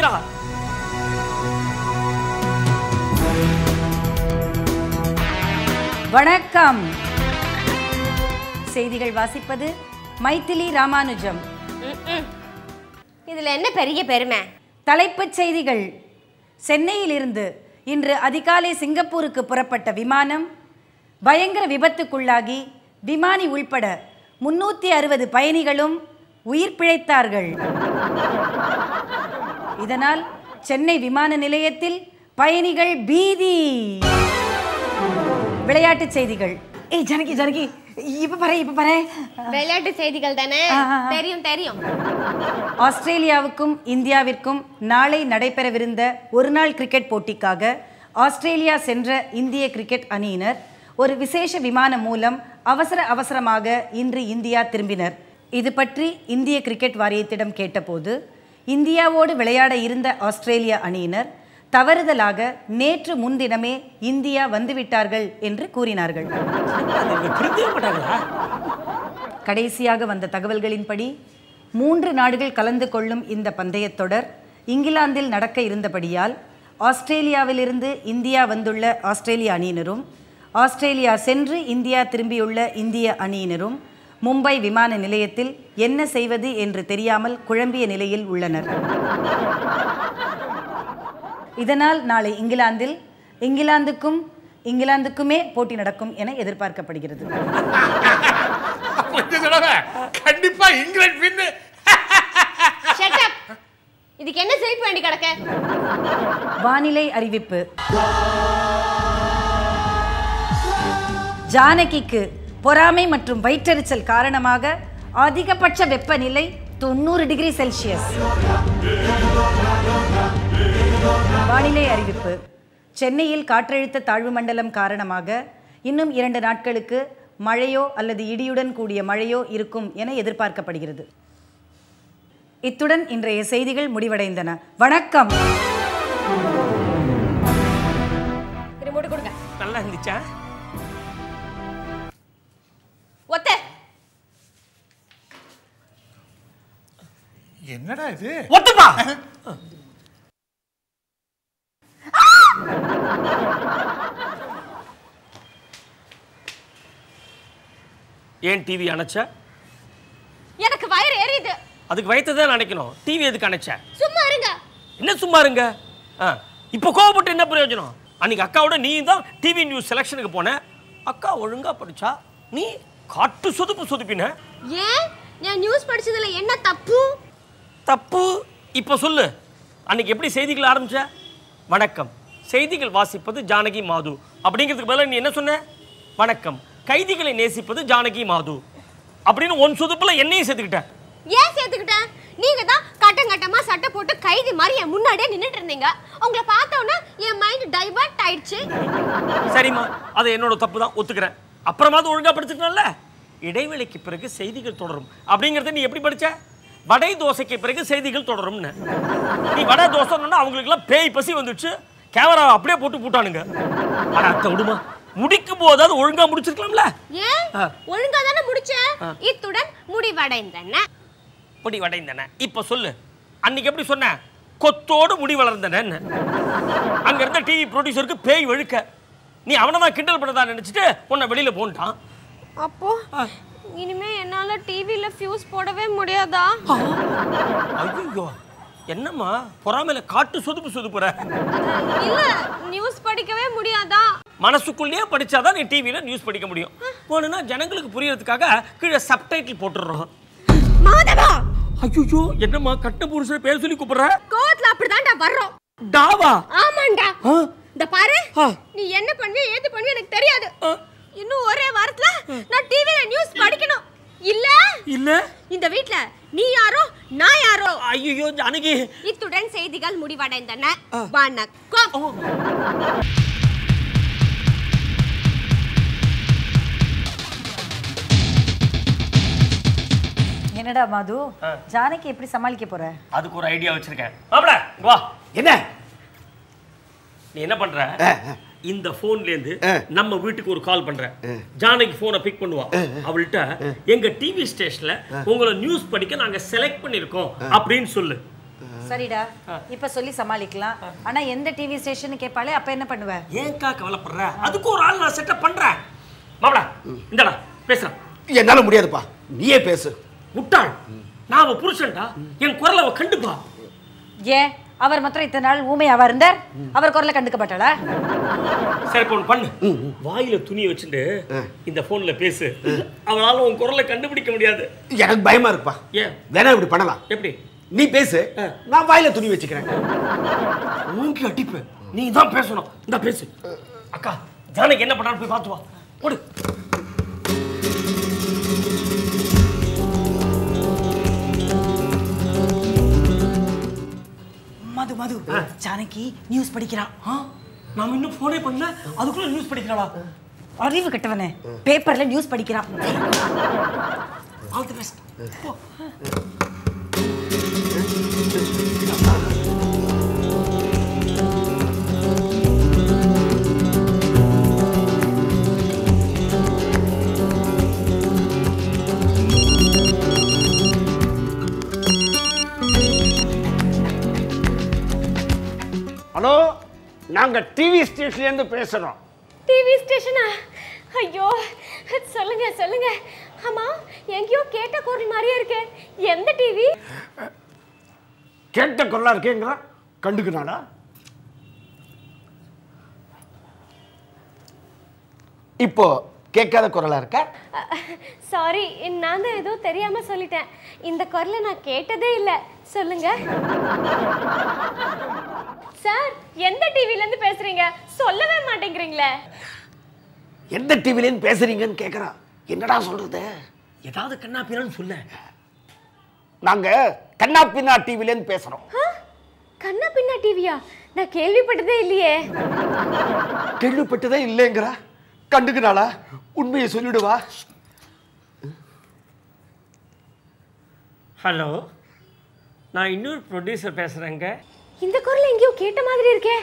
ஆரம்பிக்கிறா வணக்கம் செய்திகள் வாசிப்பது மைதிலி ராமானுஜம் ம்ம். இதுல என்ன பெரிய பெருமை தலைப்புச் செய்திகள் சென்னையிலிருந்து இன்று அதிகாலை சிங்கப்பூருக்கு புறப்பட்ட விமானம் பயங்கர விபத்துக்குள்ளாகி விமானி உள்பட முன்னூற்றி அறுபது பயணிகளும் உயிர் பிழைத்தார்கள் இதனால் சென்னை விமான நிலையத்தில் பயணிகள் பீதி விளையாட்டுச் செய்திகள் ஏய் ஜனகி ஜனகி இப்ப பாரு இப்ப பாரு விளையாட்டு செய்திகள் தானே ஆ, ஆ, ஆ. தெரியும் தெரியும் ஆஸ்திரேலியாவுக்கும் இந்தியாவிற்கும் நாளை நடைபெறவிருந்த ஒருநாள் கிரிக்கெட் போட்டிக்காக ஆஸ்திரேலியா சென்ற இந்திய கிரிக்கெட் அணியினர் ஒரு விசேஷ விமானம் மூலம் அவசர அவசரமாக இன்று இந்தியா திரும்பினர் இது பற்றி இந்திய கிரிக்கெட் வாரியத்திடம் கேட்டபோது இந்தியாவோடு விளையாட இருந்த ஆஸ்திரேலிய அணியினர் தவறுதலாக நேற்று முன்தினமே இந்தியா வந்துவிட்டார்கள் என்று கூறினார்கள் திருந்தவே மாட்டாங்களா கடைசியாக வந்த தகவல்களின்படி மூன்று நாடுகள் கலந்து கொள்ளும் இந்த பந்தயத் தொடர் இங்கிலாந்தில் நடக்க இருந்தபடியால் ஆஸ்திரேலியாவிலிருந்து இந்தியா வந்துள்ள ஆஸ்திரேலிய அணியினரும் ஆஸ்திரேலியா சென்று இந்தியா திரும்பியுள்ள இந்திய அணியினரும் மும்பை விமான நிலையத்தில் என்ன செய்வது என்று தெரியாமல் குழம்பிய நிலையில் உள்ளனர் இதனால் நாளை இங்கிலாந்தில் இங்கிலாந்துக்கும் இங்கிலாந்துக்குமே போட்டி நடக்கும் என எதிர்பார்க்கப்படுகிறது கொஞ்ச தடவை கண்டிப்பா இங்கிலாந்து வின்னு Shut up. இதுக்கு என்ன சிரிப்பு வேண்டி கிடக்க வானிலை அறிவிப்பு ஜானகிக்கு பொறாமை மற்றும் வயிற்றெரிச்சல் காரணமாக அதிகபட்ச வெப்பநிலை தொண்ணூறு டிகிரி செல்சியஸ் வானிலை அறிவிப்பு சென்னையில் காற்றழுத்த தாழ்வு மண்டலம் காரணமாக இன்னும் இரண்டு நாட்களுக்கு மழையோ அல்லது இடியுடன் கூடிய மழையோ இருக்கும் என எதிர்பார்க்கப்படுகிறது இத்துடன் இன்றைய செய்திகள் முடிவடைந்தன வணக்கம் ரிமோட் கொடுங்க நல்லா இருந்துச்சா ஒத்த என்னடா இது ஒத்துப்பா ஏன் டிவி அணைச்ச எனக்கு வயிறு எரியுது அதுக்கு வயிற்றுதான் நினைக்கணும் டிவி எதுக்கு அணைச்ச சும்மா இருங்க என்ன சும்மா இருங்க ஆ இப்போ கோவப்பட்டு என்ன பிரயோஜனம் அன்னைக்கு அக்காவோட நீ தான் டிவி நியூஸ் செலெக்ஷனுக்கு போன அக்கா ஒழுங்கா படிச்சா நீ காட்டு சொதுப்பு சொதுப்பின ஏன் நான் நியூஸ் படிச்சதுல என்ன தப்பு தப்பு இப்போ சொல்லு அன்னைக்கு எப்படி செய்திகள் ஆரம்பிச்ச வணக்கம் செய்திகள் வாசிப்பது ஜானகி மாது அப்படிங்கிறதுக்கு பதிலா நீ என்ன சொன்ன வணக்கம் கைதிகளை நேசிப்பது ஜானகி மாது அப்படின்னு ஒன் சொதுப்புல என்னையும் சேர்த்துக்கிட்ட ஏன் சேர்த்துக்கிட்டேன் நீங்க தான் கட்டம் கட்டமா சட்டை போட்டு கைதி மாதிரி என் முன்னாடியே நின்னுட்டு இருந்தீங்க உங்களை பார்த்த உடனே என் மைண்ட் டைவர்ட் ஆயிடுச்சு சரிம்மா அது என்னோட தப்பு தான் ஒத்துக்கிறேன் அப்புறமாவது ஒழுங்கா படிச்சிருக்கணும்ல இடைவேளைக்கு பிறகு செய்திகள் தொடரும் அப்படிங்கறத நீ எப்படி படிச்ச வடை தோசைக்கு பிறகு செய்திகள் தொடரும்னு நீ வடை தோசைன்னா அவங்களுக்குலாம் பேய் பசி வந்துடுச்சு கேமரா அப்படியே போட்டு போட்டானுங்க ஆனா அத்தை விடுமா முடிக்கும் போதாவது ஒழுங்கா முடிச்சிருக்கலாம்ல ஏன் ஆ. ஒழுங்கா தானே முடிச்சேன் இத்துடன் முடிவடைந்தன முடி வடைந்தன இப்ப சொல்லு அன்னைக்கு எப்படி சொன்ன கொத்தோடு முடி வளர்ந்தனன்னு அங்க இருந்த டிவி ப்ரொடியூசருக்கு பேய் வழுக்க நீ அவனை தான் கிண்டல் பண்ணதா நினைச்சிட்டு உன்னை வெளியில போன்ட்டான் அப்போ இனிமே என்னால டிவில ஃபியூஸ் போடவே முடியாதா ஐயோ என்னம்மா பொறாமையில காட்டு சொதுப்பு சொதுப்புற இல்ல நியூஸ் படிக்கவே முடியாதா மனசுக்குள்ளேயே படிச்சாதான் நீ டிவியில நியூஸ் படிக்க முடியும் போனா ஜனங்களுக்கு புரியறதுக்காக கீழே சப்டைட்டில் போட்டுடுறோம் மாதவா ஐயோ என்னம்மா கட்ட புருஷன் பேர் சொல்லி கூப்பிடுற கோவத்துல அப்படிதான்டா வர்றோம் டாவா ஆமாண்டா ஆ? இந்த பாரு ஆ. நீ என்ன பண்ணுவிய ஏது பண்ணுவிய எனக்கு தெரியாது ஆ. இன்னும் ஒரே வாரத்துல நான் டிவில நியூஸ் படிக்கணும் இல்ல இல்ல இந்த வீட்ல நீ யாரோ நான் யாரோ ஐயோ ஜானகி இத்துடன் செய்திகள் முடிவடைந்தன வணக்கம் என்னடா மாது ஜானகி எப்படி சமாளிக்க போற அதுக்கு ஒரு ஐடியா வச்சிருக்கேன் மாப்பிள இங்க வா என்ன நீ என்ன பண்ற இந்த போன்ல இருந்து நம்ம வீட்டுக்கு ஒரு கால் பண்ற ஜானகி போனை பிக் பண்ணுவா அவள்கிட்ட எங்க டிவி ஸ்டேஷன்ல உங்களை நியூஸ் படிக்க நாங்க செலக்ட் பண்ணிருக்கோம் அப்படின்னு சொல்லு சரிடா இப்ப சொல்லி சமாளிக்கலாம் ஆனா எந்த டிவி ஸ்டேஷன் கேட்பாலே அப்ப என்ன பண்ணுவ ஏன்க்கா கவலைப்படுற அதுக்கு ஒரு ஆள் நான் செட்டப் பண்றேன் மாப்பிள இந்தடா பேசுறேன் என்னால முடியாதுப்பா நீயே பேசு முட்டாள் நான் அவ புருஷன்டா என் குரலை அவ கண்டுப்பா ஏன் அவர் மாத்திரம் இத்தனை நாள் ஊமையாவா இருந்தார் அவர் குரலை கண்டுக்க மாட்டாளா சரி இப்போ ஒண்ணு பண்ணு வாயில துணியை வச்சுட்டு இந்த போன்ல பேசு அவளால உன் குரலை கண்டுபிடிக்க முடியாது எனக்கு பயமா இருக்குப்பா ஏன் வேணா இப்படி பண்ணலாம் எப்படி நீ பேசு நான் வாயில துணி வச்சுக்கிறேன் மூங்கி அடிப்பு நீ தான் பேசணும் இந்த பேசு அக்கா ஜானகி என்ன பண்ணான்னு போய் பார்த்து வா போடு மது மது ஜானகி நியூஸ் படிக்கிறான் ஆ நாம இன்னும் போனே பண்ணல அதுக்குள்ள நியூஸ் படிக்கிறாளா அறிவு கட்டவனே பேப்பர்ல நியூஸ் படிக்கிறான் ஆல் தி பெஸ்ட் ஹலோ நாங்க டிவி ஸ்டேஷன்ல இருந்து பேசுறோம் டிவி ஸ்டேஷனா ஐயோ சொல்லுங்க சொல்லுங்க ஆமா எங்கேயோ கேட்ட குரல் மாதிரியே இருக்கு எந்த டிவி கேட்ட குரலா இருக்கேங்கிற கண்டுக்குனாடா இப்போ கேட்காத குரலா இருக்க சாரி நான் தான் ஏதோ தெரியாம சொல்லிட்டேன் இந்த குரலை நான் கேட்டதே இல்லை சொல்லுங்க சார் எந்த டிவில இருந்து பேசுறீங்க சொல்லவே மாட்டேங்கிறீங்களே எந்த டிவில இருந்து பேசுறீங்கன்னு கேக்குறா என்னடா சொல்றது ஏதாவது கண்ணா பிறன்னு சொல்ல நாங்க கண்ணா பின்னா டிவில இருந்து பேசுறோம் ஆ? கண்ணா பின்னா டிவியா நான் கேள்விப்பட்டதே இல்லையே கேள்விப்பட்டதே இல்லைங்கிறா கண்டுக்குனாளா உண்மையை சொல்லிடுவா ஹலோ நான் இன்னொரு ப்ரொடியூசர் பேசுறேங்க இந்த குரல் எங்கேயோ கேட்ட மாதிரி இருக்கே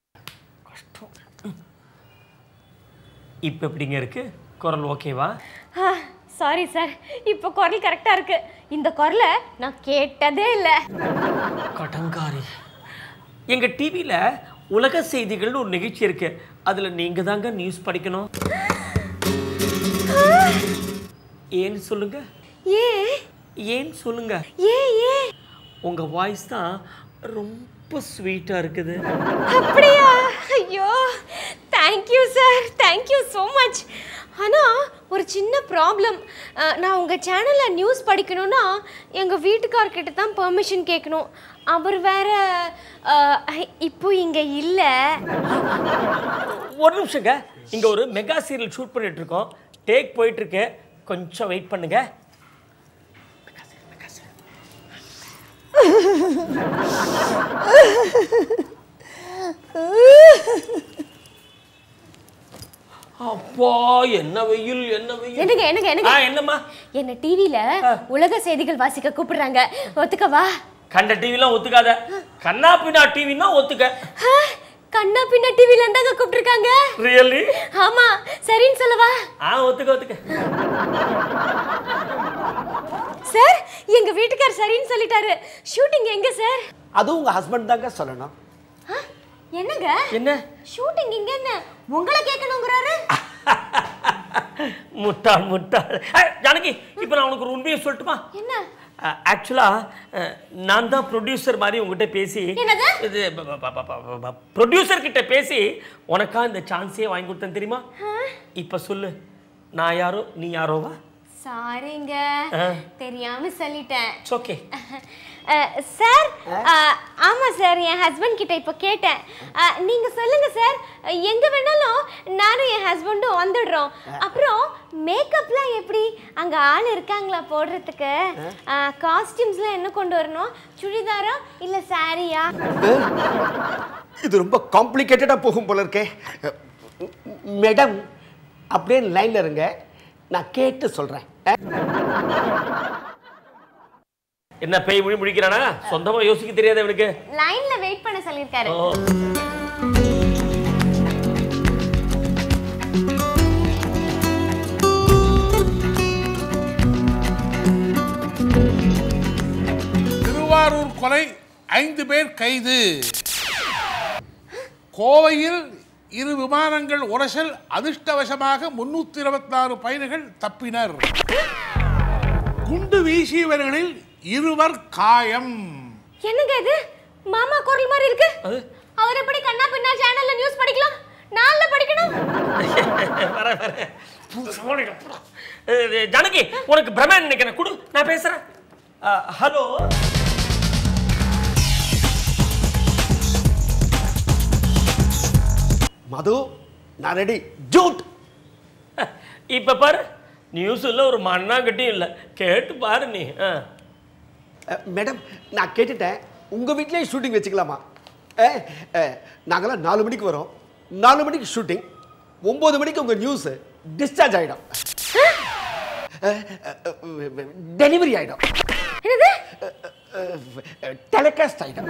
இப்போ எப்படிங்க இருக்கு குரல் ஓகேவா சாரி சார் இப்போ குரல் கரெக்டாக இருக்கு இந்த குரலை நான் கேட்டதே இல்லை கடங்காரி எங்க டிவியில உலக செய்திகள்னு ஒரு நிகழ்ச்சி இருக்கு அதுல நீங்க தாங்க நியூஸ் படிக்கணும் ஏன்னு சொல்லுங்க ஏன் ஏன்னு சொல்லுங்க ஏன் ஏன் உங்க வாய்ஸ் தான் ரொம்ப ஸ்வீட்டா இருக்குது அப்படியா ஐயோ thank you sir thank you so much ஆனால் ஒரு சின்ன ப்ராப்ளம் நான் உங்கள் சேனலில் நியூஸ் படிக்கணும்னா எங்கள் வீட்டுக்கார்கிட்ட தான் பெர்மிஷன் கேட்கணும் அவர் வேற அஹ், இப்போ இங்கே இல்லை ஒரு நிமிஷங்க இங்க ஒரு மெகா சீரியல் ஷூட் பண்ணிட்டு இருக்கோம் டேக் போயிட்டு இருக்கு கொஞ்சம் வெயிட் பண்ணுங்க அப்பா என்ன வெயில் என்ன வெயில் என்னங்க என்னங்க ஆ என்னங்க என்னம்மா என்ன டிவியில் உலக செய்திகள் வாசிக்க கூப்பிடுறாங்க ஒத்துக்கவா கண்ட டிவிலாம் ஒத்துக்காத கண்ணா பின்னா டிவின்னா ஒத்துக்க ஆ, கண்ணா பின்ன டிவில இருந்தாங்க கூப்பிட்டுருக்காங்க ரியலி ஆமா சரின்னு சொல்லவா ஆ ஒத்துக்க ஒத்துக்க சார் எங்க வீட்டுக்கார் சரின்னு சொல்லிட்டாரு ஷூட்டிங் எங்க சார் அது உங்க ஹஸ்பண்ட் தாங்க சொல்லணும் ஆ, என்னங்க என்ன ஷூட்டிங் இங்க என்ன உங்களை கேட்கணுங்கிறாரு முட்டாள் முட்டாள் அஹ், ஜானகி இப்போ நான் உனக்கு ஒரு உண்மையை சொல்லட்டுமா என்ன ஆக்சுவலாக நான் தான் ப்ரொடியூசர் மாதிரி உங்ககிட்ட பேசி என்னது? இது ப்ரொடியூசர் கிட்ட பேசி உனக்கா இந்த சான்ஸே வாங்கி கொடுத்தேன் தெரியுமா இப்போ சொல்லு நான் யாரோ நீ யாரோவா சாரிங்க ஆ. தெரியாம சொல்லிட்டேன் இட்ஸ் ஓகே சார் ஆமா சார் என் ஹஸ்பண்ட் கிட்ட இப்போ கேட்டேன் அஹ், நீங்க சொல்லுங்க சார் எங்க வேணாலும் நானும் என் ஹஸ்பண்டும் வந்துடுறோம் அப்புறம் மேக்கப்லாம் எப்படி அங்க ஆள் இருக்காங்களா போடுறதுக்கு காஸ்டியூம்ஸ்லாம் என்ன கொண்டு வரணும் சுடிதாரா இல்ல சாரியா இது ரொம்ப காம்ப்ளிகேட்டடா போகும் போல இருக்கே மேடம் அப்படியே லைன்ல இருங்க நான் கேட்டு சொல்றேன் என்ன பேய் மொழி முடிக்கிறானா சொந்தமா யோசிக்க தெரியாது இவனுக்கு லைன்ல வெயிட் பண்ண சொல்லியிருக்காரு ஓ திருவாரூர் கொலை ஐந்து பேர் கைது கோவையில் இரு விமானங்கள் உரசல் அதிர்ஷ்டவசமாக முன்னூத்தி இருபத்தி ஆறு பயணிகள் தப்பினர் குண்டு வீசியவர்களில் இருவர் காயம் என்னங்க இது மாமா குரல் மாதிரி இருக்கு அது? அவர் எப்படி கண்ணா பின்னா சேனல்ல நியூஸ் படிக்கலாம் நான்ல படிக்கணும் வர வர சமாளிடா, போடா. அஹ், ஜானகி உனக்கு பிரம்மன் நினைக்கிறேன் குடு நான் பேசுறேன் அஹ், ஹலோ மது நான் ரெடி ஜூட் இப்ப பாரு நியூஸ்ல ஒரு மண்ணாங்கட்டியும் இல்ல கேட்டு பாரு நீ ஆ. அஹ், மேடம் நான் கேட்டுட்டேன் உங்கள் வீட்லேயே ஷூட்டிங் வச்சுக்கலாமா அஹ், அஹ், நாங்களாம் நாலு மணிக்கு வரோம் நாலு மணிக்கு ஷூட்டிங் ஒம்பது மணிக்கு உங்கள் நியூஸ் டிஸ்சார்ஜ் ஆகிடும் டெலிவரி ஆகிடும் என்னது டெலிகாஸ்ட் ஆகிடும்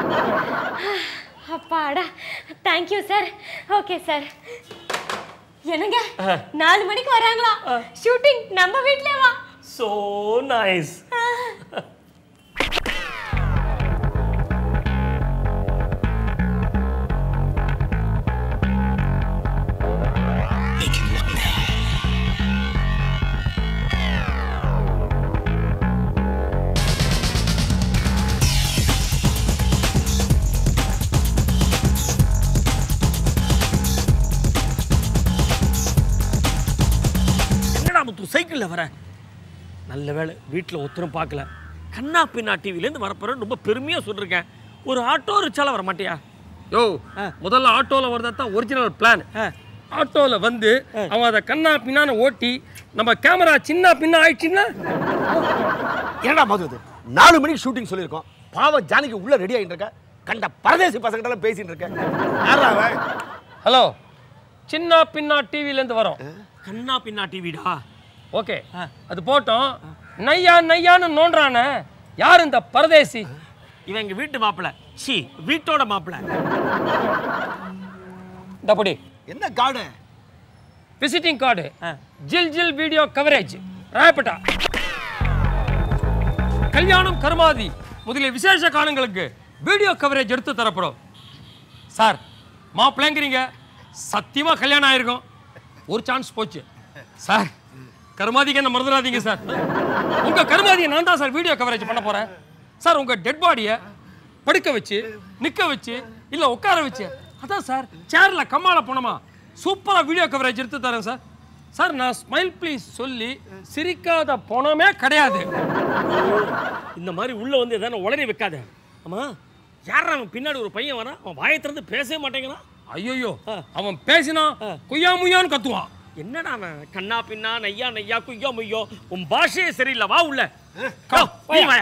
அப்பாடா தேங்க்யூ சார் ஓகே சார் என்னங்க நாலு மணிக்கு வராங்களா ஷூட்டிங் நம்ம வீட்லயே வா சோ நைஸ் என்னடா முத்து சைக்கிளில் வர நல்ல வேளை வீட்டில் ஒருத்தரும் பார்க்கல கண்ணா பின்னா டிவிலேருந்து வரப்போற ரொம்ப பெருமையாக சொல்லிருக்கேன் ஒரு ஆட்டோ ரிச்சால வர மாட்டியா யோ முதல்ல ஆட்டோவில் வரதா தான் ஒரிஜினல் பிளான் ஆட்டோவில் வந்து அவன் அதை கண்ணா பின்னான்னு ஓட்டி நம்ம கேமரா சின்ன பின்ன ஆயிடுச்சுன்னா என்னடா மது இது நாலு மணிக்கு ஷூட்டிங் சொல்லியிருக்கோம் பாவம் ஜானகி உள்ள ரெடி ஆகிட்டு இருக்க கண்ட பரதேசி பசங்கிட்ட பேசிட்டு இருக்கேன் யாரா அவன் ஹலோ சின்ன பின்னா டிவிலேருந்து வரோம் கண்ணா பின்னா டிவிடா ஓகே அது போட்டோம் நையா நையான்னு நோண்டுறானே யார் இந்த பரதேசி இவன் எங்க வீட்டு மாப்பிள சி வீட்டோட மாப்பிள இந்தபடி என்ன காடு விசிட்டிங் கார்டு ஜில் ஜில் வீடியோ கவரேஜ் ராயப்பேட்டா கல்யாணம் கருமாதி முதலிய விசேஷ காலங்களுக்கு வீடியோ கவரேஜ் எடுத்து தரப்படும் சார் மாப்பிள்ளைங்கிறீங்க சத்தியமா கல்யாணம் ஆயிருக்கும் ஒரு சான்ஸ் போச்சு சார் கருமாதிக்கு என்ன மறந்துடாதீங்க சார் உங்க கருமாதியை நான் தான் சார் வீடியோ கவரேஜ் பண்ண போறேன் சார் உங்க டெட் பாடியை படுக்க வச்சு நிக்க வச்சு இல்ல உட்கார வச்சு அதான் சார் சேர்ல கம்மால போனோமா சூப்பரா வீடியோ கவரேஜ் எடுத்து தரேன் சார் சார் நான் ஸ்மைல் ப்ளீஸ் சொல்லி சிரிக்காத போனமே கிடையாது இந்த மாதிரி உள்ள வந்து எதான உளறி வைக்காத ஆமா யார் அவன் பின்னாடி ஒரு பையன் வரான் அவன் வாயை திறந்து பேசவே மாட்டேங்கிறான் ஐயோ அவன் பேசினா குய்யா முய்யான்னு கத்துவான் என்னடா அவன் கண்ணா பின்னா நையா நையா குய்யா முய்யோ உன் பாஷையே சரியில்லை வா உள்ள கா, நீ வாயா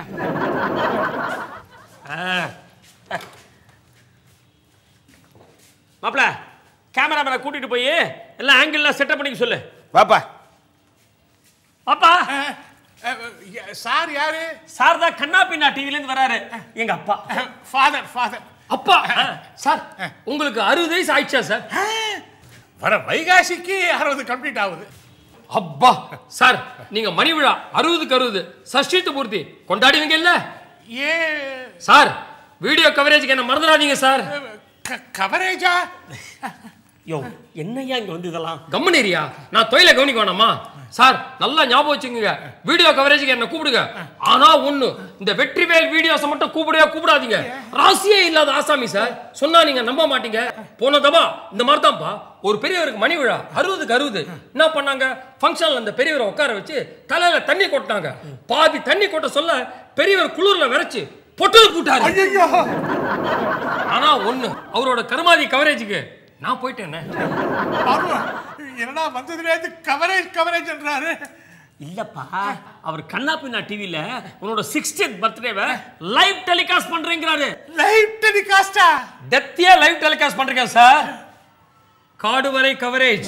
மாப்பிள கேமராமேனை கூட்டிட்டு போய் எல்லாம் ஆங்கிள்லாம் செட்டப் பண்ணிக்க சொல்லு வாப்பா அப்பா சார் யாரு சார் தான் கண்ணா பின்னா டிவில இருந்து வராரு எங்க அப்பா ஃபாதர் ஃபாதர் அப்பா சார் உங்களுக்கு அறுபது வயசு ஆயிடுச்சா சார் வர வைகாசிக்கு அறுபது கம்ப்ளீட் ஆகுது அப்பா சார் நீங்க மணி விழா அறுபதுக்கு அறுபது சஷ்டித்து பூர்த்தி கொண்டாடுவீங்க இல்ல ஏ சார் வீடியோ கவரேஜ்க்கு என்ன மறந்துடாதீங்க சார் கவரேஜா யோ என்னய்யா இங்க வந்து இதெல்லாம் கம்மனேரியா நான் தொழில கவனிக்க வேணாமா சார் நல்லா ஞாபகம் வச்சுக்கோங்க வீடியோ கவரேஜுக்கு என்ன கூப்பிடுங்க ஆனா ஒண்ணு இந்த வெற்றிவேல் வீடியோஸை மட்டும் கூப்பிடவே கூப்பிடாதீங்க ராசியே இல்லாத ஆசாமி சார் சொன்னா நீங்க நம்ப மாட்டீங்க போன தபா இந்த மாதிரி தான்ப்பா ஒரு பெரியவருக்கு மணி விழா அறுபதுக்கு அறுபது என்ன பண்ணாங்க ஃபங்க்ஷன்ல அந்த பெரியவரை உட்கார வச்சு தலையில தண்ணி கொட்டினாங்க பாதி தண்ணி கொட்ட சொல்ல பெரியவர் குளிர்ல விரைச்சு பொட்டல் போட்டாரு ஐயோ ஆனா ஒண்ணு அவரோட கருமாதி கவரேஜுக்கு நான் போயிட்டேனே என்னடா வந்ததுலேருந்து கவரேஜ் கவரேஜ்ன்றாரு இல்லப்பா அவர் கண்ணா பின்னா டிவில உன்னோட சிக்ஸ்டீன் பர்த்டேவை லைவ் டெலிகாஸ்ட் பண்றேங்கிறாரு லைவ் டெலிகாஸ்டா டெத்தியா லைவ் டெலிகாஸ்ட் பண்றீங்க சார் காடு வரை கவரேஜ்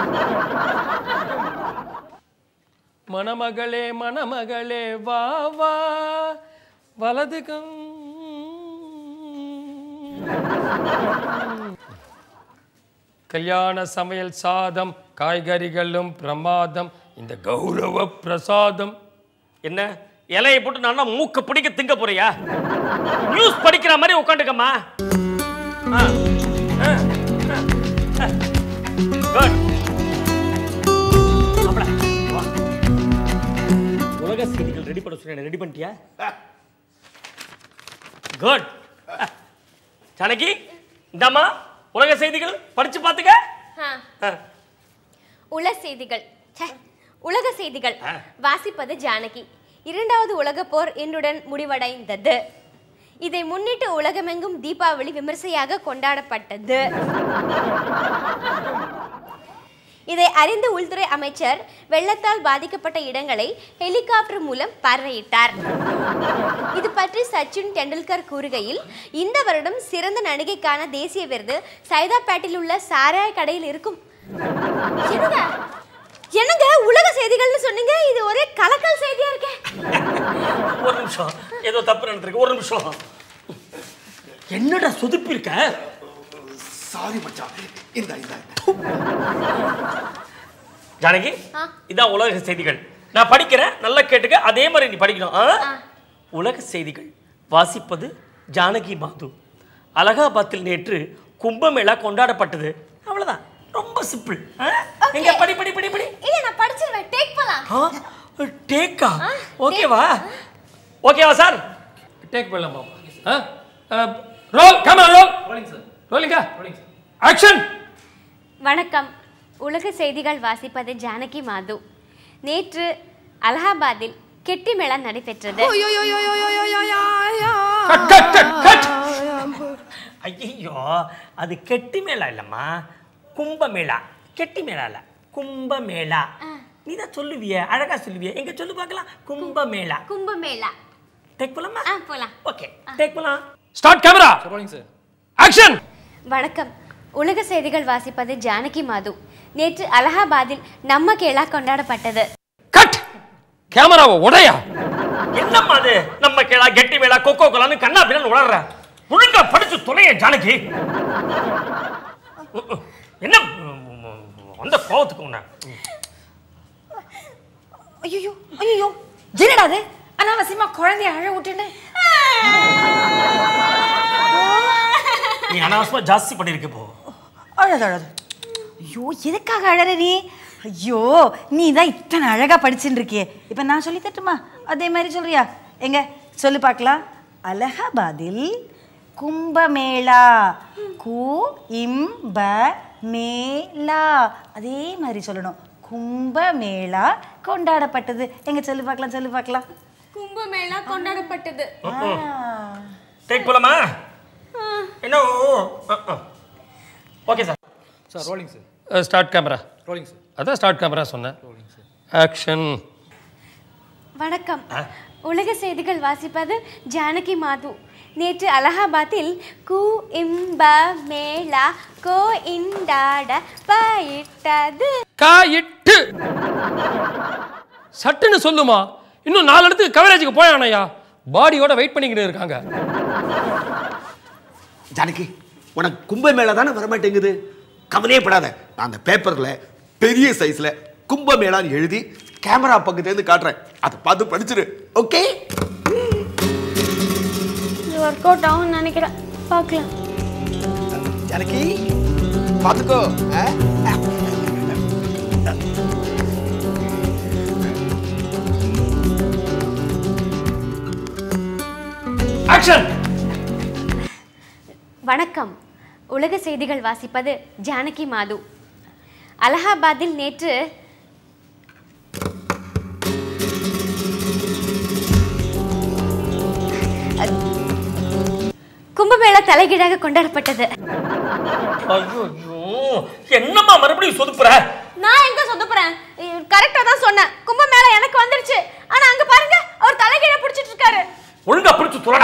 மணமகளே மணமகளே வா வா வலது கம் கல்யாண சமையல் சாதம் காய்கறிகளும் பிரமாதம் இந்த கௌரவ பிரசாதம் என்ன இலையை போட்டு நான் மூக்க பிடிக்க திங்க போறியா நியூஸ் படிக்கிற மாதிரி உட்காந்துக்கம்மா குட் உலக செய்திகள் ரெடி பண்ண சொன்னேன் ரெடி பண்ணிட்டியா குட் ஜானகி இந்தாம்மா உலக செய்திகள் படிச்சு பார்த்துக்க ஆ, ஆ. உல செய்திகள் ச்சே, உலக செய்திகள் ஆ. வாசிப்பது ஜானகி இரண்டாவது உலகப் போர் இன்றுடன் முடிவடைந்தது இதை முன்னிட்டு உலகமெங்கும் தீபாவளி விமர்சையாக கொண்டாடப்பட்டது இதை அறிந்த உள்துறை அமைச்சர் வெள்ளத்தால் பாதிக்கப்பட்ட இடங்களை ஹெலிகாப்டர் மூலம் பார்வையிட்டார் இது பற்றி சச்சின் டெண்டுல்கர் கூறுகையில் இந்த வருடம் சிறந்த நடிகைக்கான தேசிய விருது சைதாப்பேட்டில் உள்ள சாராய கடையில் இருக்கும் என்னங்க என்னங்க உலக செய்திகள்னு சொன்னீங்க இது ஒரே கலக்கல் செய்தியா இருக்கே ஒரு நிமிஷம் ஏதோ தப்பு நடந்திருக்கு ஒரு நிமிஷம் என்னடா சொதுப்பி இருக்க சாரி மச்சான் இந்த இந்த ஜானகி ஆ. இதான் உலக செய்திகள் நான் படிக்கிறேன் நல்லா கேட்டுக்க அதே மாதிரி நீ படிக்கணும் ஆ? ஆ. உலக செய்திகள் வாசிப்பது ஜானகி மாது அலகாபாத்தில் நேற்று கும்பமேளா கொண்டாடப்பட்டது அவ்வளவுதான் ரொம்ப சிம்பிள் எங்க படி படி படி படி இல்ல நான் படிச்சிருவேன் டேக் பண்ணலாம் டேக்கா ஓகேவா ஓகேவா சார் டேக் பண்ணலாம் பாப்பா roll camera roll rolling sir ரோலிங்கா ரோலிங் சார் ஆக்ஷன் வணக்கம் உலக செய்திகள் வாசிப்பது ஜானகி மாது நேற்று அலகாபாத்தில் கெட்டி மேளா நடைபெற்றது கட் கட் கட் கட் ஐயோ அது கெட்டி மேளா இல்லம்மா கும்பமேளா கெட்டி மேளா இல்ல கும்பமேளா நீ தான் சொல்லுவிய அழகா சொல்லுவிய எங்க சொல்லு பார்க்கலாம் கும்பமேளா கும்பமேளா டேக் போலாமா ஆ போலாம் ஓகே டேக் போலாம் start camera rolling sir action வணக்கம் உலக செய்திகள் வாசிப்பது ஜானகி மாது நேற்று அலகாபாத்தில் நம்ம கேளா கொண்டாடப்பட்டது கட் கேமராவை உடையா என்னம்மா அது நம்ம கேளா கெட்டி மேளா கொக்கோ கோலான்னு கண்ணா பின்னு உளர்ற ஒழுங்கா படிச்சு துணைய ஜானகி உம், உம். என்ன உம், உம், அந்த கோவத்துக்கு உன்ன ஐயோ ஐயோ என்னடா அது அனாவசியமா குழந்தைய அழ விட்டுன்னு நீ அனாவசியமா ஜாஸ்தி பண்ணிருக்க போ அழது அழது ஐயோ எதுக்காக அழற நீ ஐயோ நீ தான் இத்தனை அழகா படிச்சுட்டு இருக்கியே இப்போ நான் சொல்லி தட்டுமா அதே மாதிரி சொல்றியா எங்க சொல்லு பார்க்கலாம் அலகாபாத்தில் கும்பமேளா கு இம் ப மேளா அதே மாதிரி சொல்லணும் கும்பமேளா கொண்டாடப்பட்டது எங்க சொல்லு பார்க்கலாம் சொல்லு பார்க்கலாம் கும்பமேளா கொண்டாடப்பட்டது டேக் போலாமா என்ன okay sir sir rolling sir start camera rolling sir அதான் ஸ்டார்ட் கேமரா சொன்னேன் ஆக்ஷன் வணக்கம் உலக செய்திகள் வாசிப்பது ஜானகி மாது நேற்று அலகாபாத்தில் கு இம்ப மேளா கோ இண்டாட பயிட்டது காயிட்டு சட்டுன்னு சொல்லுமா இன்னும் நாலு இடத்துக்கு கவரேஜுக்கு போயானையா பாடியோட வெயிட் பண்ணிக்கிட்டு இருக்காங்க ஜானகி உனக்கு கும்பமேளா தானே வரமாட்டேங்குது கவலையே படாத நான் அந்த பேப்பரில் பெரிய சைஸில் கும்பமேளான்னு எழுதி கேமரா பக்கத்துலேருந்து காட்டுறேன் அதை பார்த்து படிச்சிரு ஓகே இது ஒர்க் அவுட் ஆகும்னு நினைக்கிறேன் பார்க்கலாம் ஜானகி பார்த்துக்கோ ஆ? ஆக்ஷன் வணக்கம் உலக செய்திகள் வாசிப்பது ஜானகி மாது அலகாபாத்தில் நேற்று கும்பமேளா தலைகீழாக கொண்டாடப்பட்டது ஐயோ என்னம்மா மறுபடியும் சொதுப்புற நான் எங்க சொல்ல போறேன் கரெக்டா தான் சொன்னேன் கும்பமேளா எனக்கு வந்துருச்சு ஆனா அங்க பாருங்க அவர் தலைகீழ பிடிச்சிட்டு இருக்காரு ஒழுங்கா பிடிச்சு துறடா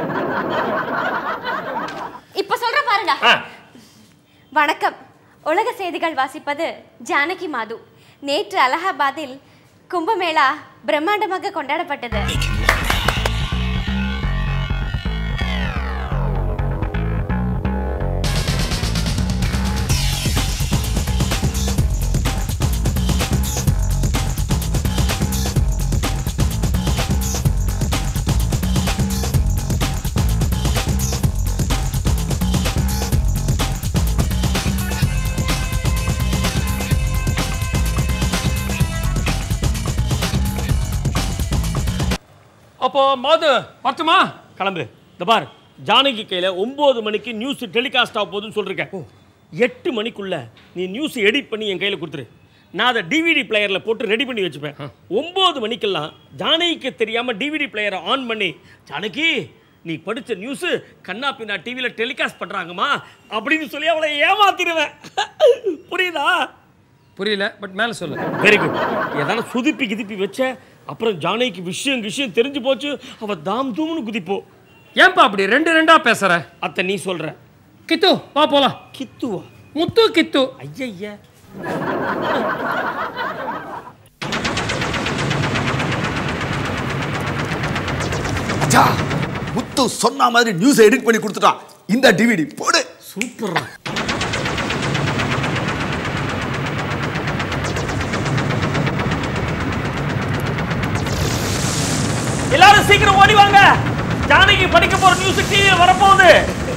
இப்ப சொல்ற பாருங்க ஆ. வணக்கம் உலக செய்திகள் வாசிப்பது ஜானகி மாது நேற்று அலகாபாத்தில் கும்பமேளா பிரம்மாண்டமாக கொண்டாடப்பட்டது அப்போ மாது பத்துமா கிளம்பு இந்த பார் ஜானகி கையில் ஒம்பது மணிக்கு நியூஸ் டெலிகாஸ்ட் ஆக போகுதுன்னு சொல்லிருக்கேன் எட்டு மணிக்குள்ள நீ நியூஸ் எடிட் பண்ணி என் கையில் கொடுத்துரு நான் அதை டிவிடி பிளேயரில் போட்டு ரெடி பண்ணி வச்சுப்பேன் ஒம்பது மணிக்கெல்லாம் ஜானகிக்கு தெரியாமல் டிவிடி பிளேயரை ஆன் பண்ணி ஜானகி நீ படித்த நியூஸு கண்ணா பின்னா டிவியில் டெலிகாஸ்ட் பண்ணுறாங்கம்மா அப்படின்னு சொல்லி அவளை ஏமாத்திடுவேன் புரியுதா புரியல பட் மேலே சொல்லு வெரி குட் ஏதான சுதிப்பி கிதிப்பி வச்ச அப்புறம் ஜானகிக்கு விஷயம் விஷயம் தெரிஞ்சு போச்சு அவ தாம் தூம்னு குதிப்போ ஏன்பா அப்படி ரெண்டு ரெண்டா பேசுற அத்தை நீ சொல்ற கித்து வா போலாம் கித்துவா முத்து கித்து ஐயய்ய அச்சா முத்து சொன்ன மாதிரி நியூஸை எடிட் பண்ணி கொடுத்துட்டான் இந்த டிவிடி போடு சூப்பர்ரா எல்லாரும் சீக்கிரம் ஓடி வாங்க ஜானகி படிக்க போற நியூஸ் டிவியில வரப்போகுது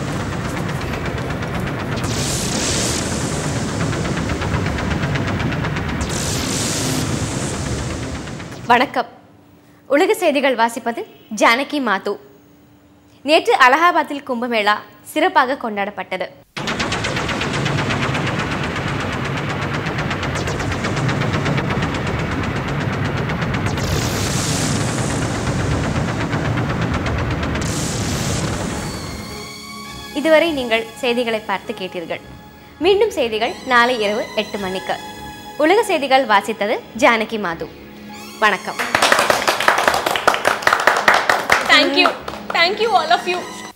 வணக்கம் உலக செய்திகள் வாசிப்பது ஜானகி மாது நேற்று அலகாபாத்தில் கும்பமேளா சிறப்பாக கொண்டாடப்பட்டது இதுவரை நீங்கள் செய்திகளை பார்த்து கேட்டீர்கள் மீண்டும் செய்திகள் நாளை இரவு எட்டு மணிக்கு உலக செய்திகள் வாசித்தது ஜானகி மாது வணக்கம் thank you thank you all of you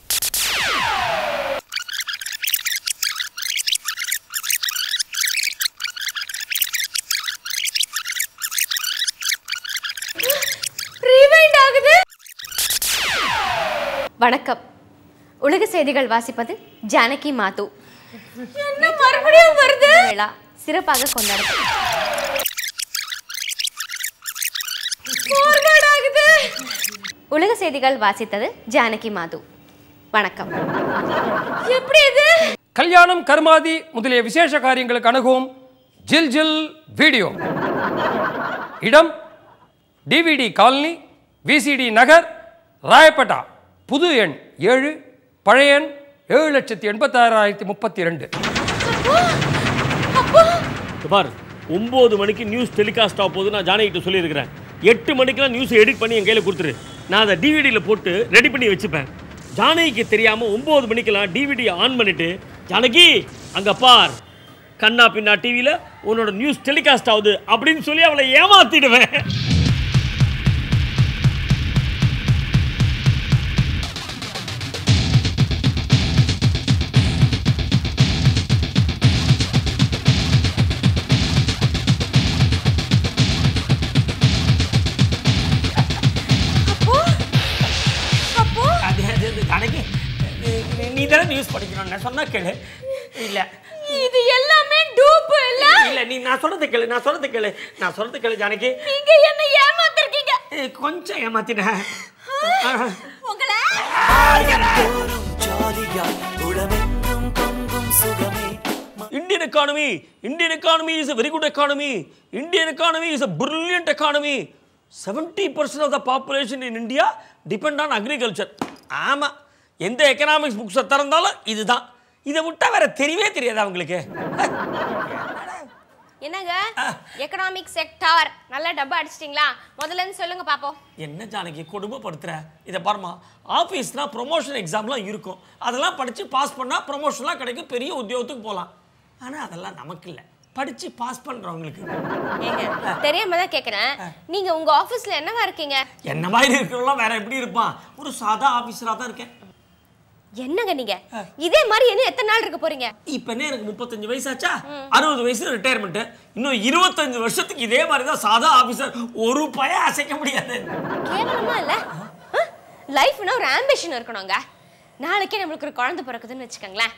rewind ஆகுது வணக்கம் உலக செய்திகள் வாசிப்பது ஜானகி மாது என்ன மறுபடியும் வருது விழா சிறப்பாக கொண்டாடப்பட்டது ஃபார்வர்ட் ஆகுது உலக செய்திகள் வாசித்தது ஜானகி மாது வணக்கம் எப்படி இது கல்யாணம் கர்மாதி முதலிய விசேஷ காரியங்களுக்கு அணுகும் ஜில் ஜில் வீடியோ இடம் DVD colony VCD Nagar Royapettah புது எண் ஏழு பழைய எண் ஏழு லட்சத்தி எண்பத்தாறாயிரத்தி முப்பத்தி ரெண்டு இங்க பார் ஒம்பது மணிக்கு நியூஸ் டெலிகாஸ்ட் ஆக போகுது நான் ஜானகிட்ட சொல்லியிருக்கிறேன் எட்டு மணிக்கெல்லாம் நியூஸ் எடிட் பண்ணி என் கையில் கொடுத்துரு நான் அதை டிவிடியில் போட்டு ரெடி பண்ணி வச்சுப்பேன் ஜானகிக்கு தெரியாமல் ஒம்பது மணிக்கெல்லாம் டிவிடியை ஆன் பண்ணிட்டு ஜானகி அங்கே பார் கண்ணா பின்னா டிவியில் உன்னோட நியூஸ் டெலிகாஸ்ட் ஆகுது அப்படின்னு சொல்லி அவளை ஏமாத்திடுவேன் அப்போ அது அது அது ஜானகி நீ- நீ தானே நியூஸ் படிக்கணும் நான் சொன்னா கேளு இல்லை இது எல்லாமே டூப் இல்ல இல்லை நீ நான் சொல்றது கேளு நான் சொல்றது கேளு நான் சொல்றது கேளு ஜானகி நீங்க என்ன ஏமாத்திருக்கீங்க ஏய், கொஞ்சம் ஏமாத்தினேன் உங்களை Indian economy, Indian economy is a very good economy. Indian economy is a brilliant economy. 70% of the population in India depend on agriculture. ஆமா எந்த எக்கனாமிக்ஸ் புக்ஸை திறந்தாலும் இதுதான் இதை விட்டா வேற தெரியவே தெரியாது அவங்களுக்கு என்னங்க எக்கனாமிக் செக்டார் நல்லா டப்பா அடிச்சிட்டிங்களா முதல்ல இருந்து சொல்லுங்க பாப்போம் என்ன ஜானகி கொடுமைப்படுத்துற இதை பாருமா ஆஃபீஸ்னா ப்ரொமோஷன் எக்ஸாம்லாம் இருக்கும் அதெல்லாம் படித்து பாஸ் பண்ணால் ப்ரொமோஷன்லாம் கிடைக்கும் பெரிய உத்தியோகத்துக்கு போகலாம் ஆனால் அதெல்லாம் நமக்கு இல்லை படித்து பாஸ் பண்ணுறவங்களுக்கு ஏங்க தெரியாம தான் கேக்குறேன் நீங்க உங்க ஆபீஸ்ல என்னவா இருக்கீங்க என்ன மாதிரி இருக்கிறவங்களாம் வேற எப்படி இருப்பான் ஒரு சாதா ஆஃபீஸராக தான் இருக்கேன் என்னங்க நீங்க இதே மாதிரி என்ன எத்தனை நாள் இருக்க போறீங்க இப்போ என்ன எனக்கு முப்பத்தஞ்சு வயசாச்சா அறுபது வயசு ரிட்டையர்மெண்ட் இன்னும் இருபத்தஞ்சு வருஷத்துக்கு இதே மாதிரி தான் சாதா ஆஃபீஸர் ஒரு பய அசைக்க முடியாது கேவலமா இல்ல லைஃப்னா ஒரு ஆம்பிஷன் இருக்கணுங்க நாளைக்கே நம்மளுக்கு ஒரு குழந்தை பிறக்குதுன்னு வச்சுக்கோங்களேன்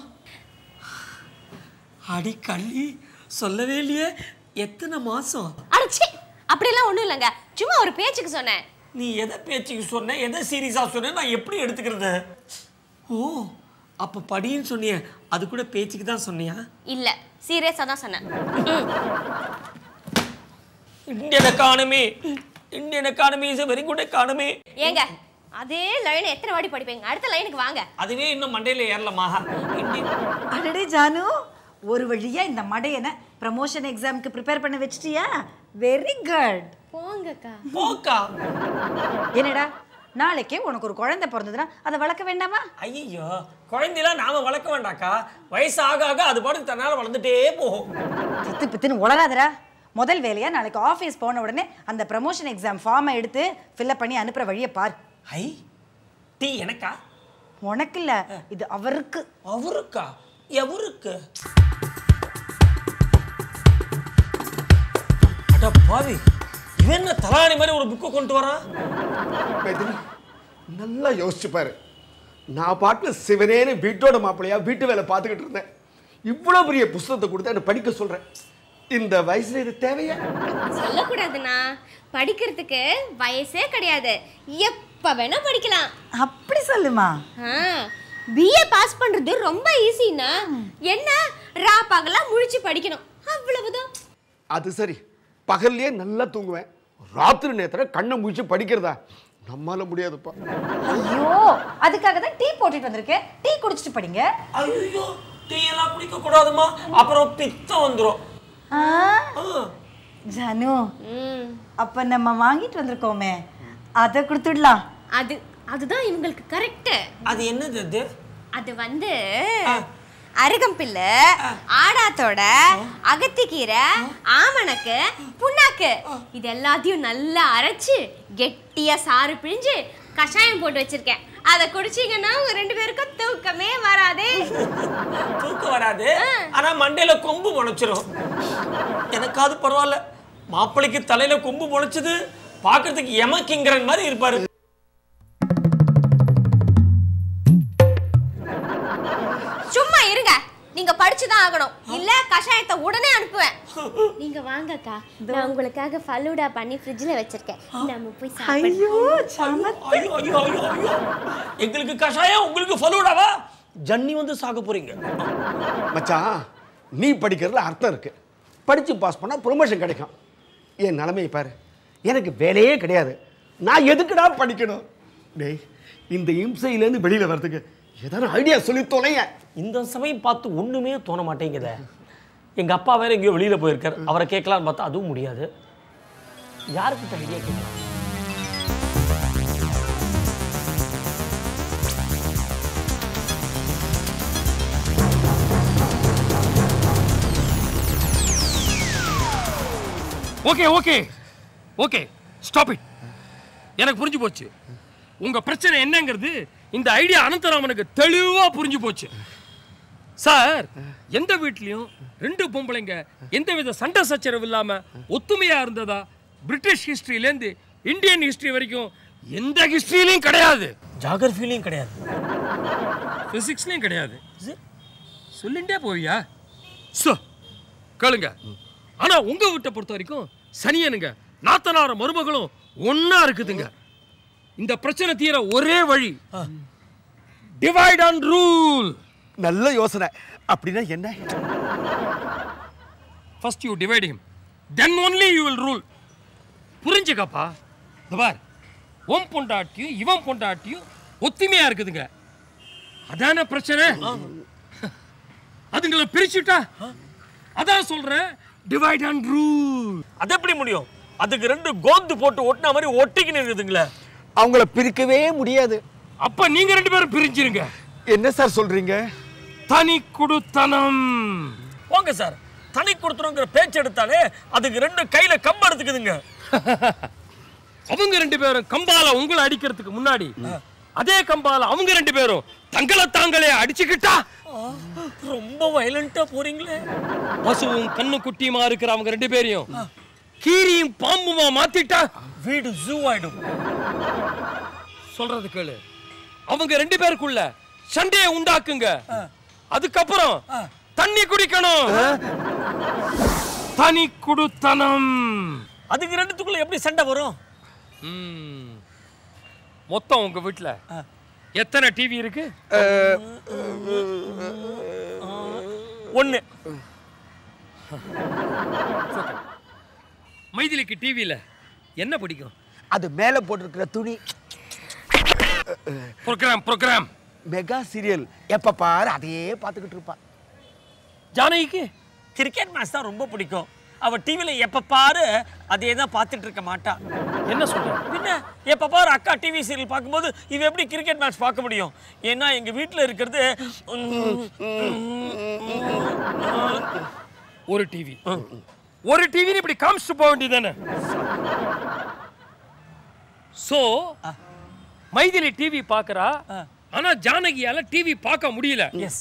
அடி கள்ளி சொல்லவே இல்லையே எத்தனை மாசம் அடச்சி அப்படியெல்லாம் ஒண்ணும் இல்லைங்க சும்மா ஒரு பேச்சுக்கு சொன்னேன் நீ எதை பேச்சுக்கு சொன்ன எதை சீரியஸாக சொன்ன நான் எப்படி எடுத்துக்கிறது ஓ அப்போ படின்னு சொன்னியே அது கூட பேச்சுக்கு தான் சொன்னியா இல்ல சீரியஸா தான் சொன்னேன் Indian economy Indian economy is very good economy ஏங்க அதே லைன் எத்தனை வாட்டி படிப்பீங்க அடுத்த லைனுக்கு வாங்க அதுவே இன்னும் மண்டையில ஏறலமா இந்தியன் அடடே ஜானு ஒரு வழியா இந்த மடையனை ப்ரமோஷன் எக்ஸாம்க்கு ப்ரிப்பேர் பண்ண வச்சிட்டியா வெரி குட் போங்கக்கா போக்கா என்னடா நாளைக்கே உனக்கு ஒரு குழந்தை பிறந்ததுன்னா அதை வளர்க்க வேண்டாமா ஐயோ குழந்தையெல்லாம் நாம வளர்க்க வேண்டாக்கா வயசு ஆக ஆக அது பாட்டுக்கு தன்னால வளர்ந்துட்டே போகும் பித்து பித்துன்னு உளராதடா முதல் வேலையா நாளைக்கு ஆஃபீஸ் போன உடனே அந்த ப்ரமோஷன் எக்ஸாம் ஃபார்மை எடுத்து ஃபில்அப் பண்ணி அனுப்புற வழியை பார் ஐ டீ எனக்கா உனக்கு இல்ல இது அவருக்கு அவருக்கா எவருக்கு அட பாவி இவன் என்ன தலாணி மாதிரி ஒரு புக்கை கொண்டு வரான் மைதிலி நல்லா யோசிச்சு பாரு நான் பாட்டில் சிவனேன்னு வீட்டோட மாப்பிள்ளையா வீட்டு வேலை பார்த்துக்கிட்டு இருந்தேன் இவ்வளோ பெரிய புஸ்தகத்தை கொடுத்து என்ன படிக்க சொல்கிறேன் இந்த வயசுல இது தேவையா சொல்லக்கூடாதுண்ணா படிக்கிறதுக்கு வயசே கிடையாது எப்ப வேணா படிக்கலாம் அப்படி சொல்லுமா பிஏ பாஸ் பண்றது ரொம்ப ஈஸிண்ணா என்ன ரா பகலா முழிச்சு படிக்கணும் அவ்வளவுதான் அது சரி பகல்லையே நல்லா தூங்குவேன் ராத்திரி நேரத்தில் கண்ணை முடிச்சு படிக்கிறதா நம்மால முடியாதுப்பா ஐயோ அதுக்காக தான் டீ போட்டுட்டு வந்திருக்கேன் டீ குடிச்சிட்டு படிங்க ஐயோ டீ எல்லாம் குடிக்க கூடாதுமா அப்புறம் பித்தம் வந்துரும் ஆ, ஆ. ஜானு ம் அப்ப நம்ம வாங்கிட்டு வந்திருக்கோமே அதை கொடுத்துடலாம் அது அதுதான் இவங்களுக்கு கரெக்ட் அது என்னது அது அது வந்து அருகம்பில்லு ஆடாத்தோட அகத்திக்கீரை ஆமணக்கு புண்ணாக்கு இது எல்லாத்தையும் நல்லா அரைச்சு கெட்டியா சாறு பிழிஞ்சு கஷாயம் போட்டு வச்சிருக்கேன் அதை குடிச்சீங்கன்னா உங்க ரெண்டு பேருக்கும் தூக்கமே வராதே தூக்கம் வராது ஆனா மண்டையில கொம்பு முளைச்சிரும் எனக்காவது பரவாயில்ல மாப்பிள்ளைக்கு தலையில கொம்பு முளைச்சது பார்க்கிறதுக்கு எமக்கிங்கிறன் மாதிரி இருப்பாரு சும்மா இருங்க நீங்க படிச்சுதான் ஆகணும் இல்ல கஷாயத்தை உடனே அனுப்புவேன் நீங்க வாங்கக்கா நான் உங்களுக்காக ஃபலூடா பண்ணி ஃப்ரிட்ஜ்ல வச்சிருக்கேன் நம்ம போய் சாப்பிடுவோம் ஐயோ சமத் ஐயோ ஐயோ ஐயோ ஐயோ எங்களுக்கு கஷாயம் உங்களுக்கு ஃபலூடாவா ஜன்னி வந்து சாக போறீங்க மச்சான் நீ படிக்கிறதுல அர்த்தம் இருக்கு படித்து பாஸ் பண்ணால் ப்ரொமோஷன் கிடைக்கும் என் நிலைமையை பாரு எனக்கு வேலையே கிடையாது நான் எதுக்குடா படிக்கணும் டேய் இந்த இம்சையிலேருந்து வெளியில் வர்றதுக்கு ஏதாவது ஐடியா சொல்லி தொலைங்க இந்த சமயம் பார்த்து ஒண்ணுமே தோண மாட்டேங்குதே எங்க அப்பா வேற எங்கேயோ வெளியில போயிருக்காரு அவரை கேட்கலான்னு பார்த்தா அதுவும் முடியாது யாருக்கிட்ட ஐடியா கேட்கலாம் okay okay okay stop it எனக்கு புரிஞ்சு போச்சு உங்க பிரச்சனை என்னங்கிறது இந்த ஐடியா அனந்தராமனுக்கு தெளிவா புரிஞ்சு போச்சு சார் எந்த வீட்லயும் ரெண்டு பொம்பளைங்க எந்தவித சண்டை சச்சரவு இல்லாம ஒத்துமையா இருந்ததா பிரிட்டிஷ் ஹிஸ்டரியிலேருந்து இந்தியன் ஹிஸ்டரி வரைக்கும் எந்த ஹிஸ்டரியிலையும் கிடையாது ஜாகிரபிலையும் கிடையாது பிசிக்ஸ்லையும் கிடையாது சொல்லிட்டே போவியா சோ கேளுங்க ஆனா உங்க வீட்டை பொறுத்த வரைக்கும் சனியனுங்க நாத்தனார மருமகளும் ஒண்ணா இருக்குதுங்க இந்த பிரச்சனை தீர ஒரே வழி டிவைட் அண்ட் ரூல் நல்ல யோசனை அப்படின்னா என்ன first you divide him then only you will rule புரிஞ்சுக்கப்பா இந்த பார் உன் பொண்டாட்டியும் இவன் பொண்டாட்டியும் ஒத்துமையா இருக்குதுங்க அதான பிரச்சனை அதுங்களை பிரிச்சுட்டா அதான் சொல்றேன் டிவைட் அண்ட் ரூல் அது எப்படி முடியும் அதுக்கு ரெண்டு கோந்து போட்டு ஒட்டின மாதிரி ஒட்டிக்கின்னு இருக்குதுங்களே அவங்கள பிரிக்கவே முடியாது அப்ப நீங்க ரெண்டு பேரும் பிரிஞ்சிருங்க என்ன சார் சொல்றீங்க தனி குடுத்தனம் போங்க சார் தனி கொடுத்துருங்கிற பேச்சு எடுத்தாலே அதுக்கு ரெண்டு கையில கம்பு எடுத்துக்குதுங்க அவங்க ரெண்டு பேரும் கம்பால உங்களை அடிக்கிறதுக்கு முன்னாடி அதே கம்பால அவங்க ரெண்டு பேரும் தங்களை தாங்களே அடிச்சுக்கிட்டா ரொம்ப வயலண்டா போறீங்களே பசுவும் கண்ணு குட்டியுமா இருக்கிற அவங்க ரெண்டு பேரையும் கீரியும் பாம்புமா மாத்திட்டா வீடு ஜூ ஆயிடும் சொல்றது கேளு அவங்க ரெண்டு பேருக்குள்ள சண்டையை உண்டாக்குங்க அதுக்கப்புறம் தண்ணி குடிக்கணும் தனி குடுத்தனம் அதுக்கு ரெண்டுத்துக்குள்ள எப்படி சண்டை வரும் ம். மொத்தம் உங்க வீட்ல எத்தனை டிவி இருக்கு ஒண்ணு மைதிலிக்கு டிவியில என்ன பிடிக்கும் அது மேலே போட்டிருக்கிற துணி ப்ரோக்ராம் ப்ரோக்ராம் மெகா சீரியல் எப்ப பாரு அதையே பார்த்துக்கிட்டு இருப்பா ஜானகிக்கு கிரிக்கெட் மேட்ச் தான் ரொம்ப பிடிக்கும் அவ டிவில எப்ப பாரு அதே தான் பார்த்துட்டு இருக்க மாட்டா என்ன சொல்ற பின்ன எப்ப பாரு அக்கா டிவி சீரியல் பார்க்கும்போது இவ எப்படி கிரிக்கெட் மேட்ச் பார்க்க முடியும் ஏன்னா எங்க வீட்ல இருக்கிறது ஒரு டிவி ஒரு டிவி இப்படி காமிச்சிட்டு போக வேண்டியதானே சோ மைதிலி டிவி பார்க்கறா ஆனா ஜானகியால டிவி பார்க்க முடியல எஸ்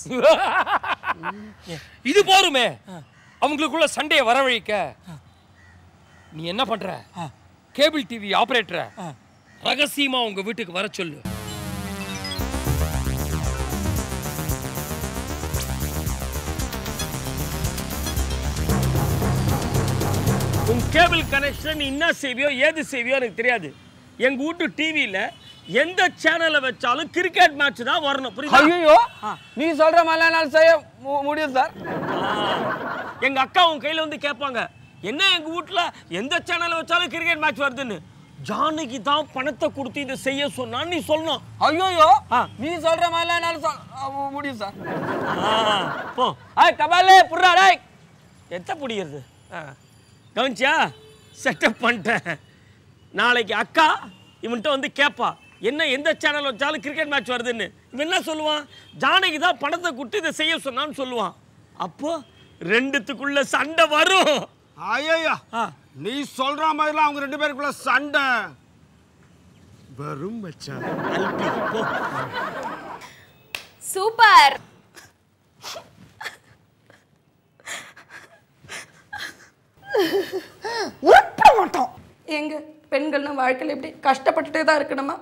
இது போருமே அவங்களுக்குள்ள சண்டையை வரவழைக்க நீ என்ன பண்ற கேபிள் டிவி ஆபரேட்டரை ரகசியமா உங்க வீட்டுக்கு வர சொல்லு உன் கேபிள் கனெக்ஷன் என்ன செய்வியோ ஏது செய்வியோ எனக்கு தெரியாது எங்க வீட்டு டிவியில எந்த சேனலை வச்சாலும் கிரிக்கெட் மேட்ச் தான் வரணும் புரியுதா ஐயோ நீ சொல்ற மாதிரிலாம் என்னால் செய்ய மு- முடியும் சார் ஆ. எங்க அக்கா உன் கையில வந்து கேட்பாங்க என்ன எங்க வீட்ல எந்த சேனலை வச்சாலும் கிரிக்கெட் மேட்ச் வருதுன்னு ஜானகி தான் பணத்தை கொடுத்து இதை செய்ய சொன்னான்னு நீ சொல்லணும் ஐயோ ஆ. நீ சொல்ற மாதிரிலாம் என்னால் சொல் அ, முடியும் சார் ஆ, போ ஆய் கபாலே புர்ரா டேய் எத்த புடிக்கிறது ஆ. கவனிச்சியா செட்டப் பண்ணிட்டேன் நாளைக்கு அக்கா இவன்கிட்ட வந்து கேட்பா என்ன எந்த சேனல் வச்சாலும் கிரிக்கெட் மேட்ச் வருதுன்னு இவன் என்ன சொல்லுவான் ஜானகி தான் பணத்தை கொடுத்து இதை செய்ய சொன்னான்னு சொல்லுவான் அப்போ ரெண்டுத்துக்குள்ள சண்டை வரும் ஐயா ஆ. நீ சொல்ற மாதிரிலாம் அவங்க ரெண்டு பேருக்குள்ள சண்டை வரும் மச்சான் அல்பி போ சூப்பர் உருப்பட மாட்டோம் எங்க பெண்கள்னா வாழ்க்கையில் எப்படி கஷ்டப்பட்டுட்டே தான் இருக்கணுமா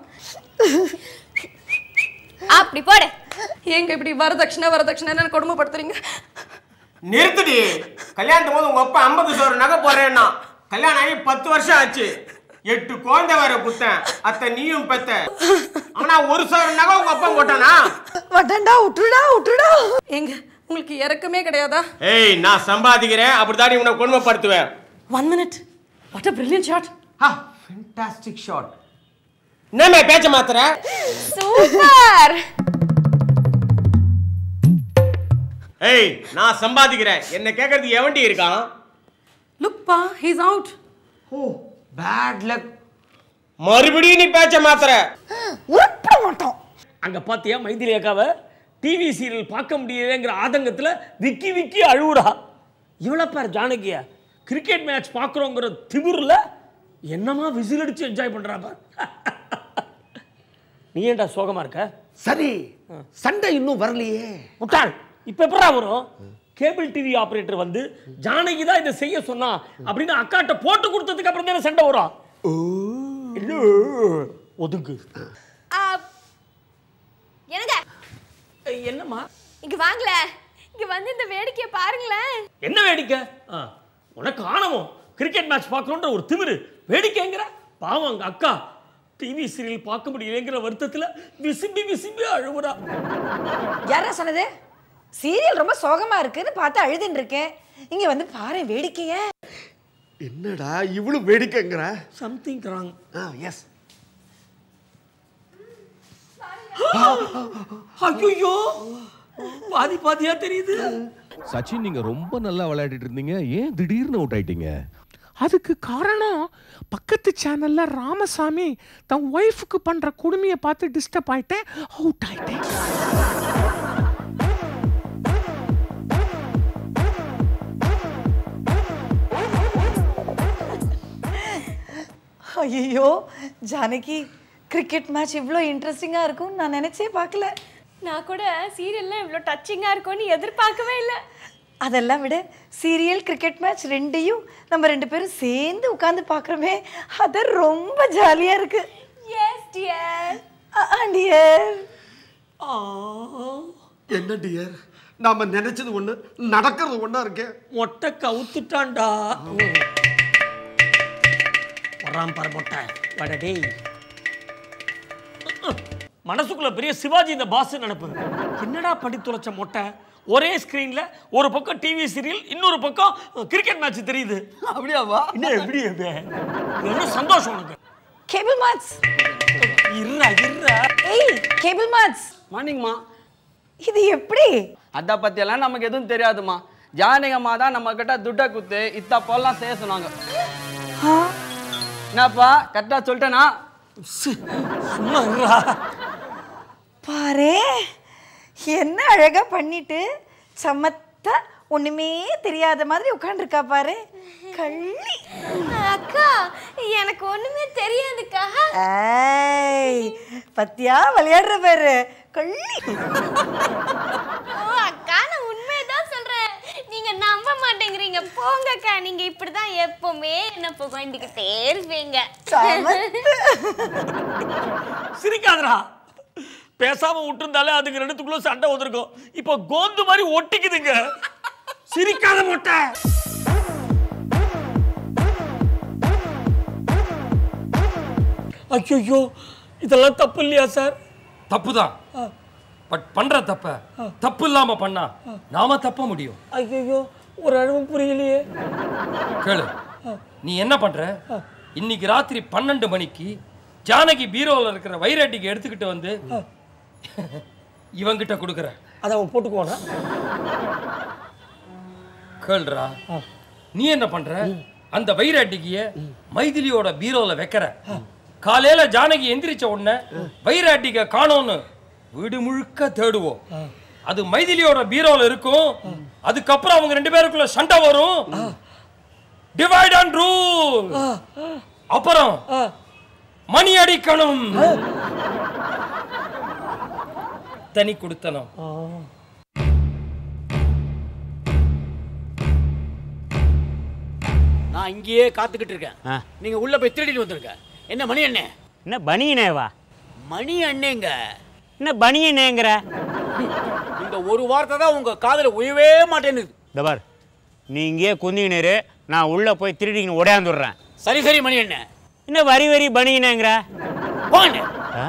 அப்படி போடு ஏங்க இப்படி வரதட்சணை வரதட்சணைன்னு கொடுமைப்படுத்துறீங்க நிறுத்துடி கல்யாணத்தும் போது உங்க அப்பா ஐம்பது சவரம் நகை போடுறேன்னா கல்யாணம் ஆகி பத்து வருஷம் ஆச்சு எட்டு குழந்தை வேற குத்தேன் அத்தை நீயும் பெத்த ஆனா ஒரு சவரம் நகை உங்க அப்பா போட்டானா வட்டண்டா விட்டுடா விட்டுடா ஏங்க உங்களுக்கு இறக்கமே கிடையாதா ஏய் நான் சம்பாதிக்கிறேன் அப்படித்தாடி உன்னை கொடுமைப்படுத்துவேன் one minute what a brilliant shot fantastic shot என்னமே பேச்ச மாத்துற சூப்பர் ஏய் நான் சம்பாதிக்கிறேன் என்ன கேட்கறதுக்கு எவன்டி இருக்கான் லுக் பா he's out oh bad luck மறுபடியும் நீ பேச்ச மாத்துற உருப்பட மாட்டோம் அங்க பாத்தியா மைதிலி அக்காவை டிவி சீரியல் பார்க்க முடியலைங்கிற ஆதங்கத்துல விக்கி விக்கி அழுவுறா இவ்வளோ பேர் ஜானகிய கிரிக்கெட் மேட்ச் பார்க்குறோங்கிற திமிரில் என்னமா விசில் அடிச்சு என்ஜாய் பண்றா பார் நீ ஏன்டா சோகமா இருக்க சரி சண்டை இன்னும் வரலையே முட்டாள் இப்போ எப்படா வரும் கேபிள் டிவி ஆபரேட்டர் வந்து ஜானகி தான் இதை செய்ய சொன்னா அப்படின்னு அக்காட்ட போட்டு கொடுத்ததுக்கு அப்புறம் தானே சண்டை வரும் இல்ல, ஒதுங்கு என்னங்க ஏய், என்னம்மா இங்க வாங்கல இங்க வந்து இந்த வேடிக்கையை பாருங்களேன் என்ன வேடிக்கை ஆ, உனக்கு ஆணவம் கிரிக்கெட் மேட்ச் பார்க்கணுன்ற ஒரு திமிரு வேடிக்கைங்கிற பாவம் அங்க அக்கா டிவி சீரியல் பார்க்க முடியலைங்கிற வருத்தத்துல விசும்பி விசும்பி அழுவுறா யாரா சொன்னது சீரியல் ரொம்ப சோகமா இருக்குன்னு பார்த்து அழுதுன்னு இருக்கேன் இங்க வந்து பாரு வேடிக்கைய என்னடா இவ்வளவு வேடிக்கைங்கிற சம்திங் ராங் ஆ எஸ் ஐயோ பாதி பாதியா தெரியுது சச்சின் நீங்க ரொம்ப நல்லா விளையாடிட்டு இருந்தீங்க ஏன் திடீர்னு அவுட் ஆயிட்டீங்க அதுக்கு காரணம் பக்கத்து சேனல்ல ராமசாமி தன் ஒய்ஃபுக்கு பண்ற கொடுமையை பார்த்து டிஸ்டர்ப் ஆயிட்டேன் அவுட் ஆயிட்டேன் ஐயோ ஜானகி கிரிக்கெட் மேட்ச் இவ்வளோ இன்ட்ரெஸ்டிங்காக இருக்கும் நான் நினைச்சே பார்க்கல நான் கூட சீரியல்லாம் இவ்வளோ டச்சிங்காக இருக்கும்னு எதிர்பார்க்கவே இல்லை அதெல்லாம் விட சீரியல் கிரிக்கெட் மேட்ச் ரெண்டையும் நம்ம ரெண்டு பேரும் சேர்ந்து உட்காந்து பார்க்குறோமே அது ரொம்ப ஜாலியாக இருக்கு எஸ் டியர் டியர் என்ன டியர் நாம நினைச்சது ஒண்ணு நடக்கிறது ஒண்ணா இருக்கே மொட்டை கவுத்துட்டான்டா வரான் பாரு மொட்டை வாடா டேய் மனசுக்குள்ள பெரிய சிவாஜி இந்த பாஸ் நினைப்பு என்னடா படி தொலைச்ச மொட்டை ஒரே ஸ்கிரீன்ல ஒரு பக்கம் டிவி சீரியல் இன்னொரு பக்கம் கிரிக்கெட் மேட்ச் தெரியுது அப்படியாவா என்ன எப்படி அது இது என்ன சந்தோஷம் உனக்கு கேபிள் மார்ட்ஸ் இருடா இருடா ஏய் கேபிள் மார்ட்ஸ் மார்னிங்மா இது எப்படி அதை பற்றியெல்லாம் நமக்கு எதுவும் தெரியாதுமா ஜானகம்மா தான் நம்ம கிட்ட துட்டை குத்து இத்த போலாம் செய்ய சொன்னாங்க என்னப்பா கரெக்டாக சொல்லிட்டேனா சும்மா இருடா பாரு என்ன அழகா பண்ணிட்டு சமத்தா ஒண்ணுமே தெரியாத மாதிரி உட்காந்துருக்கா பாரு கள்ளி அக்கா எனக்கு ஒண்ணுமே தெரியாதுக்கா ஏய் பத்தியா விளையாடுற பாரு கள்ளி ஓ அக்கா நான் உண்மையதான் சொல்றேன் நீங்க நம்ப மாட்டேங்கிறீங்க போங்கக்கா நீங்க இப்படிதான் எப்பவுமே என்ன புகழ்ந்துக்கிட்டே இருப்பீங்க சிரிக்காதடா பேசாம விட்டுருந்தாலே அதுக்கு ரெண்டுத்துக்குள்ள சண்டை வந்திருக்கும் இப்போ கோந்து மாதிரி ஒட்டிக்குதுங்க சிரிக்காத மொட்டை ஐயோ இதெல்லாம் தப்பு இல்லையா சார் தப்பு தான் பட் பண்ற தப்ப தப்பு இல்லாம பண்ணா நாம தப்ப முடியும் ஐயோ ஒரு அழுவும் புரியலையே கேளு நீ என்ன பண்ற இன்னைக்கு ராத்திரி பன்னெண்டு மணிக்கு ஜானகி பீரோல இருக்கிற வைரட்டிக்கு எடுத்துக்கிட்டு வந்து இவங்கிட்ட கொடுக்குற அதை அவன் போட்டுக்குவானா கேள்றா நீ என்ன பண்ற அந்த வைராட்டிக்கிய மைதிலியோட பீரோல வைக்கிற காலையில ஜானகி எந்திரிச்ச உடனே வைராட்டிக்க காணோம்னு வீடு முழுக்க தேடுவோம் அது மைதிலியோட பீரோல இருக்கும் அதுக்கப்புறம் அவங்க ரெண்டு பேருக்குள்ள சண்டை வரும் டிவைட் அண்ட் ரூல் அப்புறம் மணி அடிக்கணும் தனி கொடுத்தனும் நான் இங்கேயே காத்துக்கிட்டு இருக்கேன் நீங்க உள்ள போய் திருடிட்டு வந்துருங்க என்ன மணி அண்ணே என்ன பனியனேவா மணி அண்ணேங்க என்ன பனியனேங்கிற இந்த ஒரு வார்த்தை தான் உங்க காதுல உயவே மாட்டேங்குது இந்த பார் நீ இங்கேயே குந்திக்கினரு நான் உள்ள போய் திருடிக்கின்னு உடையாந்துடுறேன் சரி சரி மணி அண்ணே என்ன வரி வரி பனியனேங்கிற போங்க ஆ?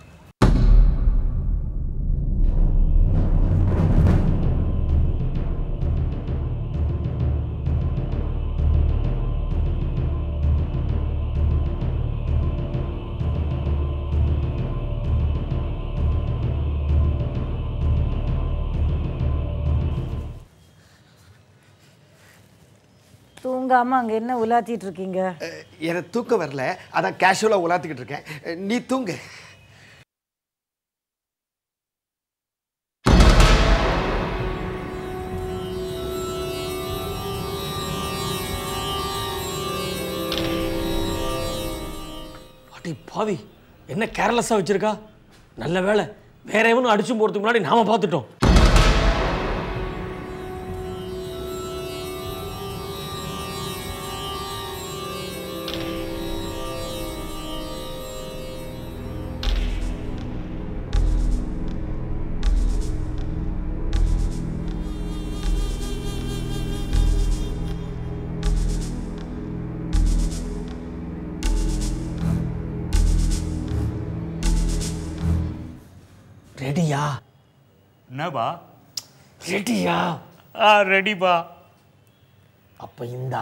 தூங்காம அங்க என்ன உலாத்திட்டு இருக்கீங்க எனக்கு தூக்கம் வரல அதான் கேஷுவலாக உலாத்திக்கிட்டு இருக்கேன் நீ தூங்கு அடி பாவி என்ன கேர்லெஸ்ஸாக வச்சிருக்கா நல்ல வேலை வேற எவனும் அடிச்சு போகிறதுக்கு முன்னாடி நாம பார்த்துட்டோம் ரெடியா என்னப்பா ரெடியா ஆ ரெடிப்பா அப்ப இந்தா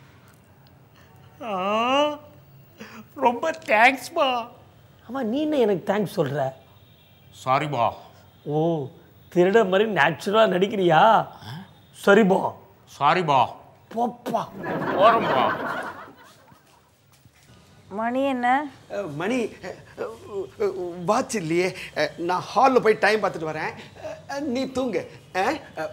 ஆ, ரொம்ப தேங்க்ஸ்பா ஆமா நீ என்ன எனக்கு தேங்க்ஸ் சொல்ற சாரிபா ஓ திருட மாதிரி நேச்சுரலாக நடிக்கிறியா சரிபா சாரிபா போப்பா போறோம்பா மணி என்ன அஹ், மணி வாட்ச் இல்லையே அஹ், நான் ஹாலில் போய் டைம் பார்த்துட்டு வரேன் அஹ், நீ தூங்கு அஹ், அஹ்,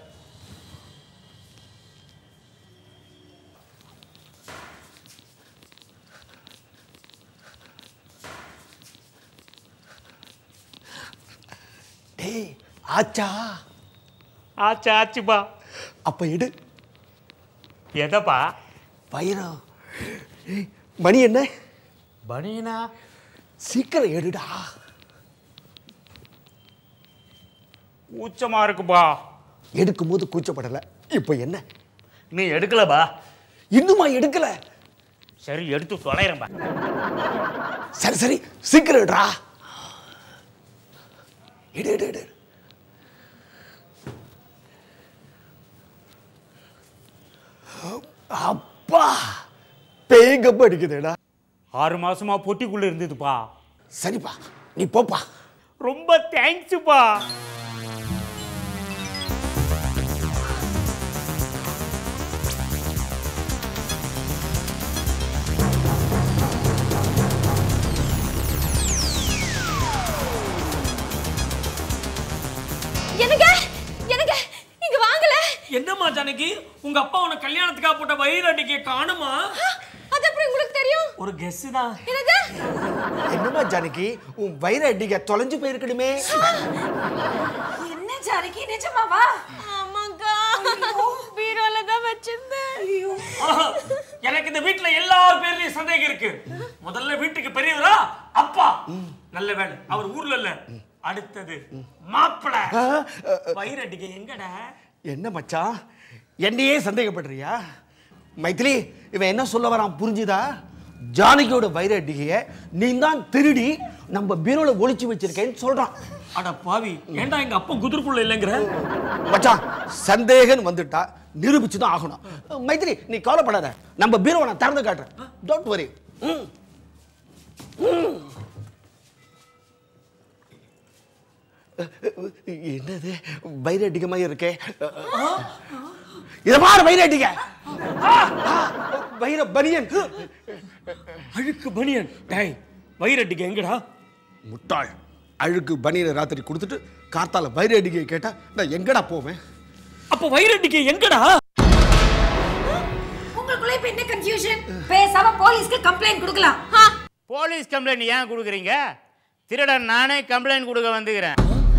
டேய் ஆச்சா ஆச்சா ஆச்சுப்பா அப்ப எடு எதப்பா வைரம் ஏய், மணி என்ன பனியனா சீக்கிரம் எடுடா ஊச்சமா இருக்குப்பா எடுக்கும்போது கூச்சப்படலை இப்போ என்ன நீ எடுக்கலப்பா இன்னுமா எடுக்கல சரி எடுத்து தொலைறேன்பா சரி சரி சீக்கிரம் எடுடா எடு எடு எடு அப்பா பேய் கப்பு அடிக்குதுடா ஆறு மாசமா பொட்டிக்குள்ள இருந்ததுப்பா சரிப்பா நீ போப்பா ரொம்ப தேங்க்ஸ்ப்பா எனக்கு எனக்கு இங்க வாங்கல என்னம்மா ஜானகி உங்க அப்பா உனக்கு கல்யாணத்துக்காக போட்ட வயிறு அடிக்க காணுமா அது எப்படி உங்களுக்கு தெரியும் ஒரு கெஸ் தான் என்னது என்னம்மா ஜானகி உன் வயிறு அடிக்க தொலைஞ்சு போயிருக்கணுமே என்ன ஜானகி நிஜமாவா ஆமாக்கா பீரோல தான் வச்சிருந்தேன் ஐயோ ஆஹா, எனக்கு இந்த வீட்ல எல்லா பேர்லயும் சந்தேகம் இருக்கு முதல்ல வீட்டுக்கு பெரியவரா அப்பா நல்ல வேலை அவர் ஊர்ல இல்ல அடுத்தது மாப்பிள வயிறு அடிக்க எங்கடா என்ன மச்சான் என்னையே சந்தேகப்படுறியா மைத்திலி இவன் என்ன சொல்ல வரான் புரிஞ்சுதா ஜானகியோட வைர அடிகைய நீ தான் திருடி நம்ம பீரோல ஒளிச்சு வச்சிருக்கேன்னு சொல்றான் அட பாவி ஏன்டா எங்க அப்பா குதிர்க்குள்ள இல்லைங்கிற மச்சான் சந்தேகன் வந்துட்டா நிரூபிச்சு தான் ஆகணும் மைத்திரி நீ கவலைப்படாத நம்ம பீரோவை நான் திறந்து காட்டுறேன் டோன்ட் வரி என்னது வைர அடிக்க மாதிரி இருக்கே இத பாரு வைர அடிக்க வைர பனியன் அழுக்கு பனியன் டேய் வயிறு அடிக்க எங்கடா முட்டாள் அழுக்கு பனியனை ராத்திரி கொடுத்துட்டு கார்த்தால வைர அடிக்க கேட்டா நான் எங்கடா போவேன் அப்ப வயிறு அடிக்க எங்கடா உங்களுக்குள்ள இப்ப என்ன கன்ஃபியூஷன் பேசாம போலீஸ்க்கு கம்ப்ளைண்ட் கொடுக்கலாம் போலீஸ் கம்ப்ளைண்ட் ஏன் கொடுக்குறீங்க திருடன் நானே கம்ப்ளைண்ட் கொடுக்க வந்துக்கிறேன்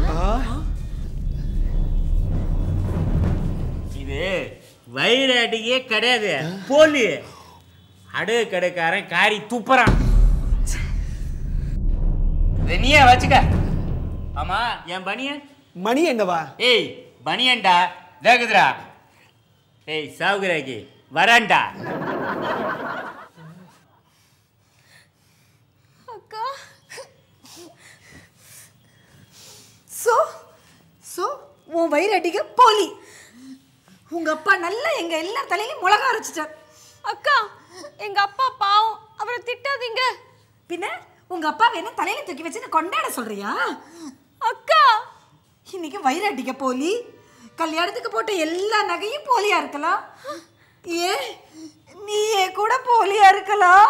இது வயிறு அடியே கிடையாது போலி அடுகு கடைக்காரன் காரி துப்புறான் இதை நீயே வச்சுக்க ஆமா என் பனியன் மணி எங்கவா ஏய் பனியன்டா தேகுதுரா ஏய் சாவுகிறாக்கி வரேன்டா அக்கா சோ சோ உன் வயிறு அடிக்க போலி உங்க அப்பா நல்லா எங்க எல்லா தலையிலும் மிளகா அரைச்சிட்டார் அக்கா எங்க அப்பா பாவம் அவரை திட்டாதீங்க பின்ன உங்க அப்பா வேணும் தலையில தூக்கி வச்சு கொண்டாட சொல்றியா அக்கா இன்னைக்கு வயிறு அடிக்க போலி கல்யாணத்துக்கு போட்ட எல்லா நகையும் போலியா இருக்கலாம் ஏ நீயே கூட போலியா இருக்கலாம்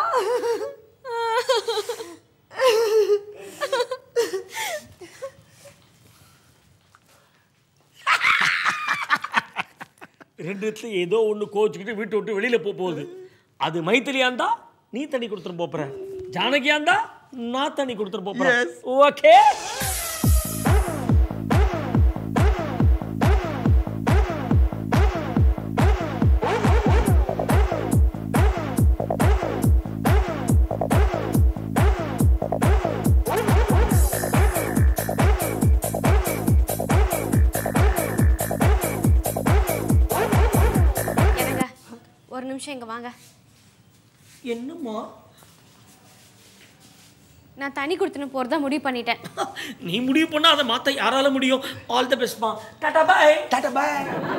ரெண்டு இடத்துல ஏதோ ஒண்ணு கோச்சுக்கிட்டு வீட்டை விட்டு வெளியில போக போகுது அது மைத்திலியா இருந்தா நீ தண்ணி கொடுத்துட்டு போற ஜானகியா இருந்தா நான் தண்ணி கொடுத்துட்டு போறேன் ஓகே என்னங்க ஒரு நிமிஷம் இங்க வாங்க என்னம்மா நான் தனி கொடுத்துன்னு போறதா முடிவு பண்ணிட்டேன் நீ முடிவு பண்ணா அதை மாத்த யாரால முடியும் ஆல் தி பெஸ்ட்மா டாடா பாய் டாடா பாய்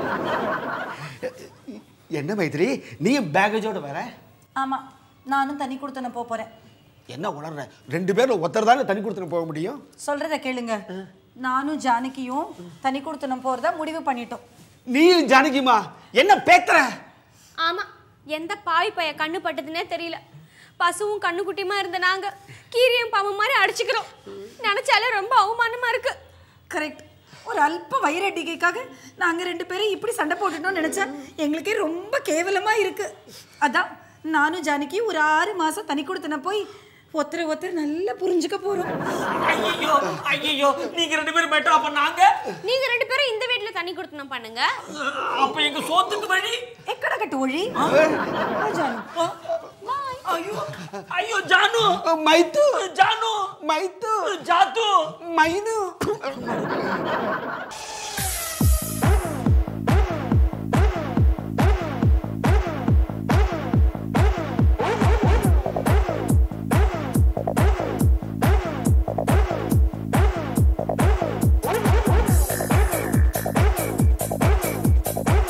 என்ன மைத்திரி நீ பேகேஜோட வர ஆமா நானும் தண்ணி கொடுத்து நான் போக போறேன் என்ன உணர்ற ரெண்டு பேரும் ஒருத்தர் தானே தண்ணி கொடுத்துட்டு போக முடியும் சொல்றத கேளுங்க நானும் ஜானகியும் தண்ணி கொடுத்து நம்ம போறதா முடிவு பண்ணிட்டோம் நீயும் ஜானகிமா என்ன பேத்துற ஆமா எந்த பாவி பைய கண்ணு பட்டதுன்னே தெரியல பசுவும் கண்ணுக்குட்டியுமா இருந்த நாங்க கீரியும் பாம்பு மாதிரி அடிச்சுக்கிறோம் நினைச்சாலே ரொம்ப அவமானமா இருக்கு கரெக்ட் ஒரு அல்ப வயிறடிக்கைக்காக நாங்க ரெண்டு பேரும் இப்படி சண்டை போட்டுட்டோம்னு நினைச்சா எங்களுக்கே ரொம்ப கேவலமா இருக்கு அதான் நானும் ஜானகி ஒரு ஆறு மாசம் தனி கொடுத்தன போய் ஒருத்தரை ஒருத்தர் நல்லா புரிஞ்சுக்க போறோம் ஐயோ ஐயோ நீங்க ரெண்டு பேரும் பெட்டர் அப்ப நாங்க நீங்க ரெண்டு பேரும் இந்த வீட்ல தண்ணி கொடுத்தணும் பண்ணுங்க அப்ப எங்க சோத்துக்கு வழி எக்கட கட்டு ஒழி ஐயோ ஐயோ ஜானு மைத்து ஜானு மைத்து ஜாத்து மைனு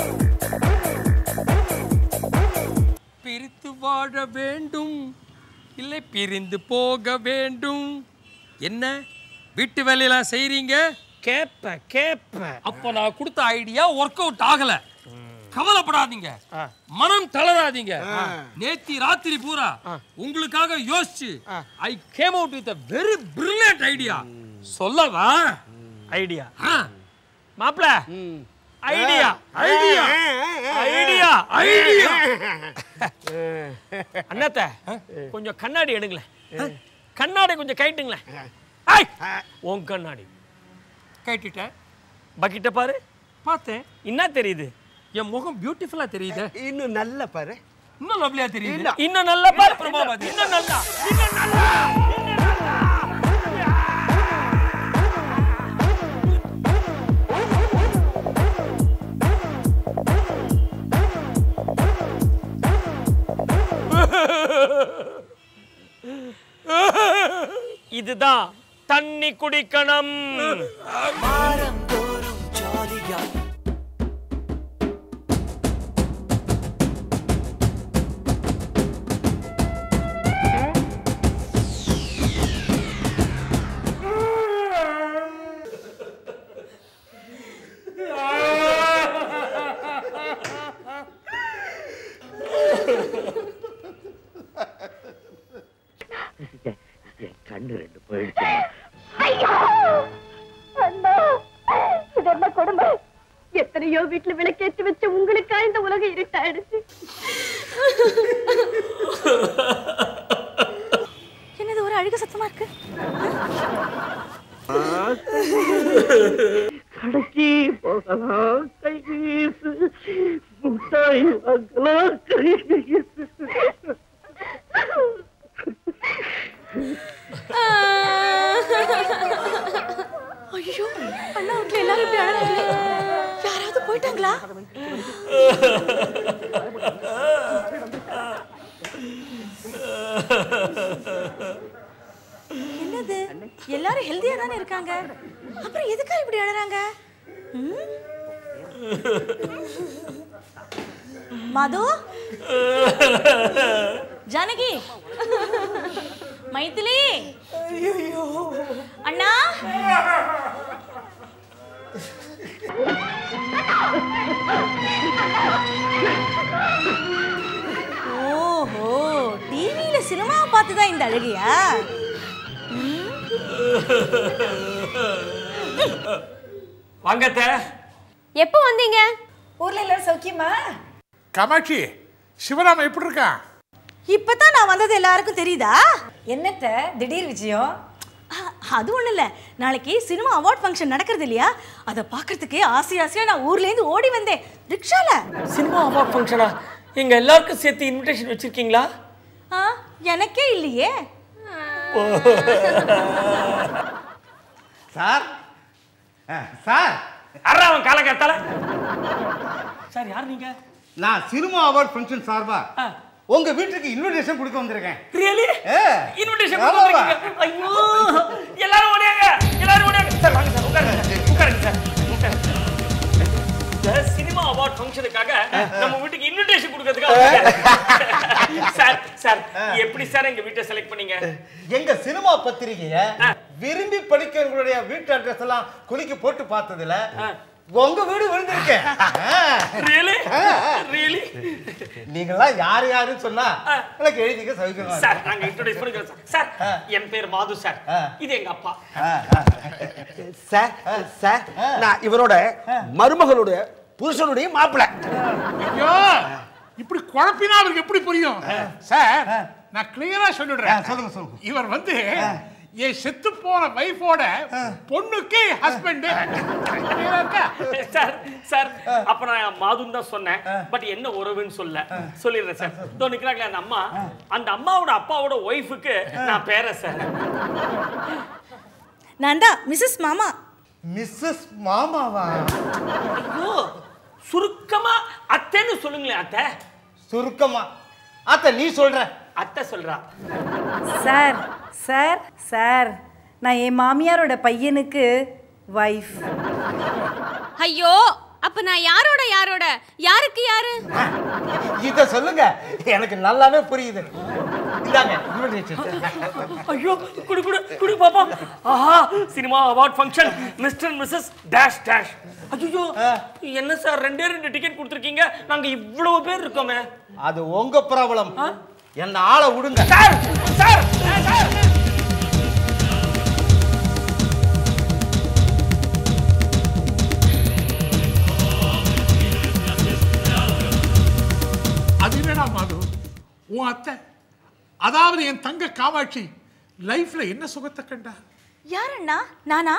பிரித்து வாழ வேண்டும் இல்லை பிரிந்து போக வேண்டும் என்ன வீட்டு வேலையெல்லாம் செய்றீங்க கேப்ப கேப்ப அப்போ நான் கொடுத்த ஐடியா ஒர்க் அவுட் ஆகல கவலைப்படாதீங்க மனம் தளராதீங்க நேத்தி ராத்திரி பூரா உங்களுக்காக யோசிச்சு I came out with very brilliant idea சொல்லவா ஐடியா மாப்ள ஐடியா ஐடியா ஐடியா ஐடியா அண்ணாத்த கொஞ்சம் கண்ணாடி எடுங்களேன் கண்ணாடி கொஞ்சம் கைட்டுங்களேன் ஐ! உன் கண்ணாடி கேட்டுட்டேன் பக்கிட்ட பாரு பார்த்தேன் என்ன தெரியுது என் முகம் பியூட்டிஃபுல்லா தெரியுது இன்னும் நல்ல பாரு இன்னும் லவ்லியா தெரியுது இன்னும் நல்லா பாரு பிரபாவதி. இன்னும் நல்லா இன்னும் நல்லா இதுதான் தண்ணி குடிக்கணும் கண்ணு ரெண்டு போயிடுச்சு அண்ணா இது என்ன கொடுமை எத்தனையோ வீட்டுல விளக்கேற்றி வச்ச உங்களுக்கா இந்த உலகம் இருட்டாயிடுச்சு என்னது ஒரு அழுக சத்தமா இருக்கு கடைக்கு போகலாம் கை வீசு முட்டாய் வாங்கலாம் கை வீசு ஐயோ அண்ணா வீட்ல எல்லாரும் இப்படி அழறாங்களே யாராவது போயிட்டாங்களா என்னது எல்லாரும் ஹெல்தியா தானே இருக்காங்க அப்புறம் எதுக்கா இப்படி அழறாங்க ம்? மது ஜானகி மைதிலி அண்ணா ஓஹோ டிவியில சினிமாவை பார்த்து தான் இந்த அழகியா வாங்கத்த எப்போ வந்தீங்க ஊர்ல எல்லாரும் சௌக்கியமா காமாட்சி சிவராம எப்படி இருக்கான் இப்பதான் நான் வந்தது எல்லாருக்கும் தெரியுதா என்னத்த திடீர் விஜயம் அது ஒண்ணும் இல்ல நாளைக்கு சினிமா அவார்ட் ஃபங்க்ஷன் நடக்கிறது இல்லையா அதை பார்க்கறதுக்கு ஆசை ஆசையா நான் ஊர்ல இருந்து ஓடி வந்தேன் ரிக்ஷால சினிமா அவார்ட் ஃபங்க்ஷனா எங்க எல்லாருக்கும் சேர்த்து இன்விடேஷன் வச்சிருக்கீங்களா ஆ, எனக்கே இல்லையே சார் சார் அறா அவன் காலகத்தால சார் யார் நீங்க நான் சினிமா அவார்ட் ஃபங்க்ஷன் சார்பா உங்க வீட்டுக்கு இன்விடேஷன் கொடுக்க வந்திருக்கேன் ரியலி ஏ. இன்விடேஷன் ஆமாவா? கொடுத்துருக்கீங்க ஐயோ எல்லாரும் ஓடியாங்க எல்லாரும் ஓடியாங்க சார் வாங்க சார் உட்காருங்க சார் உட்காருங்க சார் உட்காருங்க இந்த சினிமா அவார்ட் ஃபங்க்ஷனுக்காக நம்ம வீட்டுக்கு இன்விடேஷன் கொடுக்கறதுக்காக சார் சார் எப்படி சார் எங்க வீட்டை செலக்ட் பண்ணீங்க எங்க சினிமா பத்திரிகைய விரும்பி படிக்கிறவங்களுடைய வீட்டு அட்ரஸ் எல்லாம் குலுக்கி போட்டு பார்த்ததுல உங்க வீடு விழுந்திருக்கேன் ரியலி ரியலி நீங்களாம் யார் யாருன்னு சொன்னா எனக்கு எழுதிக்க சௌகரியமா சார் இருக்கும். நாங்க இன்ட்ரோடியூஸ் பண்ணிக்கிறோம் சார் சார் என் பேர் மாது சார் இது எங்க அப்பா சார் சார் நான் இவரோட மருமகளுடைய புருஷனுடைய மாப்பிள்ளை ஐயோ இப்படி குழப்பினா அவருக்கு எப்படி புரியும் சார் நான் கிளியரா சொல்லிடுறேன் சொல்லுங்க சொல்லுங்க இவர் வந்து என் செத்து போன வைஃபோட பொண்ணுக்கு ஹஸ்பண்ட் சார் சார் அப்ப நான் மாதுன்னு தான் சொன்னேன் பட் என்ன உறவுன்னு சொல்ல சொல்லிடுறேன் சார் இதோ நிக்கிறாங்களே அந்த அம்மா அந்த அம்மாவோட அப்பாவோட ஒய்ஃபுக்கு நான் பேர சார் நான் தான் மிஸ்ஸஸ் மாமா மிஸ்ஸஸ் மாமாவா ஐயோ சுருக்கமா அத்தைன்னு சொல்லுங்களேன் அத்தை சுருக்கமா அத்தை நீ சொல்ற அத்தை சொல்றா சார் சார் சார் நான் என் மாமியாரோட பையனுக்கு வைஃப் ஐயோ அப்ப நான் யாரோட யாரோட யாருக்கு யாரு இத சொல்லுங்க எனக்கு நல்லாவே புரியுது இந்தாங்க invitation. ஐயோ குடு குடு குடு பாப்பா ஆஹா cinema award function mister missus dash dash ஐயோ என்ன சார் ரெண்டே ரெண்டு டிக்கெட் கொடுத்துருக்கீங்க நாங்க இவ்வளவு பேர் இருக்கோமே அது உங்க ப்ராப்ளம் என்ன ஆளை விடுங்க சார் சார் சார் அது என்னடா மாது உன் அத்தை அதாவது என் தங்க காமாட்சி லைஃப்ல என்ன சுகத்தை கண்டா யார் அண்ணா நானா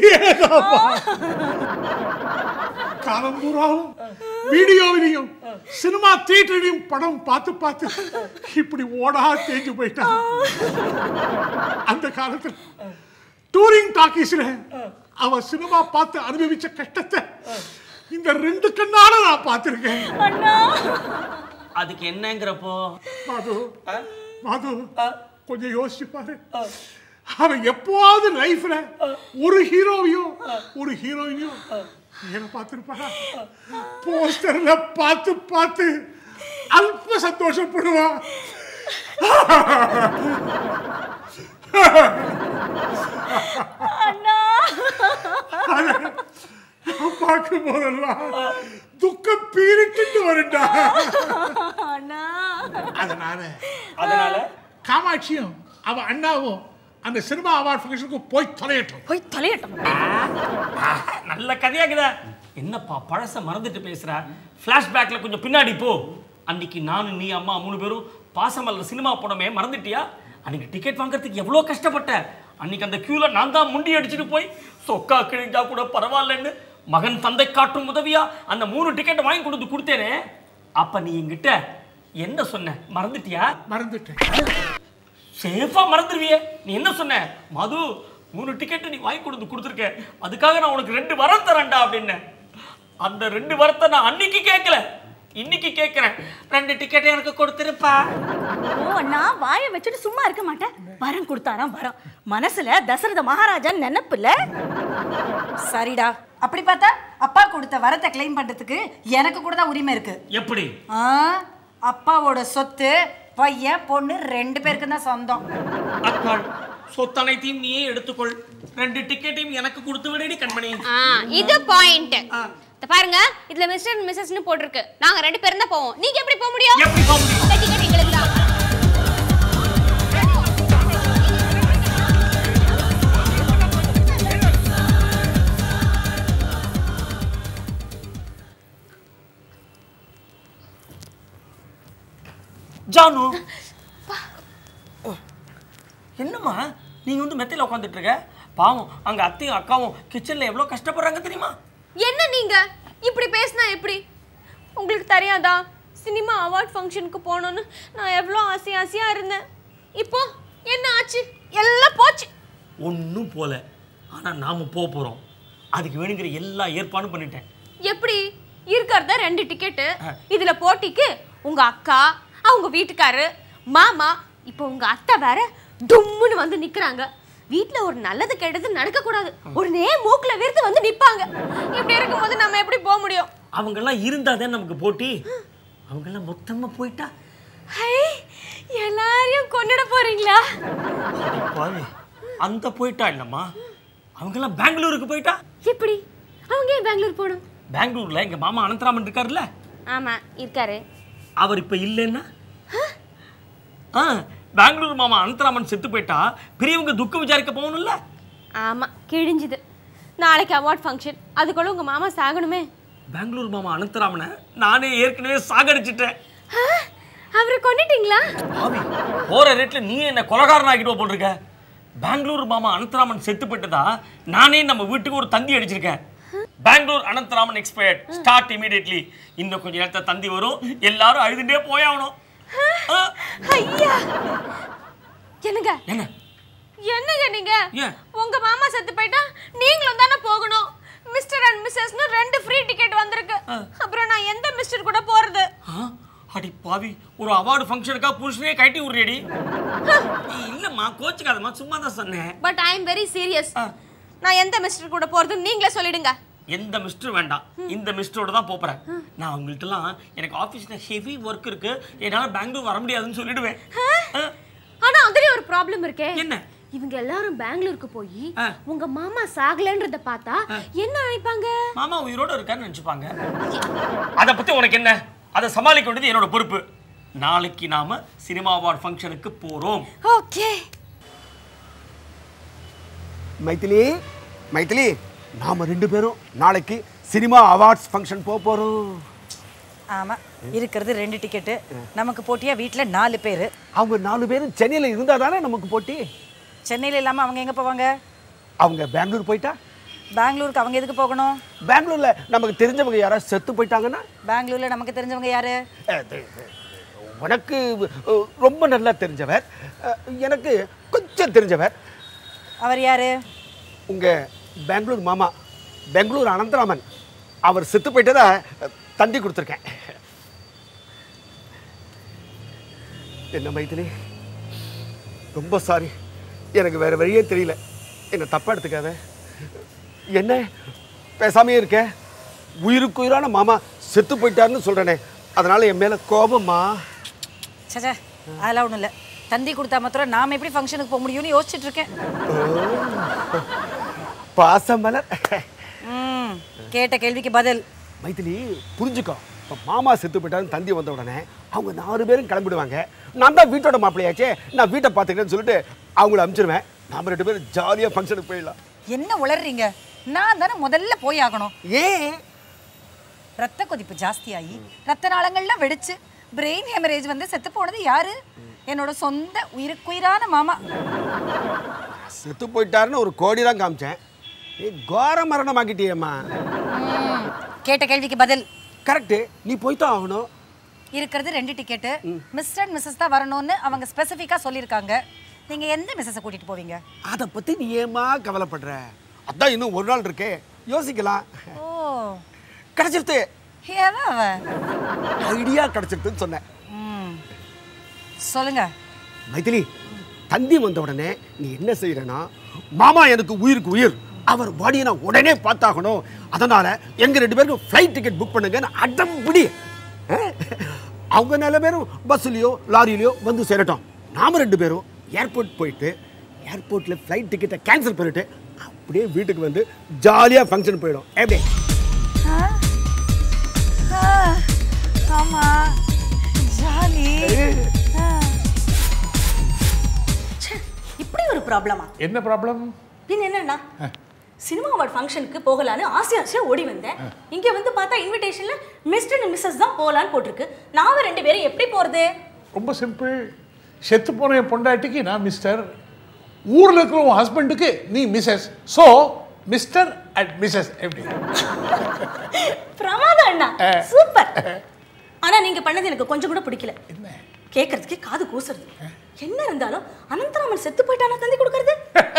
காலம் பூராவும் வீடியோவிலையும் சினிமா தியேட்டர்லையும் படம் பார்த்து பார்த்து இப்படி ஓடா தேஞ்சு போயிட்டான் அந்த காலத்துல டூரிங் டாக்கீஸ்ல அவ சினிமா பார்த்து அனுபவிச்ச கஷ்டத்தை இந்த ரெண்டு கண்ணால நான் பார்த்திருக்கேன் அதுக்கு என்னங்கிறப்போ மாது மாது கொஞ்சம் யோசிச்சு பாரு அவன் எப்போவாவது லைஃப்ல ஒரு ஹீரோவையும் ஒரு ஹீரோயினையும் என்ன பார்த்துருப்பாரா போஸ்டர்ல பார்த்து பார்த்து அல்ப சந்தோஷப்படுவான் அத நான் பார்க்கும் போதெல்லாம் துக்கம் பீரிட்டு வருண்டா அண்ணா அதனால அதனால காமாட்சியும் அவ அண்ணாவும் அந்த சினிமா அவார்ட் ஃபங்க்ஷனுக்கு போய் தொலையட்டும் போய் தொலையட்டும் நல்ல கதையாக்குதா என்னப்பா பழச மறந்துட்டு பேசுற ஃப்ளாஷ்பேக்ல கொஞ்சம் பின்னாடி போ அன்னைக்கு நானும் நீ அம்மா மூணு பேரும் பாசமல்ல சினிமா போனமே மறந்துட்டியா அன்னைக்கு டிக்கெட் வாங்குறதுக்கு எவ்வளோ கஷ்டப்பட்ட அன்னைக்கு அந்த கியூல நான் தான் முண்டி அடிச்சுட்டு போய் சொக்கா கிழிஞ்சா கூட பரவாயில்லன்னு மகன் தந்தை காட்டும் உதவியா அந்த மூணு டிக்கெட் வாங்கி கொடுத்து கொடுத்தேனே அப்ப நீ என்கிட்ட என்ன சொன்ன மறந்துட்டியா மறந்துட்டேன் சேஃபா மறந்துடுவியே நீ என்ன சொன்ன மது மூணு டிக்கெட் நீ வாங்கி கொடுத்து கொடுத்துருக்க அதுக்காக நான் உனக்கு ரெண்டு வரம் தரேன்டா அப்படின்னு அந்த ரெண்டு வரத்தை நான் அன்னைக்கு கேட்கல இன்னைக்கு கேட்கிறேன் ரெண்டு டிக்கெட் எனக்கு கொடுத்துருப்பா ஓ அண்ணா வாயை வச்சுட்டு சும்மா இருக்க மாட்டேன் வரம் கொடுத்தாராம் வரம் மனசுல தசரத மகாராஜான்னு நினைப்புல சரிடா அப்படி பார்த்தா அப்பா கொடுத்த வரத்தை கிளைம் பண்றதுக்கு எனக்கு கூட தான் உரிமை இருக்கு எப்படி ஆ அப்பாவோட சொத்து பையன் பொண்ணு ரெண்டு பேருக்கு தான் சொந்தம் அக்காள் சொத்தனைத்தையும் நீயே எடுத்துக்கொள் ரெண்டு டிக்கெட்டையும் எனக்கு கொடுத்து விடடி கண்மணி ஆ இது பாயிண்ட் பாருங்க இதுல மிஸ்டர் மிஸ்ஸஸ்னு போட்டிருக்கு நாங்க ரெண்டு பேரும் தான் போவோம் நீங்க எப்படி போக முடியும் எப்படி போக முடியும் இந்த டிக்கெட் எங்களுக்கு தான் ஜானு என்னம்மா நீங்க வந்து மெத்தையில உட்காந்துட்டு இருக்க பாவம் அங்க அத்தையும் அக்காவும் கிச்சன்ல எவ்வளவு கஷ்டப்படுறாங்க தெரியுமா என்ன நீங்க இப்படி பேசினா எப்படி உங்களுக்கு தெரியாதா சினிமா அவார்ட் ஃபங்க்ஷனுக்கு போகணும்னு நான் எவ்வளோ ஆசை ஆசையா இருந்தேன் இப்போ என்ன ஆச்சு எல்லாம் போச்சு ஒன்றும் போல ஆனா நாம போக போறோம் அதுக்கு வேணுங்கிற எல்லா ஏற்பாடும் பண்ணிட்டேன் எப்படி இருக்கிறத ரெண்டு டிக்கெட்டு இதுல போட்டிக்கு உங்க அக்கா அவங்க வீட்டுக்காரு மாமா இப்போ உங்க அத்தை வேற டும்முன்னு வந்து நிக்கிறாங்க வீட்ல ஒரு நல்லது கெட்டது நடக்க கூடாது ஒரு நே மூக்குல விருந்து வந்து நிப்பாங்க இப்படி இருக்கும்போது நம்ம எப்படி போக முடியும் அவங்கெல்லாம் இருந்தாதான் நமக்கு போட்டி அவங்கெல்லாம் மொத்தமா போயிட்டா ஹை எல்லாரையும் கொண்டுட போறீங்களா அடி பாவி அந்த போயிட்டா இல்லம்மா அவங்கெல்லாம் பெங்களூருக்கு போயிட்டா எப்படி அவங்க ஏன் பெங்களூர் போகணும் பெங்களூர்ல எங்க மாமா அனந்தராமன் இருக்காருல்ல ஆமா இருக்காரு அவர் இப்ப இல்லைன்னா ஆ பெங்களூர் மாமா அனந்தராமன் செத்து போயிட்டா பெரியவங்க துக்கம் விசாரிக்க போகணும்ல ஆமா கிழிஞ்சுது நாளைக்கு அவார்ட் ஃபங்க்ஷன் அதுக்குள்ள உங்க மாமா சாகணுமே பெங்களூர் மாமா அனந்தராமனை நானே ஏற்கனவே சாகடிச்சிட்டேன் அவரை கொன்னுட்டீங்களா பாவி போற ரேட்ல நீ என்ன கொலகாரன் ஆக்கிட்டு போட்டிருக்க பெங்களூர் மாமா அனந்தராமன் செத்து போயிட்டதா நானே நம்ம வீட்டுக்கு ஒரு தந்தி அடிச்சிருக்கேன் Bangalore Anantharaman expired start immediately இன்னும் கொஞ்ச நேரத்தை தந்தி வரும் எல்லாரும் அழுதுட்டே போயாகணும் ஐயா என்னங்க என்ன என்னங்க நீங்க ஏன்? உங்க மாமா செத்து போயிட்டா நீங்களும் தானே போகணும் மிஸ்டர் அண்ட் மிஸ்ஸஸ்னு ரெண்டு ஃப்ரீ டிக்கெட் வந்திருக்கு அப்புறம் நான் எந்த மிஸ்டர் கூட போறது ஆ, அடி பாவி ஒரு அவார்டு ஃபங்க்ஷனுக்கா புருஷனே கட்டி விடுறேடி இல்லம்மா கோச்சுக்காதம்மா சும்மா தான் சொன்னேன் but I am very serious நான் எந்த மிஸ்டர் கூட போறது நீங்களே சொல்லிடுங்க எந்த மிஸ்டர் வேண்டாம் இந்த மிஸ்டரோட தான் போறேன் நான் அவங்கள்ட்டலாம் எனக்கு ஆஃபீஸ்ல ஹெவி ஒர்க் இருக்கு என்னால பெங்களூர் வர முடியாதுன்னு சொல்லிடுவேன் ஆனா அதுலயும் ஒரு ப்ராப்ளம் இருக்கே என்ன இவங்க எல்லாரும் பெங்களூருக்கு போய் உங்க மாமா சாகலன்றத பார்த்தா என்ன நினைப்பாங்க மாமா உயிரோட இருக்கான்னு நினைச்சுப்பாங்க அதை பத்தி உனக்கு என்ன அதை சமாளிக்க வேண்டியது என்னோட பொறுப்பு நாளைக்கு நாம சினிமா அவார்ட் ஃபங்க்ஷனுக்கு போறோம் ஓகே மைத்திலி மைத்திலி நாம ரெண்டு பேரும் நாளைக்கு சினிமா அவார்ட்ஸ் ஃபங்க்ஷன் போக போறோம் ஆமா இருக்கிறது ரெண்டு டிக்கெட்டு நமக்கு போட்டியா வீட்ல நாலு பேர் அவங்க நாலு பேரும் சென்னையில் இருந்தா தானே நமக்கு போட்டி சென்னையில இல்லாம அவங்க எங்க போவாங்க அவங்க பெங்களூர் போயிட்டா பெங்களூருக்கு அவங்க எதுக்கு போகணும் பெங்களூர்ல நமக்கு தெரிஞ்சவங்க யாராவது செத்து போயிட்டாங்கன்னா பெங்களூர்ல நமக்கு தெரிஞ்சவங்க யாரு அது, உனக்கு அஹ், ரொம்ப நல்லா தெரிஞ்சவர் அஹ், எனக்கு கொஞ்சம் தெரிஞ்சவர் அவர் யாரு உங்க பெங்களூர் மாமா பெங்களூர் அனந்தராமன் அவர் செத்து போயிட்டதா அஹ், தந்தி கொடுத்துருக்கேன் என்ன மைத்திலி ரொம்ப சாரி எனக்கு வேற வழியே தெரியல என்ன தப்பா எடுத்துக்காத என்ன பேசாமே இருக்க உயிருக்கு உயிரான மாமா செத்து போயிட்டாருன்னு சொல்றேனே அதனால என் மேல கோபமா சச்சா அதெல்லாம் ஒண்ணும் இல்ல தந்தி கொடுத்தா மாத்திரம் நாம எப்படி ஃபங்க்ஷனுக்கு போக முடியும்னு யோசிச்சுட்டு இருக்கேன் பாசமலர் ம் கேட்ட கேள்விக்கு பதில் மைத்திலி புரிஞ்சுக்கோ இப்போ மாமா செத்து போயிட்டாருன்னு தந்தி வந்த உடனே அவங்க நாலு பேரும் கிளம்பிடுவாங்க நான் தான் வீட்டோட மாப்பிள்ளையாச்சே நான் வீட்டை பார்த்துக்கிறேன்னு சொல்லிட்டு அவங்கள அனுப்பிச்சிருவேன் நாம ரெண்டு பேரும் ஜாலியாக ஃபங்க்ஷனுக்கு போயிடலாம் என்ன உளறீங்க நான் தானே முதல்ல போய் ஆகணும் ஏன் ரத்த கொதிப்பு ஜாஸ்தியாகி ரத்த நாளங்கள்லாம் வெடிச்சு பிரெயின் ஹெமரேஜ் வந்து செத்து போனது யாரு என்னோட சொந்த உயிருக்குயிரான மாமா செத்து போயிட்டாருன்னு ஒரு கோடி தான் காமிச்சேன் நீ கோர மரணம் ஆக்கிட்டியேம்மா ம், கேட்ட கேள்விக்கு பதில் கரெக்டு நீ போய்தான் ஆகணும் இருக்கிறது ரெண்டு டிக்கெட்டு மிஸ்டர் அண்ட் மிஸ்ஸஸ் தான் வரணும்னு அவங்க ஸ்பெசிஃபிக்காக சொல்லியிருக்காங்க நீங்க எந்த மிஸ்ஸஸை கூட்டிட்டு போவீங்க அதை பற்றி நீ ஏமா கவலைப்படுற அதான் இன்னும் ஒரு நாள் இருக்கே யோசிக்கலாம் ஓ கிடைச்சிருத்து ஏவா அவ ஐடியா கிடைச்சிருத்துன்னு சொன்னேன் ம் சொல்லுங்க மைதிலி தந்தி வந்த உடனே நீ என்ன செய்யறனா மாமா எனக்கு உயிருக்கு உயிர் அவர் பாடியை நான் உடனே பார்த்தாகணும் அதனால எங்க ரெண்டு பேருக்கும் ஃப்ளைட் டிக்கெட் புக் பண்ணுங்கன்னு அடம்பிடி அஹ்? அவங்க நல்ல பேரும் பஸ்ஸுலையோ லாரியிலையோ வந்து சேரட்டும் நாம ரெண்டு பேரும் ஏர்போர்ட் போயிட்டு ஏர்போர்ட்ல ஃப்ளைட் டிக்கெட்டை கேன்சல் பண்ணிட்டு அப்படியே வீட்டுக்கு வந்து ஜாலியா ஃபங்க்ஷன் போயிடும் எப்படி ஆமா ஜாலி இப்படி ஒரு ப்ராப்ளமா என்ன ப்ராப்ளம் பின் என்னன்னா சினிமா அவார்ட் ஃபங்க்ஷனுக்கு போகலான்னு ஆசை ஆசையா ஓடி வந்தேன் இங்க வந்து பார்த்தா இன்விடேஷன்ல மிஸ்டர் அண்ட் மிஸ்ஸஸ் தான் போகலான்னு போட்டிருக்கு நாம ரெண்டு பேரும் எப்படி போறது ரொம்ப சிம்பிள் செத்து போன என் பொண்டாட்டிக்கு நான் மிஸ்டர் ஊரில் இருக்கிற உன் ஹஸ்பண்டுக்கு நீ missus so mister and missus எப்படி பிரமாதம் அண்ணா ஆ. சூப்பர் ஆனா நீங்க பண்ணது எனக்கு கொஞ்சம் கூட பிடிக்கல கேட்கறதுக்கே காது கூசுறது என்ன இருந்தாலும் அனந்தராமன் செத்து போயிட்டானா தந்தி கொடுக்கறது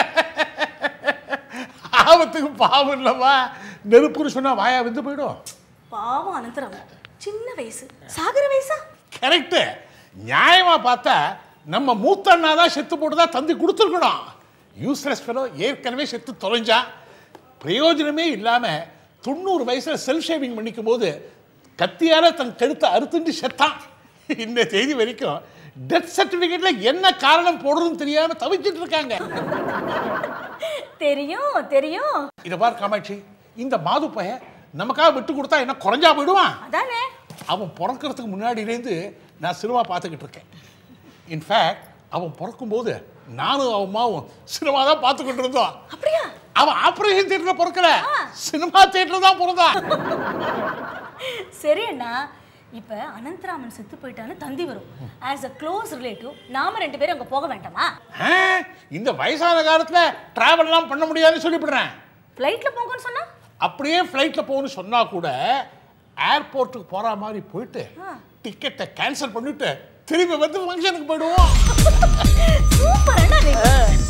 ஆபத்துக்கு பாவம் இல்லவா நெருப்புன்னு சொன்னா வாயா வந்து போயிடும் பாவம் அனந்தராமன் சின்ன வயசு சாகர வயசா கரெக்டு நியாயமா பார்த்தா நம்ம மூத்த அண்ணா தான் செத்து போட்டு தான் தந்தி கொடுத்துருக்கணும் யூஸ்லெஸ் ஃபெலோ ஏற்கனவே செத்து தொலைஞ்சான் பிரயோஜனமே இல்லாம தொண்ணூறு வயசுல செல்ஃப் ஷேவிங் பண்ணிக்கும் போது கத்தியால தன் கழுத்தை அறுத்துண்டு செத்தான் இந்த செய்தி வரைக்கும் டெத் சர்டிஃபிகேட்ல என்ன காரணம் போடுறதுன்னு தெரியாம தவிச்சிட்டு இருக்காங்க தெரியும் தெரியும் இதை பார் காமாட்சி இந்த மாது பையன் நமக்காக விட்டு கொடுத்தா என்ன குறைஞ்சா போயிடுவான் அதானே அவன் பிறக்கிறதுக்கு முன்னாடியிலேருந்து நான் சினிமா பார்த்துக்கிட்டு இருக்கேன் இன்ஃபேக்ட் அவன் பிறக்கும்போது நானும் அவன் மாவும் சினிமா தான் பார்த்துக்கிட்டு இருந்தோம் அப்படியா அவன் ஆப்ரேஷன் தியேட்டர்ல பிறக்கல சினிமா தியேட்டர்ல தான் பிறந்தான் சரி அண்ணா இப்ப அனந்தராமன் செத்து போயிட்டான்னு தந்தி வரும் ஆஸ் அ க்ளோஸ் ரிலேட்டிவ் நாம ரெண்டு பேரும் அங்க போக வேண்டாமா ஆ, இந்த வயசான காலத்துல டிராவல்லாம் பண்ண முடியாதுன்னு சொல்லிவிடுறேன் ஃப்ளைட்ல போங்கன்னு சொன்னா அப்படியே ஃப்ளைட்டில் போகணும்னு சொன்னா கூட ஏர்போர்ட்டுக்கு போற மாதிரி போயிட்டு டிக்கெட்டை கேன்சல் பண்ணிட்டு திரும்பி வந்து ஃபங்க்ஷனுக்கு போயிடுவோம் சூப்பர் அண்ணா நீ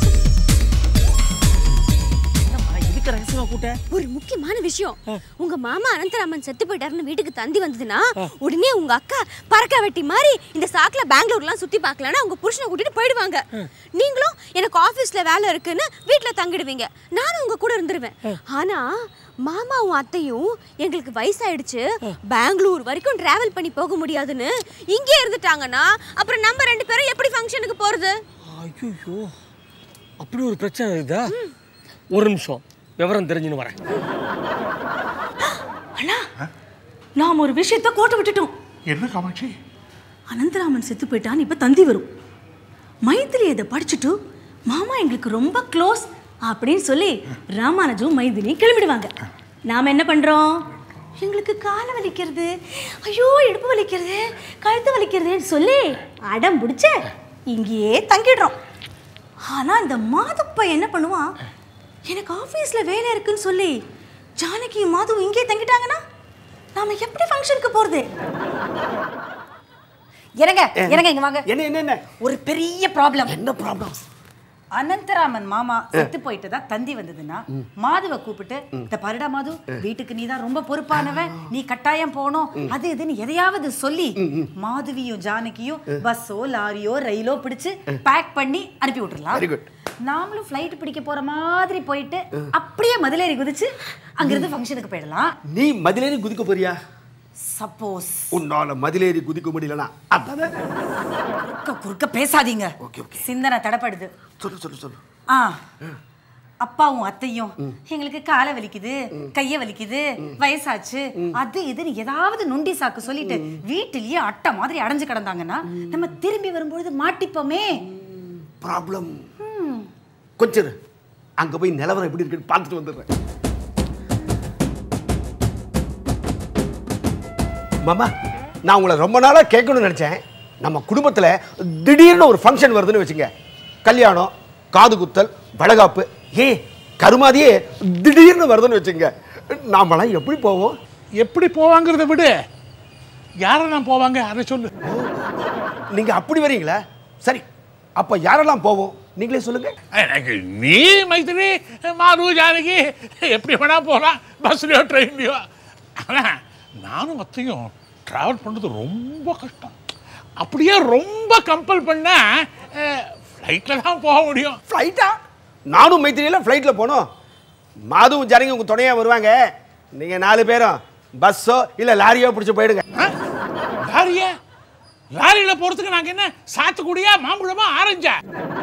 இதுக்கு ரகசியமா கூட்ட ஒரு முக்கியமான விஷயம் உங்க மாமா அனந்தராமன் செத்து போயிட்டாருன்னு வீட்டுக்கு தந்தி வந்ததுன்னா உடனே உங்க அக்கா பறக்க வெட்டி மாதிரி இந்த சாக்குல பெங்களூர்லாம் சுத்தி பார்க்கலான்னு உங்க புருஷனை கூட்டிட்டு போயிடுவாங்க நீங்களும் எனக்கு ஆபீஸ்ல வேலை இருக்குன்னு வீட்ல தங்கிடுவீங்க நானும் உங்க கூட இருந்துருவேன் ஆனா மாமாவும் அத்தையும் எங்களுக்கு வயசாயிடுச்சு பெங்களூர் வரைக்கும் டிராவல் பண்ணி போக முடியாதுன்னு இங்கே இருந்துட்டாங்கன்னா அப்புறம் நம்ம ரெண்டு பேரும் எப்படி ஃபங்க்ஷனுக்கு போறது ஐயோ அப்படி ஒரு பிரச்சனை இருக்குதா ஒரு நிமிஷம் விவரம் தெரிஞ்சுன்னு வரேன் அண்ணா நாம் ஒரு விஷயத்த கோட்டை விட்டுட்டோம் என்ன காமாட்சி அனந்தராமன் செத்து போயிட்டான்னு இப்போ தந்தி வரும் மைதிலி இதை படிச்சுட்டு மாமா எங்களுக்கு ரொம்ப க்ளோஸ் அப்படின்னு சொல்லி ராமானுஜும் மைதிலியும் கிளம்பிடுவாங்க நாம் என்ன பண்ணுறோம் எங்களுக்கு காலை வலிக்கிறது ஐயோ இடுப்பு வலிக்கிறது கழுத்து வலிக்கிறதுன்னு சொல்லி அடம் பிடிச்ச இங்கேயே தங்கிடுறோம் ஆனால் இந்த மாதப்பா என்ன பண்ணுவான் எனக்கு ஆஃபீஸில் வேலை இருக்குன்னு சொல்லி ஜானகியும் மாதுவும் இங்கே தங்கிட்டாங்கன்னா நாம எப்படி ஃபங்க்ஷனுக்கு போகிறது இறங்க இறங்க இங்க வாங்க என்ன என்ன என்ன ஒரு பெரிய ப்ராப்ளம் என்ன ப்ராப்ளம் அனந்தராமன் மாமா செத்து போயிட்டதா தந்தி வந்ததுன்னா மாதுவை கூப்பிட்டு இந்த பருடா மாது வீட்டுக்கு நீ தான் ரொம்ப பொறுப்பானவன் நீ கட்டாயம் போகணும் அது இதுன்னு எதையாவது சொல்லி மாதுவியும் ஜானகியும் பஸ்ஸோ லாரியோ ரயிலோ பிடிச்சு பேக் பண்ணி அனுப்பி விட்டுறலாம் Very good. நாமளும் ஃப்ளைட் பிடிக்க போற மாதிரி போயிட்டு அப்படியே மதுளேறி குதிச்சு அங்கிருந்து ஃபங்க்ஷனுக்கு போயிடலாம் நீ மதிலேறி குதிக்க போறியா சப்போஸ் உன்னால மதிலேறி குதிக்க முடியலனா அதானே குறுக்க குறுக்க பேசாதீங்க சிந்தனை தடப்படுது சொல்லு சொல்லு சொல்லு ஆ அப்பாவும் அத்தையும் எங்களுக்கு காலை வலிக்குது கைய வலிக்குது வயசாச்சு அது இதுன்னு ஏதாவது நொண்டி சாக்கு சொல்லிட்டு வீட்டிலேயே அட்டை மாதிரி அடைஞ்சு கிடந்தாங்கன்னா நம்ம திரும்பி வரும்பொழுது மாட்டிப்போமே ப்ராப்ளம் கொஞ்சம் இரு. அங்க போய் நிலவரம் எப்படி இருக்குன்னு பார்த்துட்டு வந்துடுறேன் மாமா நான் உங்களை ரொம்ப நாளா கேட்கணும்னு நினைச்சேன் நம்ம குடும்பத்துல திடீர்னு ஒரு ஃபங்க்ஷன் வருதுன்னு வச்சுங்க கல்யாணம் காது குத்தல் வளகாப்பு ஏ கருமாதியே திடீர்னு வருதுன்னு வச்சுங்க நாமெல்லாம் எப்படி போவோம் எப்படி போவாங்கிறத விடு யாரெல்லாம் போவாங்க அதை சொல்லு நீங்க அப்படி வரீங்களா சரி அப்ப யாரெல்லாம் போவோம் நீங்களே சொல்லுங்க எனக்கு நீ மைத்திரி மாரு ஜானகி எப்படி வேணா போகலாம் பஸ்லையோ ட்ரெயின்லையோ ஆனால் நானும் அத்தையும் ட்ராவல் பண்ணுறது ரொம்ப கஷ்டம் அப்படியே ரொம்ப கம்பல் பண்ணால் ஃப்ளைட்டில் தான் போக முடியும் ஃப்ளைட்டா நானும் மைத்திரியில் ஃப்ளைட்டில் போனோம் மாதுவும் ஜனங்க உங்க துணையா வருவாங்க நீங்க நாலு பேரும் பஸ்ஸோ இல்ல லாரியோ பிடிச்சு போயிடுங்க லாரியா லாரியில் போகிறதுக்கு நாங்கள் என்ன சாத்துக்குடியா மாம்பழமா ஆரஞ்சா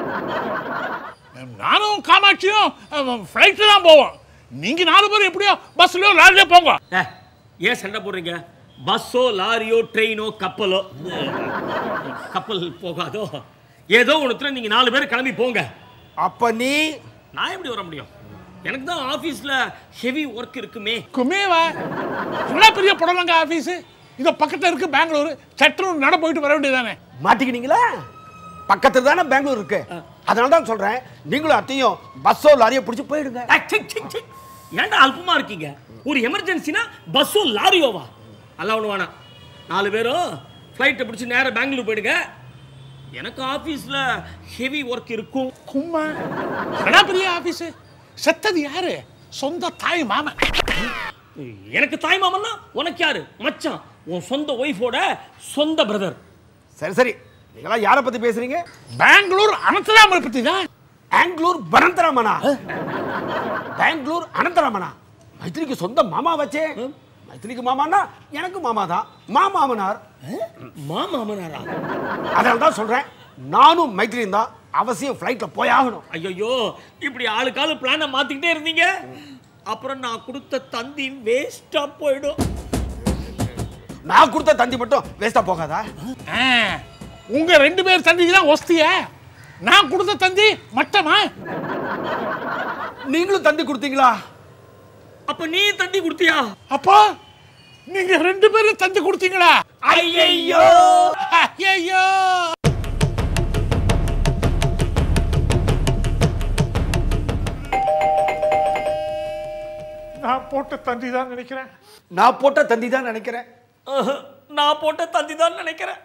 நானும் காமாட்சியும் ஃப்ளைட்டில் தான் போவோம் நீங்கள் நாலு பேரும் எப்படியோ பஸ்லையோ லாரிலையோ போங்க ஏ, ஏன் சண்டை போடுறீங்க பஸ்ஸோ லாரியோ ட்ரெயினோ கப்பலோ கப்பல் போகாதோ ஏதோ ஒன்றுத்துல நீங்க நாலு பேர் கிளம்பி போங்க அப்ப நீ நான் எப்படி வர முடியும் எனக்கு தான் ஆபீஸ்ல ஹெவி ஒர்க் இருக்குமே குமேவா என்ன பெரிய புடலங்க ஆஃபீஸு இதோ பக்கத்தில் இருக்கு பெங்களூரு சட்டுன்னு நட போயிட்டு வர வேண்டியதானே மாட்டிக்கினீங்களா பக்கத்துல தானே பெங்களூர் இருக்கு அதனால தான் சொல்றேன் நீங்களும் அத்தையும் பஸ்ஸோ லாரியோ பிடிச்சு போயிடுங்க அ, சி, சி, சி. ஏன்டா அல்பமா இருக்கீங்க ஒரு எமர்ஜென்சினா பஸ்ஸோ லாரியோவா அல்ல ஒன்று வேணாம் நாலு பேரும் ஃப்ளைட்டை பிடிச்சி நேரா பெங்களூர் போயிடுங்க எனக்கு ஆஃபீஸில் ஹெவி ஒர்க் இருக்கும் கும்மா என்ன பெரிய ஆஃபீஸு செத்தது யாரு சொந்த தாய் மாமன் எனக்கு தாய் மாமன்னா உனக்கு யாரு மச்சான் உன் சொந்த ஒய்ஃபோட சொந்த பிரதர் சரி சரி நீங்களா யாரை பத்தி பேசுறீங்க பெங்களூர் அனந்தராமனை பற்றி தான் பெங்களூர் பனந்தராமனா பெங்களூர் அனந்தராமனா மைத்திரிக்கு சொந்த மாமா வச்சே மைத்திரிக்கு மாமானா எனக்கு மாமா தான் மாமாமனார் மாமாமனாரா அதனால தான் சொல்றேன் நானும் மைத்திரியும் தான் அவசியம் ஃப்ளைட்ல போயாகணும் ஐயோ இப்படி ஆளுக்காலு பிளானை மாத்திக்கிட்டே இருந்தீங்க அப்புறம் நான் கொடுத்த தந்தி வேஸ்டா போயிடும் நான் கொடுத்த தந்தி மட்டும் வேஸ்டா போகாதா ஆ, உங்க ரெண்டு பேர் தந்திக்கு தான் ஒஸ்திய நான் கொடுத்த தந்தி மட்டமா நீங்களும் தந்தி கொடுத்தீங்களா அப்ப நீ தந்தி கொடுத்தியா அப்போ நீங்க ரெண்டு பேரும் தந்தி கொடுத்தீங்களா ஐயையோ ஐயோ நான் போட்ட தந்தி தான் நினைக்கிறேன் நான் போட்ட தந்தி தான் நினைக்கிறேன் நான் போட்ட தந்தி தான் நினைக்கிறேன்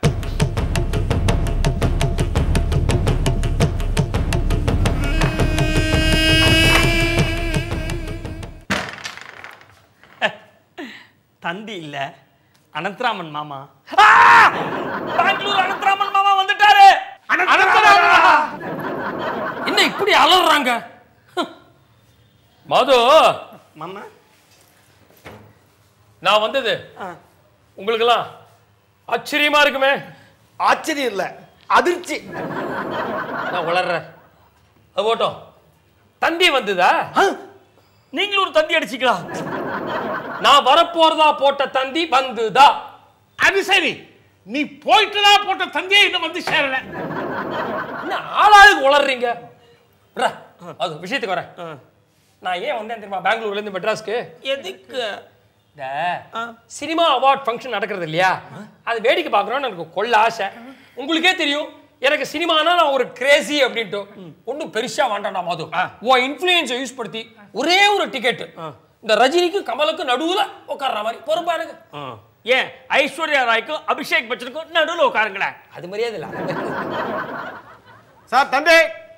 தந்தி இல்ல அனந்தராமன் மாமா ஆ! பெங்களூர் அனந்தராமன் மாமா வந்துட்டாரு என்ன இப்படி அலறாங்க மது மாமா நான் வந்தது உங்களுக்கெல்லாம் ஆச்சரியமா இருக்குமே ஆச்சரியம் இல்ல அதிர்ச்சி நான் வளர்றேன் அது போட்டோம் தந்தி வந்ததா நீங்களும் ஒரு தந்தி அடிச்சிக்கலாம் நான் வரப்போறதா போட்ட தந்தி வந்துதா அது சரி நீ போயிட்டுடா போட்ட தந்தையை இன்னும் வந்து சேரல என்ன ஆளாளுக்கு உளறீங்க விட்றா, அது விஷயத்துக்கு வரேன் நான் ஏன் வந்தேன் தெரியுமா பெங்களூர்ல இருந்து மெட்ராஸ்க்கு எதுக்கு இந்த சினிமா அவார்ட் ஃபங்க்ஷன் நடக்கிறது இல்லையா அது வேடிக்கை பார்க்குறோன்னு எனக்கு கொள்ள ஆசை உங்களுக்கே தெரியும் எனக்கு சினிமானா நான் ஒரு கிரேசி அப்படின்ட்டு ஒன்றும் பெருசா வேண்டாம்டா மது உன் இன்ஃப்ளூயன்ஸை யூஸ் படுத்தி ஒரே ஒரு டிக்கெட் இந்த ரஜினிக்கு கமலுக்கு நடுவுல உட்கார்ற மாதிரி பொறுப்பா எனக்கு ஏன் ஐஸ்வர்யா ராய்க்கும் அபிஷேக் பச்சனுக்கும் நடுவில் உட்காருங்களேன் அது மரியாதை இல்லை சார் தந்தை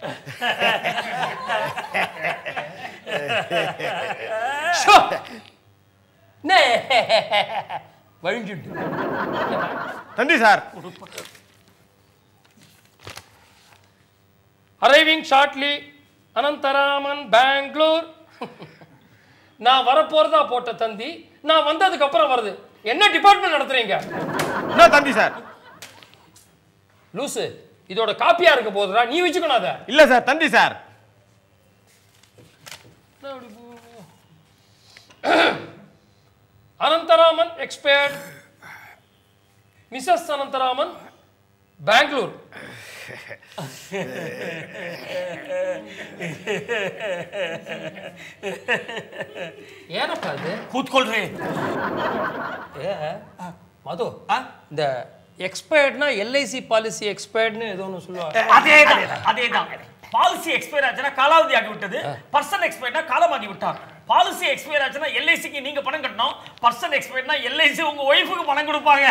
வழிஞ்சுட்டு தந்தி sir arriving shortly Anantharaman Bangalore நான் வரப்போறதா போட்ட தந்தி நான் வந்ததுக்கு அப்புறம் வருது என்ன டிபார்ட்மெண்ட் நடத்துறீங்க என்ன தந்தி சார் லூசு இதோட காப்பியா இருக்க போதுடா நீ வச்சுக்கணும் அதை இல்ல சார் தந்தி sir Anantharaman expired missus Anantharaman Bangalore ಏನಪ್ಪ ಅದು ಕೂತ್ಕೊಳ್ರಿ ಏ ಮಧು இந்த எக்ஸ்பயர்ட்னா எல்ஐசி பாலிசி எக்ஸ்பயர்ட்னு ஏதோ ஒன்று சொல்லுவாங்க அதேதான் அதேதான் பாலிசி எக்ஸ்பயர் ஆச்சுன்னா காலாவதி ஆகி விட்டது பர்சன் எக்ஸ்பயர்னா காலமாகி விட்டார் பாலிசி எக்ஸ்பயர் ஆச்சுன்னா எல்ஐசிக்கு நீங்க பணம் கட்டணும் பர்சன் எக்ஸ்பயர்னா எல்ஐசி உங்க ஒய்ஃபுக்கு பணம் கொடுப்பாங்க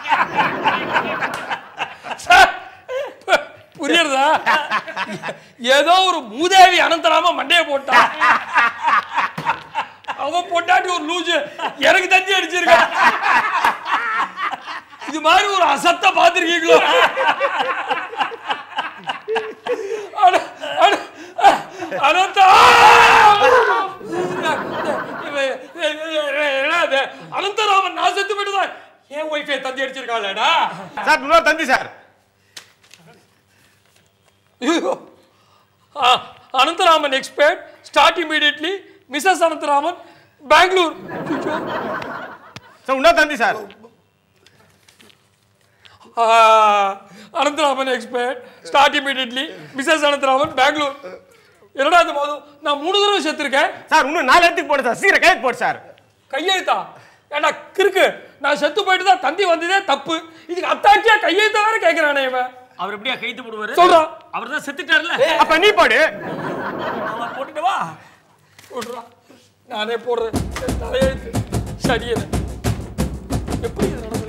புரியுறதா ஏதோ ஒரு மூதேவி அனந்தராம மண்டைய போட்டா அவன் பொண்டாட்டி ஒரு லூஜு எனக்கு தஞ்சி அடிச்சிருக்க இது மாதிரி ஒரு அசத்த பார்த்திருக்கீங்களோ அட, அட, அனந்தா என்னது? அனந்தராமன் நான் செத்து போயிட்டுதான் என் ஒய்ஃபை தந்தி அடிச்சிருக்காளடா சார் இன்னொரு தந்தி sir Ah, Anantaraman expert, start immediately. Mrs. Anantaraman, Bangalore. Sir இன்னொரு தந்தி sir Ah, Anantaraman expert, start immediately. Mrs. Anantaraman, Bangalore. என்னடா இந்த மாதம் நான் மூணு தடவை செத்துருக்கேன் சார் இன்னும் நாலு இடத்துக்கு போடு சார் சீக்கிரம் கையெழுத்து போடு சார் கையெழுத்தா ஏண்டா கிறுக்கு நான் செத்து போயிட்டு தான் தந்தி வந்ததே தப்பு இதுக்கு அத்தாச்சியா கையெழுத்த வேற கேட்கிறானே இவன் அவர் எப்படியா கைத்து போடுவாரு சொல்றான். அவர் தான் செத்துட்டார்ல அப்ப நீ போடு அவன் போட்டுட்டு வா போடுறா நானே போடுறேன் என் தலையெழுத்து சரியே எப்படி இது நடந்தது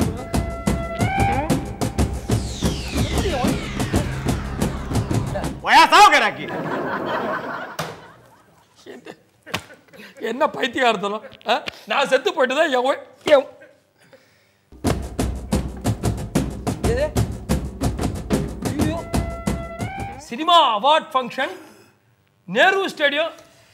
ஒயா சாவுகிறாக்கி என்ன பைத்தியகாரத்தனம் ஆ? நான் செத்து போயிட்டு தான் என் ஒய்- என் எது? ஐயோ. Cinema award function Nehru stadium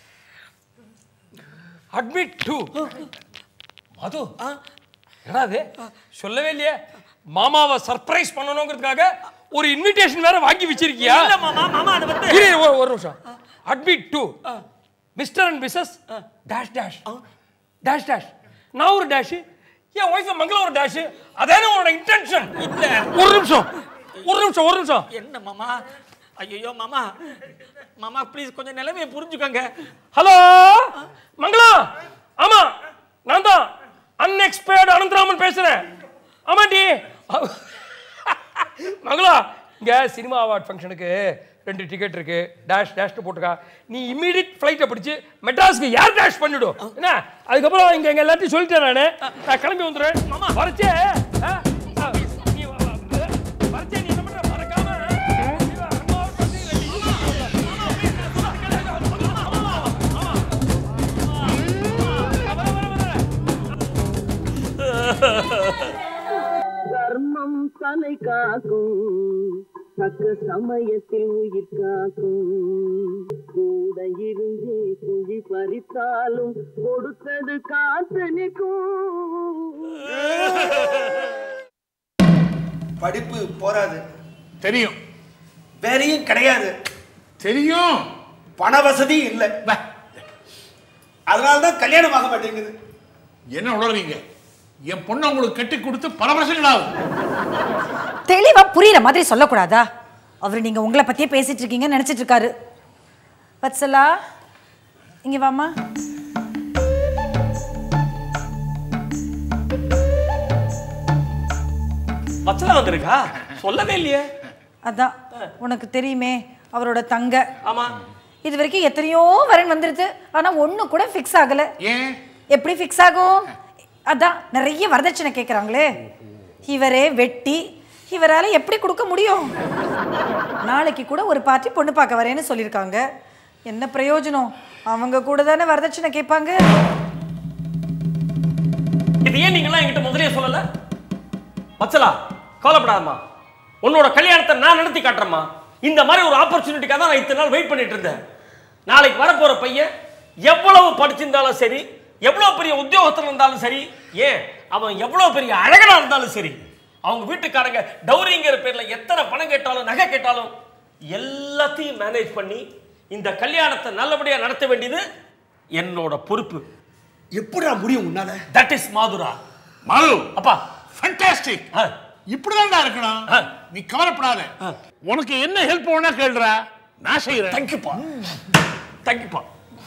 admit to Madhu என்னடா இது சொல்லவே இல்லையே மாமாவை சர்ப்ரைஸ் பண்ணணுங்கிறதுக்காக ஒரு இன்விடேஷன் வேற வாங்கி வச்சிருக்கியா இல்ல மாமா மாமா அது வந்து இரு, இரு, ஒரு ஒரு நிமிஷம் admit to mister and missus dash dash dash dash நான் ஒரு டேஷ் என் ஒய்ஃப் மங்களம் ஒரு டேஷ் அதானே உன்னோட இன்டென்ஷன் இல்ல ஒரு நிமிஷம் ஒரு நிமிஷம் ஒரு நிமிஷம் என்ன மாமா ஐயோ மாமா மாமா ப்ளீஸ் கொஞ்சம் நிலைமையை புரிஞ்சுக்கோங்க ஹலோ மங்களம் ஆமா நான் தான் அன்எக்ஸ்பயர்ட் அனந்தராமன் பேசுறேன் ஆமாண்டி மங்களா இங்க சினிமா அவார்ட் ஃபங்க்ஷனுக்கு ரெண்டு டிக்கெட் இருக்கு டேஷ் டேஷ்னு போட்டுக்கா நீ இம்மீடியட் ஃப்ளைட்டை பிடிச்சி மெட்ராஸ்க்கு ஏர் டேஷ் பண்ணிடும் என்ன அதுக்கப்புறம் இங்க எங்க எல்லாத்தையும் சொல்லிட்டேன் நானு நான் கிளம்பி வந்துடுறேன் மாமா வரச்சே ஆ? ஆ, நீ வ- வ- வரச்சே நீ என்ன பண்ற மறக்காம நீ வா, அம்மாவை பத்தி ரெடி. தர்மம் தலை காக்கும் தக்க சமயத்தில் உயிர் காக்கும் கூட இருந்தே குழி பறித்தாலும் கொடுத்தது காத்து படிப்பு போராது தெரியும் வேலையும் கிடையாது தெரியும் பண வசதி இல்லை அதனால தான் கல்யாணம் ஆக மாட்டேங்குது என்ன உணர்றீங்க என் பொண்ணை உங்களுக்கு கட்டி கொடுத்து பல வருஷங்களாகும் தெளிவா புரியுற மாதிரி சொல்லக்கூடாதா அவர் நீங்க உங்களை பத்தியே பேசிட்டு இருக்கீங்கன்னு நினைச்சிட்டு இருக்காரு வத்சலா இங்க வாமா வச்சலா வந்திருக்கா சொல்லவே இல்லையே அதான் உனக்கு தெரியுமே அவரோட தங்க ஆமா இது வரைக்கும் எத்தனையோ வரன் வந்துருது ஆனா ஒண்ணு கூட ஃபிக்ஸ் ஆகல ஏன் எப்படி ஃபிக்ஸ் ஆகும் அதான் நிறைய வரதட்சணை கேக்குறாங்களே இவரே வெட்டி இவரால எப்படி கொடுக்க முடியும் நாளைக்கு கூட ஒரு பார்ட்டி பொண்ணு பார்க்க வரேன்னு சொல்லியிருக்காங்க என்ன பிரயோஜனம் அவங்க கூட தானே வரதட்சணை கேட்பாங்க இது ஏன் நீங்களாம் என்கிட்ட முதலே சொல்லல வச்சலா கவலைப்படாதம்மா உன்னோட கல்யாணத்தை நான் நடத்தி காட்டுறேம்மா இந்த மாதிரி ஒரு ஆப்பர்ச்சுனிட்டிக்காக தான் நான் இத்தனை நாள் வெயிட் பண்ணிட்டு இருந்தேன் நாளைக்கு வரப்போற பையன் எவ்வளவு படிச்சிருந்தாலும் சரி எவ்வளவு பெரிய உத்தியோகத்தில் இருந்தாலும் சரி ஏன் அவன் எவ்வளவு பெரிய அழகனா இருந்தாலும் சரி அவங்க வீட்டுக்காரங்க டௌரிங்கிற பேர்ல எத்தனை பணம் கேட்டாலும் நகை கேட்டாலும் எல்லாத்தையும் மேனேஜ் பண்ணி இந்த கல்யாணத்தை நல்லபடியா நடத்த வேண்டியது என்னோட பொறுப்பு எப்படிடா முடியும் உன்னால தட் இஸ் மாதுரா மாது அப்பா ஃபண்டாஸ்டிக் இப்படிதான்டா இருக்கணும் நீ கவலைப்படாத உனக்கு என்ன ஹெல்ப் வேணா கேளுடா நான் செய்யறேன் தேங்க்யூப்பா தேங்க்யூப்பா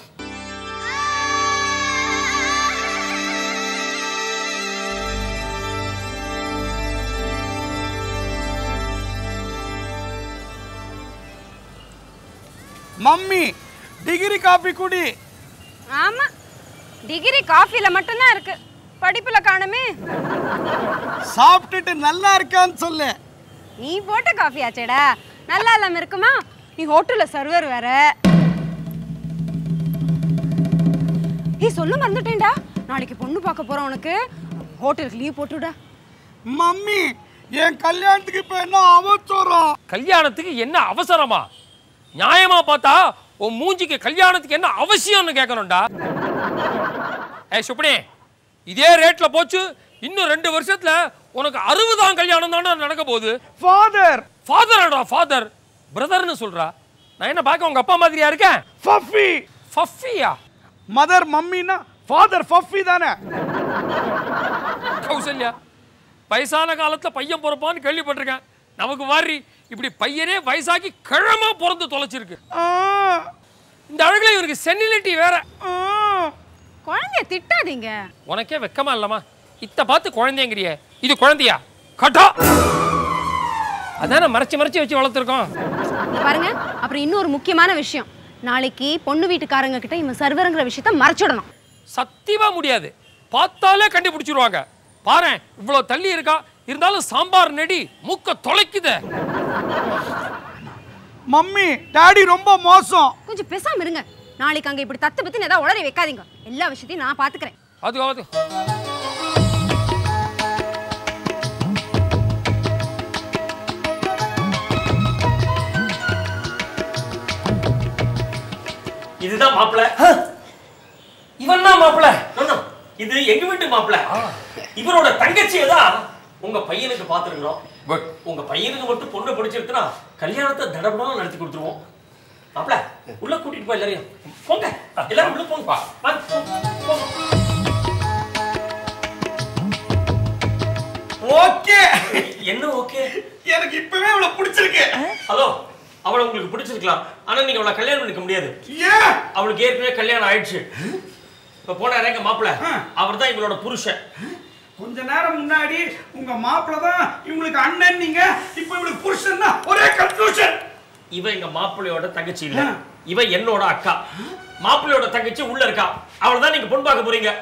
மம்மி டிகிரி காபி குடி ஆமா டிகிரி காஃபில மட்டும்தான் இருக்கு படிப்புல காணுமே சாப்பிட்டுட்டு நல்லா இருக்கான்னு சொல்லு நீ போட்ட காஃபி ஆச்சேடா நல்லா இல்லாம இருக்குமா நீ ஹோட்டல்ல சர்வர் வேற நீ சொல்ல மறந்துட்டேன்டா நாளைக்கு பொண்ணு பார்க்க போறோம் உனக்கு ஹோட்டலுக்கு லீவ் போட்டுடா மம்மி என் கல்யாணத்துக்கு இப்ப என்ன அவசரம் கல்யாணத்துக்கு என்ன அவசரமா நியாயமா பார்த்தா உன் மூஞ்சிக்கு கல்யாணத்துக்கு என்ன அவசியம்னு கேட்கணும்டா ஏய் சுப்னி இதே ரேட்ல போச்சு இன்னும் ரெண்டு வருஷத்துல உனக்கு அறுபதாம் கல்யாணம் தானே நடக்க போகுது ஃபாதர் ஃபாதர்டா ஃபாதர் பிரதர்னு சொல்றா நான் என்ன பார்க்க உங்க அப்பா மாதிரியா இருக்கேன் ஃபஃபி ஃபஃபியா மதர் மம்மினா ஃபாதர் ஃபஃபி தானே கௌசல்யா வயசான காலத்துல பையன் பிறப்பான்னு கேள்விப்பட்டிருக்கேன் நமக்கு வாரி இப்படி பையனே வயசாகி கிழமா பிறந்து தொலைச்சிருக்கு இந்த அழகுல இவருக்கு சென்னிலிட்டி வேற குழந்தைய திட்டாதீங்க உனக்கே வெக்கமா இல்லமா இத்த பார்த்து குழந்தைங்கிறிய இது குழந்தையா கட்டா அதானே மறைச்சு மறைச்சு வச்சு வளர்த்துருக்கோம் இங்க பாருங்க அப்புறம் இன்னொரு முக்கியமான விஷயம் நாளைக்கு பொண்ணு வீட்டுக்காரங்க கிட்ட இவன் சர்வருங்கிற விஷயத்த மறைச்சிடணும் சத்தியமா முடியாது பார்த்தாலே கண்டுபிடிச்சிருவாங்க பாரேன் இவ்வளவு தள்ளி இருக்கா இருந்தாலும் சாம்பார் நெடி மூக்க தொலைக்குதே மம்மி டாடி ரொம்ப மோசம் கொஞ்சம் பேசாம இருங்க நாளைக்கு அங்க இப்படி தத்து பத்தி ஏதாவது உளறி வைக்காதீங்க எல்லா விஷயத்தையும் நான் பாத்துக்கிறேன் அது அது இதுதான் மாப்பிள இவன் தான் மாப்பிள இது எங்க வீட்டு மாப்பிள இவரோட தங்கச்சியை தான் உங்க பையனுக்கு பார்த்துருக்குறோம் பட் உங்க பையனுக்கு மட்டும் பொண்ணு பிடிச்சிருக்குன்னா கல்யாணத்தை தடபடம் நடத்தி கொடுத்துருவோம் மாப்பிள உள்ள கூட்டிட்டு போய் எல்லாரையும் போங்க எல்லாரும் உள்ள போங்க வாங்க, போங்க, போங்க. ஓகே என்ன ஓகே எனக்கு இப்பவே இவ்வளவு பிடிச்சிருக்கு ஹலோ அவளை உங்களுக்கு பிடிச்சிருக்கலாம் ஆனா நீங்க அவளை கல்யாணம் பண்ணிக்க முடியாது ஏன் அவளுக்கு ஏற்கனவே கல்யாணம் ஆயிடுச்சு இப்ப போனாரே எங்க மாப்பிள அவர் தான் இவளோட புருஷன் கொஞ்ச நேரம் முன்னாடி உங்க மாப்பிள்ள தான் இவங்களுக்கு அண்ணன் நீங்க இப்ப இவங்களுக்கு புருஷன் ஒரே கன்ஃபியூஷன் இவ எங்க மாப்பிள்ளையோட தங்கச்சி இல்ல இவ என்னோட அக்கா மாப்பிள்ளையோட தங்கச்சி உள்ள இருக்கா அவளை தான் நீங்க பொண்ணு பார்க்க போறீங்க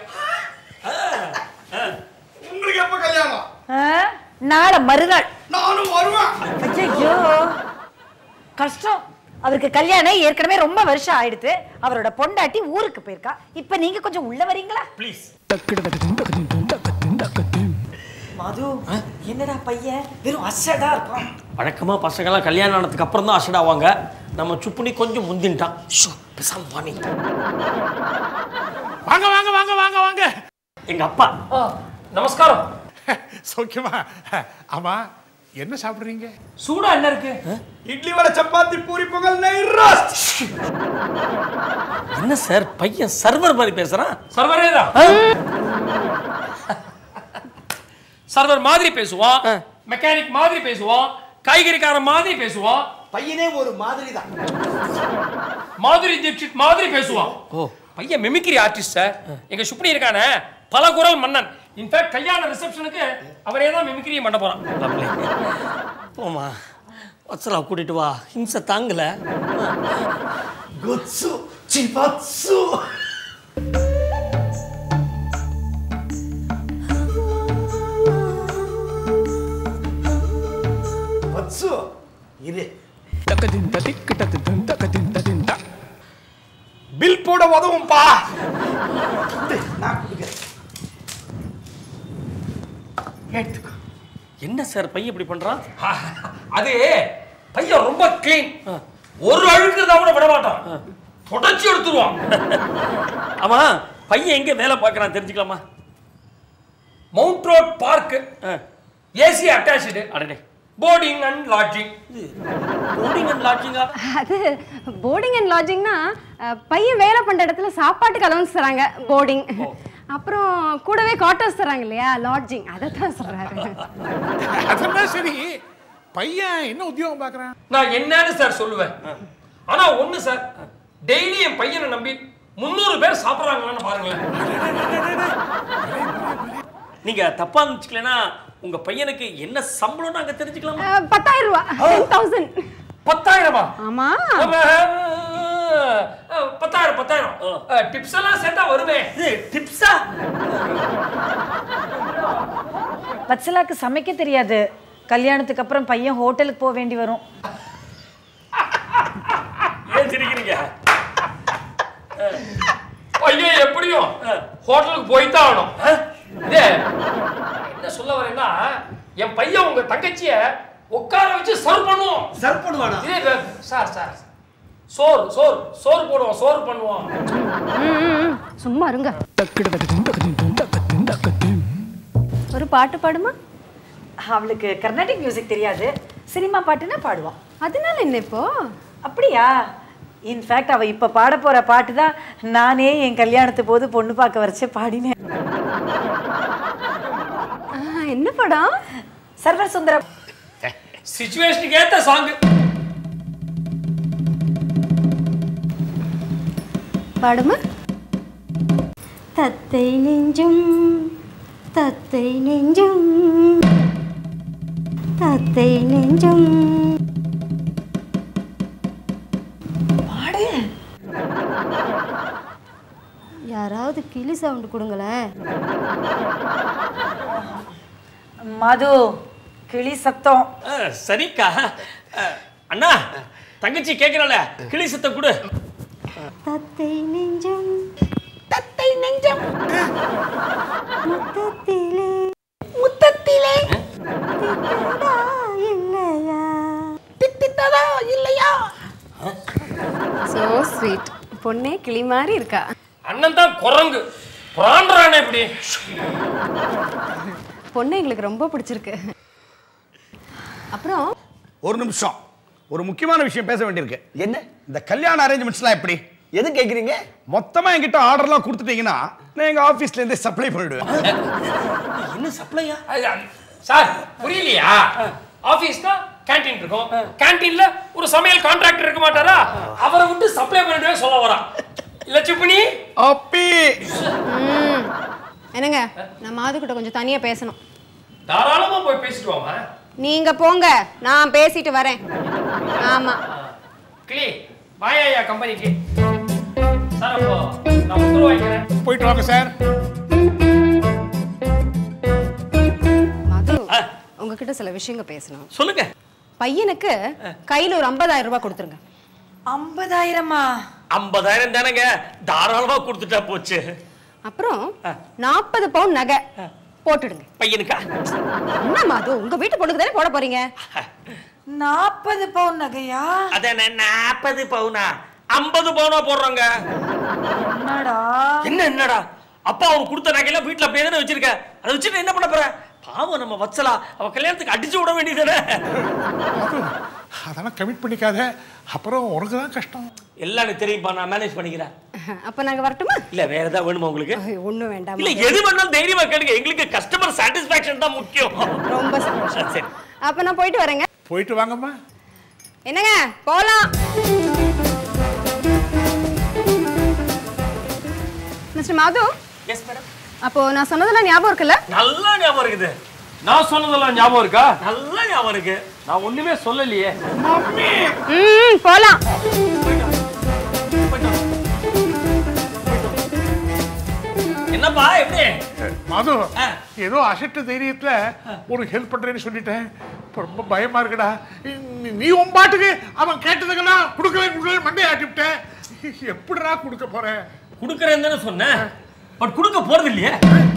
உங்களுக்கு எப்ப கல்யாணம் ஆ, நாளை மறுநாள் நானும் வருவேன் ஐயோ கஷ்டம் அவருக்கு கல்யாணம் ஏற்கனவே ரொம்ப வருஷம் ஆயிடுத்து அவரோட பொண்டாட்டி ஊருக்கு போயிருக்கா இப்ப நீங்க கொஞ்சம் உள்ள வரீங்களா ப்ளீஸ் மது என்னடா பையன் வெறும் அசடா இருக்கான் வழக்கமா பசங்கெல்லாம் கல்யாணம் ஆனதுக்கு அப்புறம் தான் அசட் ஆவாங்க நம்ம சுப்புனி கொஞ்சம் முந்தின்ட்டான் ஷோ பேசாம வாணி வாங்க வாங்க வாங்க வாங்க வாங்க எங்க அப்பா நமஸ்காரம் சௌக்கியமா ஆமா என்ன சாப்பிடுறீங்க சூடா என்ன இருக்கு இட்லி வடை சப்பாத்தி பூரி பொங்கல் நெய் ரோஸ்ட் என்ன சார் பையன் சர்வர் மாதிரி பேசுறான் சர்வரே தான் சர்வர் மாதிரி பேசுவான் மெக்கானிக் மாதிரி பேசுவான் காய்கறிக்காரன் மாதிரி பேசுவான் பையனே ஒரு மாதிரி தான் மாதுரி தீட்சித் மாதிரி பேசுவான் ஓ பையன் மிமிக்ரி ஆர்டிஸ்ட் சார் எங்க சுப்னி இருக்கானே பல குரல் மன்னன் இன்ஃபேக்ட் கல்யாண ரிசப்ஷனுக்கு அவரே தான் மிமிக்ரியும் பண்ண போறான் போமா வத்சலா கூட்டிட்டு வா ஹிம்சை தாங்கல குட்சு சிபத்சு வத்சு இரு பில் போட உதவும்பா நான் கொடுக்குறேன் எடுத்துக்கோ என்ன சார் பையன் இப்படி பண்றான் அது பையன் ரொம்ப க்ளீன் ஒரு அழுக்கு இருந்தா கூட விட மாட்டான் தொடச்சி எடுத்துருவான் ஆமா பையன் எங்க வேலை பார்க்கறான் தெரிஞ்சுக்கலாமா mount road park AC attach அடடே boarding and lodging boarding and லாட்ஜிங்கா அது போர்டிங் அண்ட் லாட்ஜிங்னா பையன் வேலை பண்ற இடத்துல சாப்பாட்டுக்கு அலவன்ஸ் தராங்க போர்டிங் அப்புறம் கூடவே குவார்ட்டர்ஸ் தராங்க இல்லையா லாட்ஜிங் அதை தான் சொல்றாரு அதெல்லாம் சரி பையன் என்ன உத்தியோகம் பார்க்கறான் நான் என்னன்னு சார் சொல்லுவேன் ஆனா ஒண்ணு சார் டெய்லி என் பையனை நம்பி முந்நூறு பேர் சாப்பிடுறாங்களான்னு பாருங்களேன் நீங்க தப்பா நினைச்சுக்கலனா உங்க பையனுக்கு என்ன சம்பளம் நாங்க தெரிஞ்சுக்கலாமா அஹ், பத்தாயிரம் ரூபா டென் தௌசண்ட் பத்தாயிரமா ஆமா பத்தாயிரம் பத்தாயிரம் டிப்ஸ் எல்லாம் சேர்த்தா வருமே டிப்ஸா வத்சலாக்கு சமைக்க தெரியாது கல்யாணத்துக்கு அப்புறம் பையன் ஹோட்டலுக்கு போக வேண்டி வரும் ஏன் சிரிக்கிறீங்க பையன் எப்படியும் ஹோட்டலுக்கு போய்தான் ஆகணும் இதே, என்ன சொல்ல வரேன்னா என் பையன் உங்க தங்கச்சிய உட்கார வச்சு சர்வ் பண்ணுவோம் சர்வ் பண்ணுவானா இதே வே- சார் சார் சோறு சோறு சோறு போடுவோம் சோறு பண்ணுவோம் ம், ம், ம். சும்மா இருங்க ஒரு பாட்டு பாடுமா அவளுக்கு கர்நாடிக் மியூசிக் தெரியாது சினிமா பாட்டுன்னா பாடுவான் அதனால என்ன இப்போ அப்படியா இன்ஃபேக்ட் அவ இப்ப பாட போற பாட்டு தான் நானே என் கல்யாணத்து போது பொண்ணு பார்க்க வரைச்சே பாடினேன் ஆ, என்ன படம் சர்வர் சுந்தரம் சிச்சுவேஷனுக்கு ஏத்த சாங் பாடுமா தத்தை நெஞ்சும் தத்தை நெஞ்சும் தத்தை நெஞ்சும் பாடு யாராவது கிளி சவுண்ட் கொடுங்களேன் மது கிளி சத்தம் அஹ், சரிக்கா அஹ், அண்ணா தங்கச்சி கேட்கறல கிளி சத்தம் கொடு தத்தை நெஞ்சம் தத்தை நெஞ்சம் முத்தத்திலே முத்தத்திலே தித்தித்ததா இல்லையா தித்தித்ததா இல்லையா சோ ஸ்வீட் பொண்ணே கிளி மாதிரி இருக்கா அண்ணன் தான் குரங்கு பிராண்டரானே இப்படி பொண்ணு எங்களுக்கு ரொம்ப பிடிச்சிருக்கு அப்புறம் ஒரு நிமிஷம் ஒரு முக்கியமான விஷயம் பேச வேண்டியிருக்கு என்ன இந்த கல்யாண அரேஞ்ச்மெண்ட்ஸ்லாம் எப்படி எது கேக்குறீங்க மொத்தமா என்கிட்ட ஆர்டர்லாம் கொடுத்துட்டீங்கன்னா நான் எங்க ஆபீஸ்ல இருந்தே சப்ளை பண்ணிடுவேன் என்ன சப்ளையா சார் புரியலையா ஆபீஸ்னா கேண்டீன் இருக்கும் கேண்டீன்ல ஒரு சமையல் கான்ட்ராக்டர் இருக்க மாட்டாரா அவரை விட்டு சப்ளை பண்ணிட்டே சொல்ல வரான் இல்ல சுப்பினி அப்பி ம். என்னங்க நான் மாதுக்கிட்ட கொஞ்சம் தனியா பேசணும் தாராளமா போய் பேசிட்டு வாமா நீங்க போங்க நான் பேசிட்டு வரேன் ஆமா கிளி வாயா கம்பெனிக்கு சார் அப்போ நான் உத்தரவு வாங்கிக்கிறேன் போயிட்டு வாங்க சார் மது உங்ககிட்ட சில விஷயங்க பேசணும் சொல்லுங்க பையனுக்கு கையில ஒரு ஐம்பதாயிரம் ரூபாய் கொடுத்துருங்க ஐம்பதாயிரமா ஐம்பதாயிரம் தானேங்க தாராளமா கொடுத்துட்டா போச்சு அப்புறம் நாற்பது பவுன் நகை போட்டுடுங்க பையனுக்கா என்னம்மா அது உங்க வீட்டு பொண்ணுக்கு தானே போட போறீங்க நாற்பது பவுன் நகையா அதானே நாற்பது பவுனா ஐம்பது பவுனா போடுறாங்க என்னடா என்ன என்னடா அப்பா அவர் கொடுத்த நகையெல்லாம் வீட்டுல அப்படியே தானே வச்சிருக்க அதை வச்சுட்டு என்ன பண்ண போற பாவம் நம்ம வச்சலா அவ கல்யாணத்துக்கு அடிச்சு விட வேண்டியதானே அதெல்லாம் கமிட் பண்ணிக்காத அப்புறம் உனக்கு தான் கஷ்டம் எல்லாம் எனக்கு தெரியும்பா நான் மேனேஜ் பண்ணிக்கிறேன் அப்ப நாங்க வரட்டுமா இல்ல வேற ஏதாவது வேணுமா உங்களுக்கு ஒண்ணும் வேண்டாம் இல்ல எது வேணாலும் தைரியமா கேளுங்க எங்களுக்கு கஸ்டமர் சாட்டிஸ்பாக்சன் தான் முக்கியம் ரொம்ப சந்தோஷம் சரி அப்ப நான் போயிட்டு வரேங்க போயிட்டு வாங்கம்மா என்னங்க போலாம் மிஸ்டர் மாது எஸ் மேடம் அப்போ நான் சொன்னதெல்லாம் ஞாபகம் இருக்குல்ல நல்லா ஞாபகம் இருக்குது நான் சொன்னதெல்லாம் ஞாபகம் இருக்கா நல்லா ஞாபகம் இருக்கு நான் ஒண்ணுமே சொல்லலையே ம் போலாம் என்னப்பா எப்படி மது ஏதோ அசட்டு தைரியத்துல ஒரு ஹெல்ப் பண்றேன்னு சொல்லிட்டேன் இப்ப ரொம்ப பயமா இருக்குடா நீ- நீ உன் பாட்டுக்கு அவன் கேட்டதுக்கெல்லாம் கொடுக்கவே கொடுக்கவே மண்டையை ஆட்டிவிட்டேன் எப்படிடா கொடுக்க போற கொடுக்கறேன்னு தானே சொன்னேன் பட் கொடுக்க போறது இல்லையே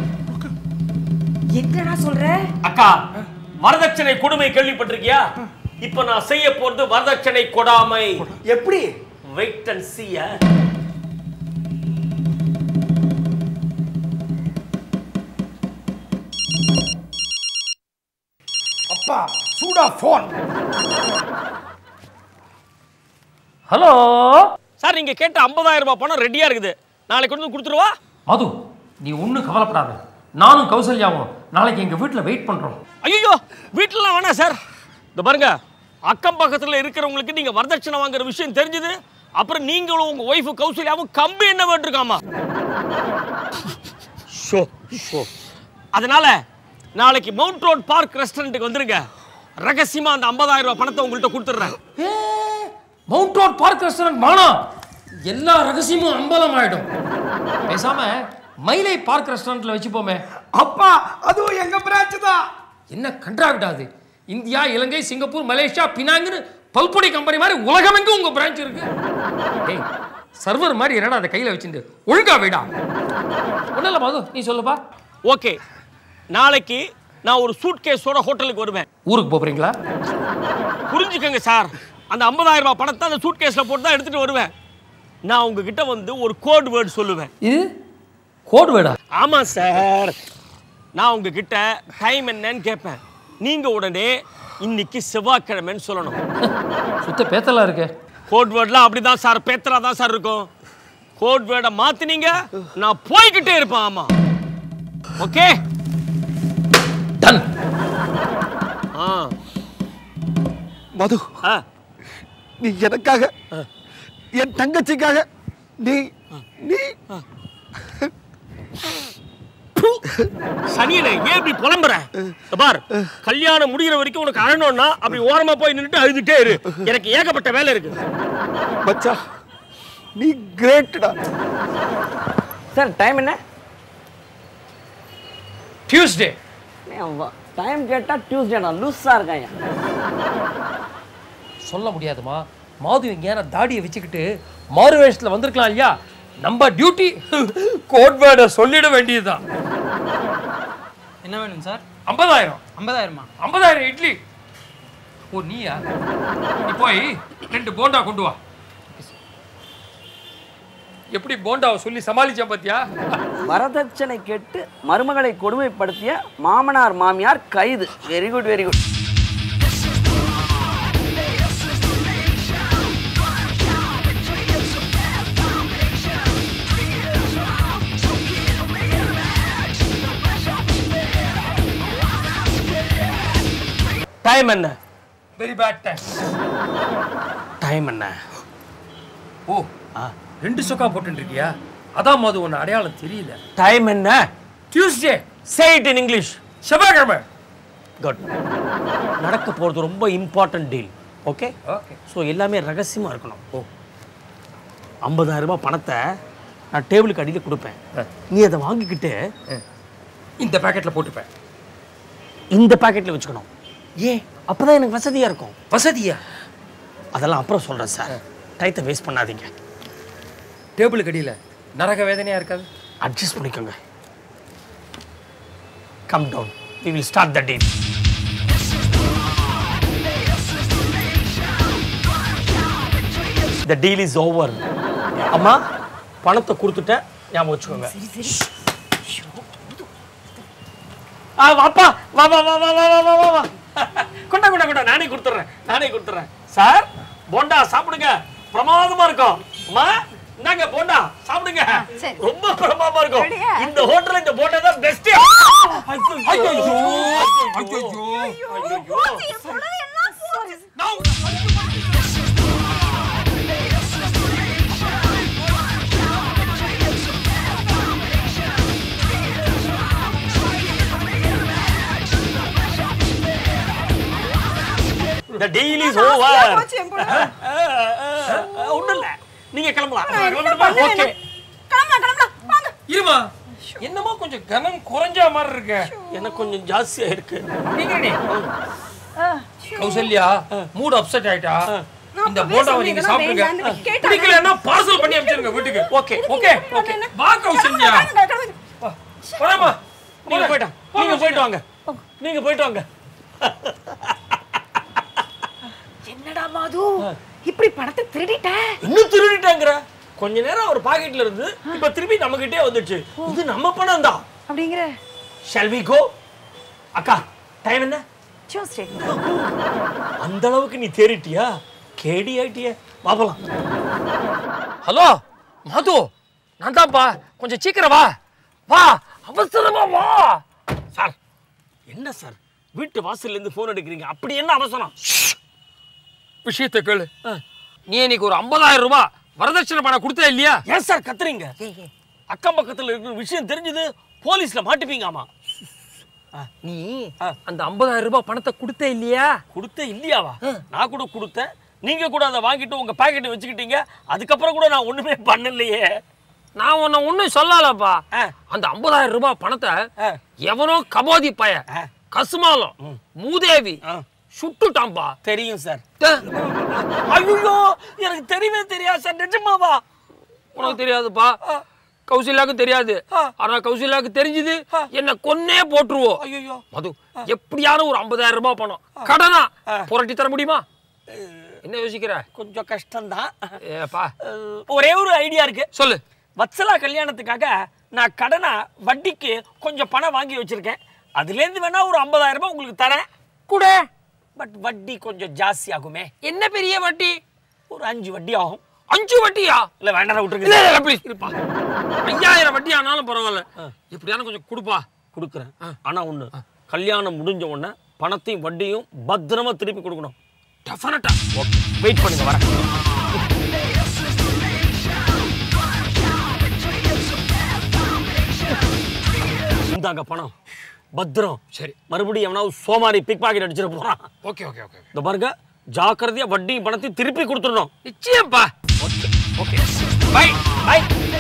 என்னடா சொல்ற அக்கா வரதட்சணை கொடுமை கேள்விப்பட்டிருக்கியா இப்ப நான் செய்ய போறது வரதட்சணை கொடாமை எப்படி வெயிட் அண்ட் see அப்பா சூடா போன் ஹலோ சார் நீங்க கேட்ட 50000 ரூபாய் பணம் ரெடியா இருக்குது நாளைக்கு கொண்டு வந்து கொடுத்துருவா மது நீ ஒன்றும் கவலைப்படாத நானும் கௌசல்யாவும் நாளைக்கு எங்க வீட்டில் வெயிட் பண்றோம் ஐயோ வீட்டுலலாம் வேணாம் சார் இந்த பாருங்க அக்கம் பக்கத்துல இருக்கிறவங்களுக்கு நீங்க வரதட்சணை வாங்குற விஷயம் தெரிஞ்சது அப்புறம் நீங்களும் உங்க ஒய்ஃபு கௌசல்யாவும் கம்பி என்ன வேண்டிருக்காமா ஷோ ஷோ அதனால நாளைக்கு மவுண்ட் ரோட் பார்க் ரெஸ்டாரண்ட்டுக்கு வந்துருங்க ரகசியமா அந்த 50000 ரூபாய் பணத்தை உங்கள்கிட்ட கொடுத்துட்றேன் மவுண்ட் ரோட் பார்க் ரெஸ்டாரண்ட் வேணாம் எல்லா ரகசியமும் அம்பலம் ஆயிடும் பேசாம மயிலை பார்க் ரெஸ்டாரண்ட்ல வச்சுப்போமே அப்பா அதுவும் எங்க பிரான்ச் தான் என்ன கண்ட்ராக்ட் அது இந்தியா இலங்கை சிங்கப்பூர் மலேசியா பினாங்குன்னு பல்பொடி கம்பெனி மாதிரி உலகமெங்கும் உங்க பிரான்ச் இருக்கு டேய் சர்வர் மாதிரி என்னடா அதை கையில வச்சுட்டு ஒழுங்கா வைடா ஒன்றும் இல்லை மது நீ சொல்லுப்பா ஓகே நாளைக்கு நான் ஒரு சூட் கேஸோட ஹோட்டலுக்கு வருவேன் ஊருக்கு போறீங்களா புரிஞ்சுக்கங்க சார் அந்த 50000 ரூபாய் பணத்தை அந்த சூட் கேஸ்ல போட்டு தான் எடுத்துட்டு வருவேன் நான் உங்ககிட்ட வந்து ஒரு கோட் வேர்டு சொல்லுவேன் இது கோட் வேர்டா ஆமா சார் நான் உங்ககிட்ட டைம் என்னன்னு கேட்பேன் நீங்க உடனே இன்னைக்கு செவ்வாய்க்கிழமைன்னு சொல்லணும் சுத்த பேத்தலா இருக்கு கோட் வேர்ட்லாம் அப்படிதான் சார் பேத்தரா தான் சார் இருக்கும் கோட் வேர்டை மாத்தினீங்க நான் போய்கிட்டே இருப்பேன் ஆமா ஓகே டன் ஆ மது ஆ நீ எனக்காக என் தங்கச்சிக்காக நீ நீ சனியனே ஏன் இப்படி புலம்புற இங்க பார் கல்யாணம் முடிகிற வரைக்கும் உனக்கு அழணும்னா அப்படி ஓரமா போய் நின்னுட்டு அழுதுட்டே இரு எனக்கு ஏகப்பட்ட வேலை இருக்கு மச்சா நீ கிரேட்டடா சார் டைம் என்ன டியூஸ்டே டைம் கேட்டா டியூஸ்டேடா லூஸாக இருக்காங்க சொல்ல முடியாதுமா மாது எங்கேயான தாடியை வச்சுக்கிட்டு மாறு வேஷத்தில் வந்திருக்கலாம் இல்லையா நம்ம டியூட்டி கோட் வேர்டை சொல்லிட வேண்டியதுதான் என்ன வேணும் சார் ஐம்பதாயிரம் ஐம்பதாயிரமா ஐம்பதாயிரம் இட்லி ஓ நீயா நீ போய் ரெண்டு போண்டா கொண்டு வா எப்படி போண்டாவை சொல்லி சமாளிச்சேன் பாத்தியா வரதட்சணை கேட்டு மருமகளை கொடுமைப்படுத்திய மாமனார் மாமியார் கைது very good very good time என்ன வெரி பேட் டைம் டைம் என்ன ஓ ரெண்டு சொக்கா போட்டு இருக்கியா அதான் மது உன்னை அடையாளம் தெரியல டைம் என்ன Tuesday say it in English செவ்வாய்க்கிழமை குட் நடக்க போகிறது ரொம்ப important deal okay okay so எல்லாமே ரகசியமாக இருக்கணும் ஓ ஐம்பதாயிரம் ரூபாய் பணத்தை நான் டேபிளுக்கு அடியில் கொடுப்பேன் நீ அதை வாங்கிக்கிட்டு இந்த பேக்கெட்ல போட்டுப்பேன் இந்த பாக்கெட்டில் வச்சுக்கணும் ஏன் அப்பதான் எனக்கு வசதியாக இருக்கும் வசதியா அதெல்லாம் அப்புறம் சொல்கிறேன் சார் டயத்தை வேஸ்ட் பண்ணாதீங்க டேபிளுக்கு அடியில் நரக வேதனையா இருக்காது அட்ஜஸ்ட் பண்ணிக்கோங்க calm down we will start the deal the deal is over அம்மா பணத்தை கொடுத்துட்டேன் ஞாபகம் வச்சுக்கோங்க ஆ, வாப்பா வா வா வா வா வா வா வா வா வா கொண்டா கொண்டா கொண்டா நானே கொடுத்துட்றேன் நானே கொடுத்துட்றேன் சார் போண்டா சாப்பிடுங்க பிரமாதமா இருக்கும் அம்மா இந்தாங்க போண்டா சாப்பிடுங்க ரொம்ப பிரமாதமா இருக்கும் இந்த ஹோட்டல்ல இந்த போண்டா தான் பெஸ்ட் ஐயோ The deal is over. ஒண்ணும் இல்ல நீங்க கிளம்பலாம் ஓகே இருமா என்னமோ கொஞ்சம் கனம் குறைஞ்ச மாதிரி இருக்கு எனக்கு கொஞ்சம் ஜாஸ்தியா இருக்கு நீங்க கௌசல்யா மூட் அப்செட் ஆயிட்டா இந்த போண்டாவை நீங்க சாப்பிடுங்க பிடிக்கலன்னா பார்சல் பண்ணி அனுப்பிச்சிருங்க வீட்டுக்கு ஓகே ஓகே ஓகே வா கௌசல்யா போலாமா நீங்க போயிட்டா நீங்க போயிட்டு வாங்க நீங்க போயிட்டு வாங்க என்னடா மாது இப்படி பணத்தை திருடிட்ட இன்னும் திருடிட்டாங்கற கொஞ்ச நேரம் அவர் பாக்கெட்ல இருந்து இப்ப திருப்பி நம்ம கிட்டே வந்துச்சு இது நம்ம பணம் தான் அப்படிங்கிற ஷால் வி கோ அக்கா டைம் என்ன டியூஸ்டே அந்த அளவுக்கு நீ தேறிட்டியா கேடி ஆயிட்டிய பாப்பலாம் ஹலோ மது நான் தான்ப்பா கொஞ்சம் சீக்கிரம் வா வா அவசரமா வா சார் என்ன சார் வீட்டு வாசல்ல இருந்து போன் எடுக்கிறீங்க அப்படி என்ன அவசரம் விஷயத்தை கேளு நீ இன்னைக்கு ஒரு 50000 ரூபாய் வரதட்சணை பணம் கொடுத்தே இல்லையா ஏன் சார் கத்துறீங்க அக்கம் பக்கத்துல இருக்கிற விஷயம் தெரிஞ்சது போலீஸ்ல மாட்டிப்பீங்க ஆமா நீ அந்த 50000 ரூபாய் பணத்தை கொடுத்தே இல்லையா கொடுத்த இல்லையாவா நான் கூட கொடுத்தேன் நீங்க கூட அதை வாங்கிட்டு உங்க பாக்கெட்டை வச்சுக்கிட்டீங்க அதுக்கப்புறம் கூட நான் ஒண்ணுமே பண்ணலையே நான் உன்னை ஒன்றும் சொல்லலப்பா அந்த 50000 ரூபாய் பணத்தை எவனோ கபோதி பய கசுமாலம் மூதேவி சுட்டுட்டான்பா தெரியும் சார் ஐயோ எனக்கு தெரியவே தெரியாது சார் நிஜமாவா உனக்கு தெரியாதுப்பா கௌசல்யாவுக்கு தெரியாது ஆனா கௌசல்யாவுக்கு தெரிஞ்சது என்ன கொன்னே போட்டுருவோம் ஐயோ மது எப்படியான ஒரு 50000 ரூபாய் பணம் கடனா புரட்டி தர முடியுமா என்ன யோசிக்கிற கொஞ்சம் கஷ்டம்தான் ஏப்பா ஒரே ஒரு ஐடியா இருக்கு சொல்லு வத்சலா கல்யாணத்துக்காக நான் கடனா வட்டிக்கு கொஞ்சம் பணம் வாங்கி வச்சிருக்கேன் அதுலேருந்து வேணா ஒரு 50000 ரூபாய் உங்களுக்கு தரேன் கூட பட் வட்டி கொஞ்சம் ஜாஸ்தி ஆகுமே என்ன பெரிய வட்டி ஒரு அஞ்சு வட்டி ஆகும் அஞ்சு வட்டியா இல்ல வேண்டாம் இல்ல விட்டுருங்க இல்ல ப்ளீஸ் இருப்பா ஐயாயிரம் வட்டி ஆனாலும் பரவாயில்ல எப்படியான கொஞ்சம் கொடுப்பா கொடுக்குறேன் ஆனா ஒண்ணு கல்யாணம் முடிஞ்ச உடனே பணத்தையும் வட்டியும் பத்திரமா திருப்பி கொடுக்கணும் டெஃபினட்டா ஓகே வெயிட் பண்ணுங்க வரேன் இந்தாங்க பணம் பத்திரம் சரி மறுபடியும் எவனாவது சோமாரி பிக் பாக்கெட் அடிச்சிட போறான் ஓகே ஓகே ஓகே இந்த பாருங்க ஜாக்கிரதையா வட்டியும் பணத்தையும் திருப்பி கொடுத்துடணும் நிச்சயம்ப்பா ஓகே ஓகே பை பை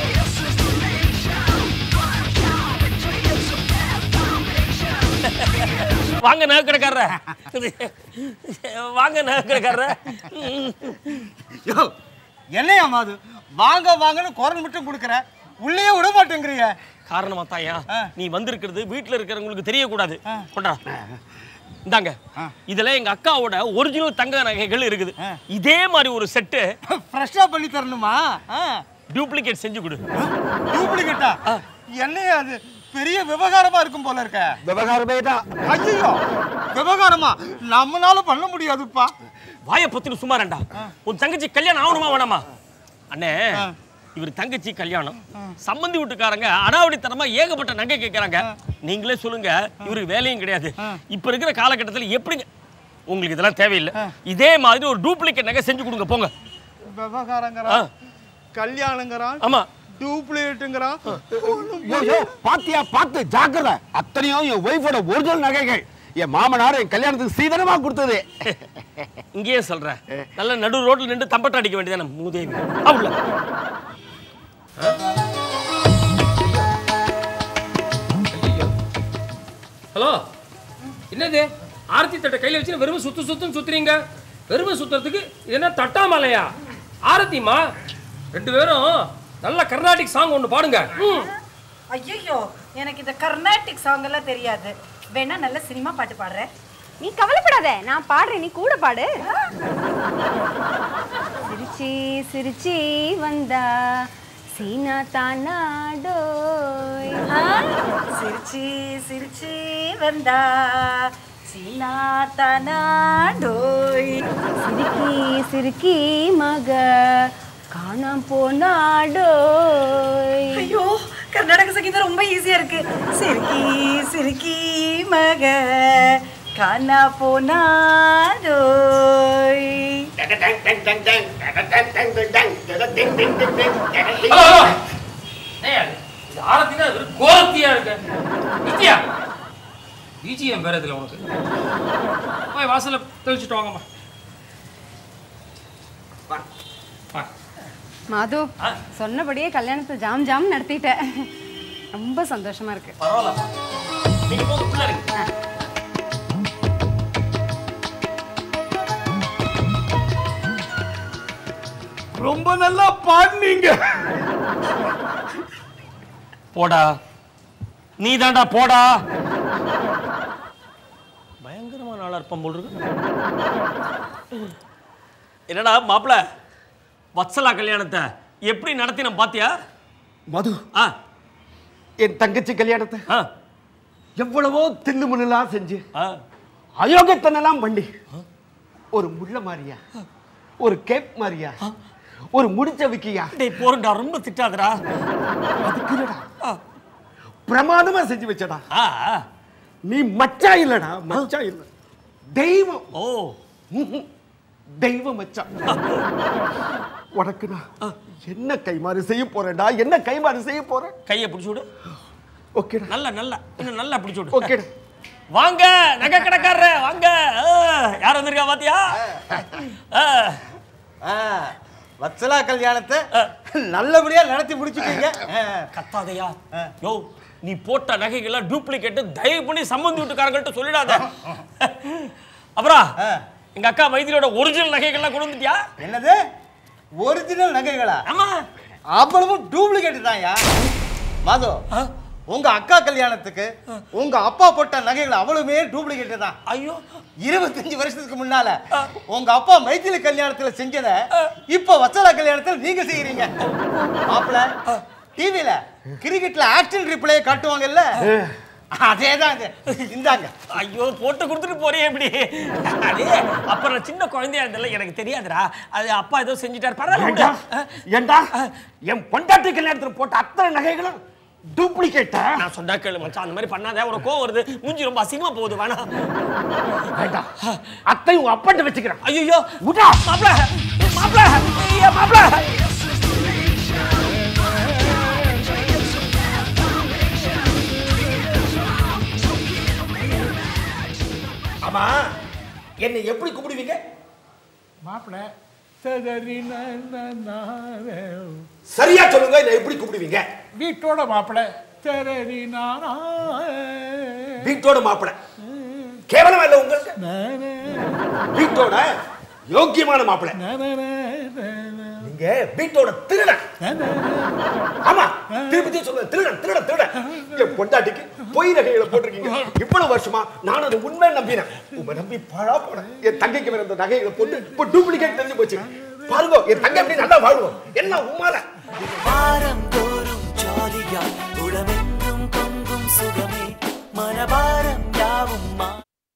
வாங்க நகைக்கடைக்காரர வாங்க நகைக்கடைக்காரர யோ என்னையா மாது வாங்க வாங்கன்னு குரல் மட்டும் கொடுக்குற உள்ளே விட மாட்டேங்கிறீங்க காரணமா தாயா நீ வந்திருக்கிறது வீட்ல இருக்கிறவங்களுக்கு தெரியக்கூடாது கொண்டா இந்தாங்க இதுல எங்க அக்காவோட ஒரிஜினல் தங்க நகைகள் இருக்குது இதே மாதிரி ஒரு செட்டு ஃப்ரெஷ்ஷாக பண்ணி தரணுமா டூப்ளிகேட் செஞ்சு கொடு டூப்ளிகேட்டா என்னையா அது பெரிய விவகாரமா இருக்கும் போல இருக்க விவகாரமே தான் ஐயோ விவகாரமா நம்மளால பண்ண முடியாதுப்பா வாயை பத்தின சும்மா ரெண்டா உன் தங்கச்சி கல்யாணம் ஆகணுமா வேணாமா அண்ணே இவர் தங்கச்சி கல்யாணம் சம்பந்தி வீட்டுக்காரங்க அடாவடித்தனமா ஏகப்பட்ட நகை கேட்கறாங்க நீங்களே சொல்லுங்க இவருக்கு வேலையும் கிடையாது இப்ப இருக்கிற காலகட்டத்தில் எப்படிங்க உங்களுக்கு இதெல்லாம் தேவையில்லை இதே மாதிரி ஒரு டூப்ளிகேட் நகை செஞ்சு கொடுங்க போங்க விவகாரங்கிறான் கல்யாணங்கிறான் ஆமா டூப்ளிகேட்டுங்கிறான் யோ யோ பாத்தியா பார்த்து ஜாக்கிரதை அத்தனையும் என் ஒய்ஃபோட ஒரிஜினல் நகைகள் என் மாமனார் என் கல்யாணத்துக்கு சீதனமா கொடுத்தது இங்கேயே சொல்றேன் நல்ல நடு ரோட்ல நின்று தம்பட்ட அடிக்க வேண்டியதானே மூதேவி அவ்வளோ ஹலோ என்னது ஆரத்தி தட்டை கையில் வச்சு வெறும் சுத்து சுத்துன்னு சுத்துறீங்க வெறும் சுத்துறதுக்கு இது என்ன தட்டாமலையா ஆரத்திமா ரெண்டு பேரும் நல்ல கர்நாடிக் சாங் ஒன்று பாடுங்க ம். ஐயோ எனக்கு இந்த கர்நாடிக் சாங் எல்லாம் தெரியாது வேணா நல்ல சினிமா பாட்டு பாடுறேன் நீ கவலைப்படாத நான் பாடுறேன் நீ கூட பாடு சிரிச்சி சிரிச்சி வந்தா சீனா தானாடோய் சிரிச்சி சிரிச்சி வந்தா சீனா தானாடோய் சிரிக்கி சிரிக்கி மக காணாம போனாடோய் ஐயோ கர்நாடக சங்கீதம் ரொம்ப ஈஸியா இருக்கு சிரிக்கி சிரிக்கி மக காணா போனாடோய் ஆரத்தினா ஒரு கோரத்தியா இருக்க நித்யா பிஜிஎம் வேற இதுல உனக்கு போய் வாசல்ல தெளிச்சுட்டு வாங்கம்மா வா. மாது சொன்னபடியே கல்யாணத்தை ஜாம் ஜாம் நடத்திட்டேன் ரொம்ப சந்தோஷமா இருக்கு பரவாயில்ல நீங்க போங்க உள்ள இருங்க ரொம்ப நல்லா பாடுனீங்க போடா நீ தாண்டா போடா பயங்கரமான ஆளா இருப்பான் போல் இருக்கு என்னடா மாப்பிள வத்சலா கல்யாணத்தை எப்படி நடத்தின பாத்தியா மது ஆ என் தங்கச்சி கல்யாணத்தை ஆ எவ்வளவோ தில்லு முன்னெல்லாம் செஞ்சு அயோகத்தனெல்லாம் பண்ணி ஒரு முள்ள மாதிரியா ஒரு கேப் மாதிரியா ஒரு முடிச்ச விக்கியா டேய் போறண்டா ரொம்ப திட்டாதடா அதுக்கு இல்லடா பிரமாதமா செஞ்சு வச்சடா ஆ நீ மச்சா இல்லடா மச்சா இல்ல தெய்வம் ஓ தெய்வ மச்சான் உனக்கு நான் என்ன கைமாறு செய்ய போறேன்டா என்ன கைமாறு செய்ய போறேன் கையை பிடிச்சு விடு ஓகேடா நல்ல நல்ல இன்னும் நல்லா பிடிச்சு விடு ஓகேடா வாங்க நகை கடைக்காரர் வாங்க ஆ, யார் வந்திருக்கா பாத்தியா ஆ, வத்சலா கல்யாணத்தை நல்லபடியா நடத்தி முடிச்சுட்டீங்க கத்தாதையா யோ நீ போட்ட நகைகள்லாம் டூப்ளிகேட் தயவு பண்ணி சம்பந்தி வீட்டுக்காரங்கள்ட்ட சொல்லிடாத அப்புறம் எங்க அக்கா மைதிலியோட ஒரிஜினல் நகைகள்லாம் கொண்டு வந்துட்டியா என்னது ஒரிஜினல் நகைகளா ஆமா அவ்வளவும் டூப்ளிகேட் தான்யா மாதோ உங்க அக்கா கல்யாணத்துக்கு உங்க அப்பா போட்ட நகைகள் அவ்வளவுமே டூப்ளிகேட் தான் ஐயோ இருபத்தஞ்சு வருஷத்துக்கு முன்னால உங்க அப்பா மைத்திலி கல்யாணத்துல செஞ்சத இப்ப வச்சலா கல்யாணத்துல நீங்க செய்யறீங்க மாப்பிள டிவில கிரிக்கெட்ல ஆக்ஷன் ரிப்ளே காட்டுவாங்கல்ல அதேதான் இது இந்தாங்க ஐயோ போட்டு கொடுத்துட்டு போறியே இப்படி அடே அப்புறம் சின்ன குழந்தையா இருந்தல எனக்கு தெரியாதுடா அது அப்பா ஏதோ செஞ்சுட்டாரு ஏண்டா பரவாயில்ல ஏண்டா என் பொண்டாட்டி கல்யாணத்துல போட்ட அத்தனை நகைகளும் டூப்ளிகேட்டா நான் சொன்னா கேளு மச்சான் அந்த மாதிரி பண்ணாத ஒரு கோவம் வருது மூஞ்சி ரொம்ப அசிங்கமா போகுது வேணாம் வேண்டாம் அத்தை உன் அப்பாட்ட வச்சுக்கிறேன் ஐயோ விடா மாப்ள மாப்ள ஐயா மாப்ள ஆமா என்னை எப்படி கூப்பிடுவீங்க மாப்பிள்ள சரியா சொல்லுங்க என்னை எப்படி கூப்பிடுவீங்க வீட்டோட மாப்பிள்ள தெரரி நானா வீட்டோட மாப்பிள கேவலமா இல்ல உங்களுக்கு வீட்டோட யோக்கியமான மாப்பிள நீங்க வீட்டோட திருடன் ஆமா திருப்பதி சொல்ல திருடன் திருடன் திருடன் என் பொண்டாட்டிக்கு பொய் நகைகளை போட்டிருக்கீங்க இவ்வளவு வருஷமா நான் அதை உண்மை நம்பினேன் உங்க நம்பி பழா போனேன் என் தங்கைக்கு வேற இந்த நகைகளை போட்டு இப்போ டூப்ளிகேட் தெரிஞ்சு போச்சு பாருங்க என் தங்கை எப்படி நல்லா வாழ்வோம் என்ன உண்மால வாரம் தோறும் ஜாலியா உளமெங்கும் பொங்கும் சுகமே மனபாரம் யாவும் மா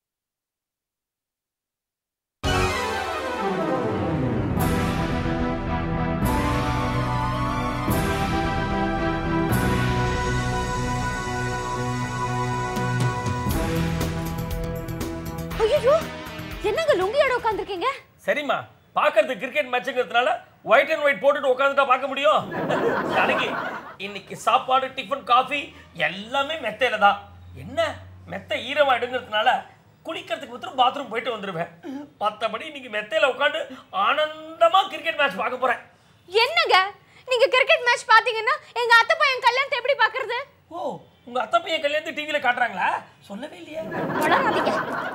ஐயோ என்னங்க லுங்கியோட உட்காந்துருக்கீங்க சரிம்மா பார்க்கறதுக்கு கிரிக்கெட் மேட்ச்ங்கிறதுனால ஒயிட் அண்ட் ஒயிட் போட்டுட்டு உட்காந்துட்டா பார்க்க முடியும் ஜானகி இன்னைக்கு சாப்பாடு டிஃபன் காஃபி எல்லாமே மெத்தையில தான் என்ன மெத்தை ஈரமாயிடுங்கிறதுனால குளிக்கிறதுக்கு மட்டும் பாத்ரூம் போயிட்டு வந்துருவேன் மற்றபடி இன்னைக்கு மெத்தையில உட்காந்து ஆனந்தமா கிரிக்கெட் மேட்ச் பார்க்க போறேன் என்னங்க நீங்க கிரிக்கெட் மேட்ச் பாத்தீங்கன்னா எங்க அத்தை பையன் கல்யாணத்தை எப்படி பாக்குறது ஓ உங்க அத்தை பையன் கல்யாணத்தை டிவியில காட்டுறாங்களா சொல்லவே இல்லையே வளராதீங்க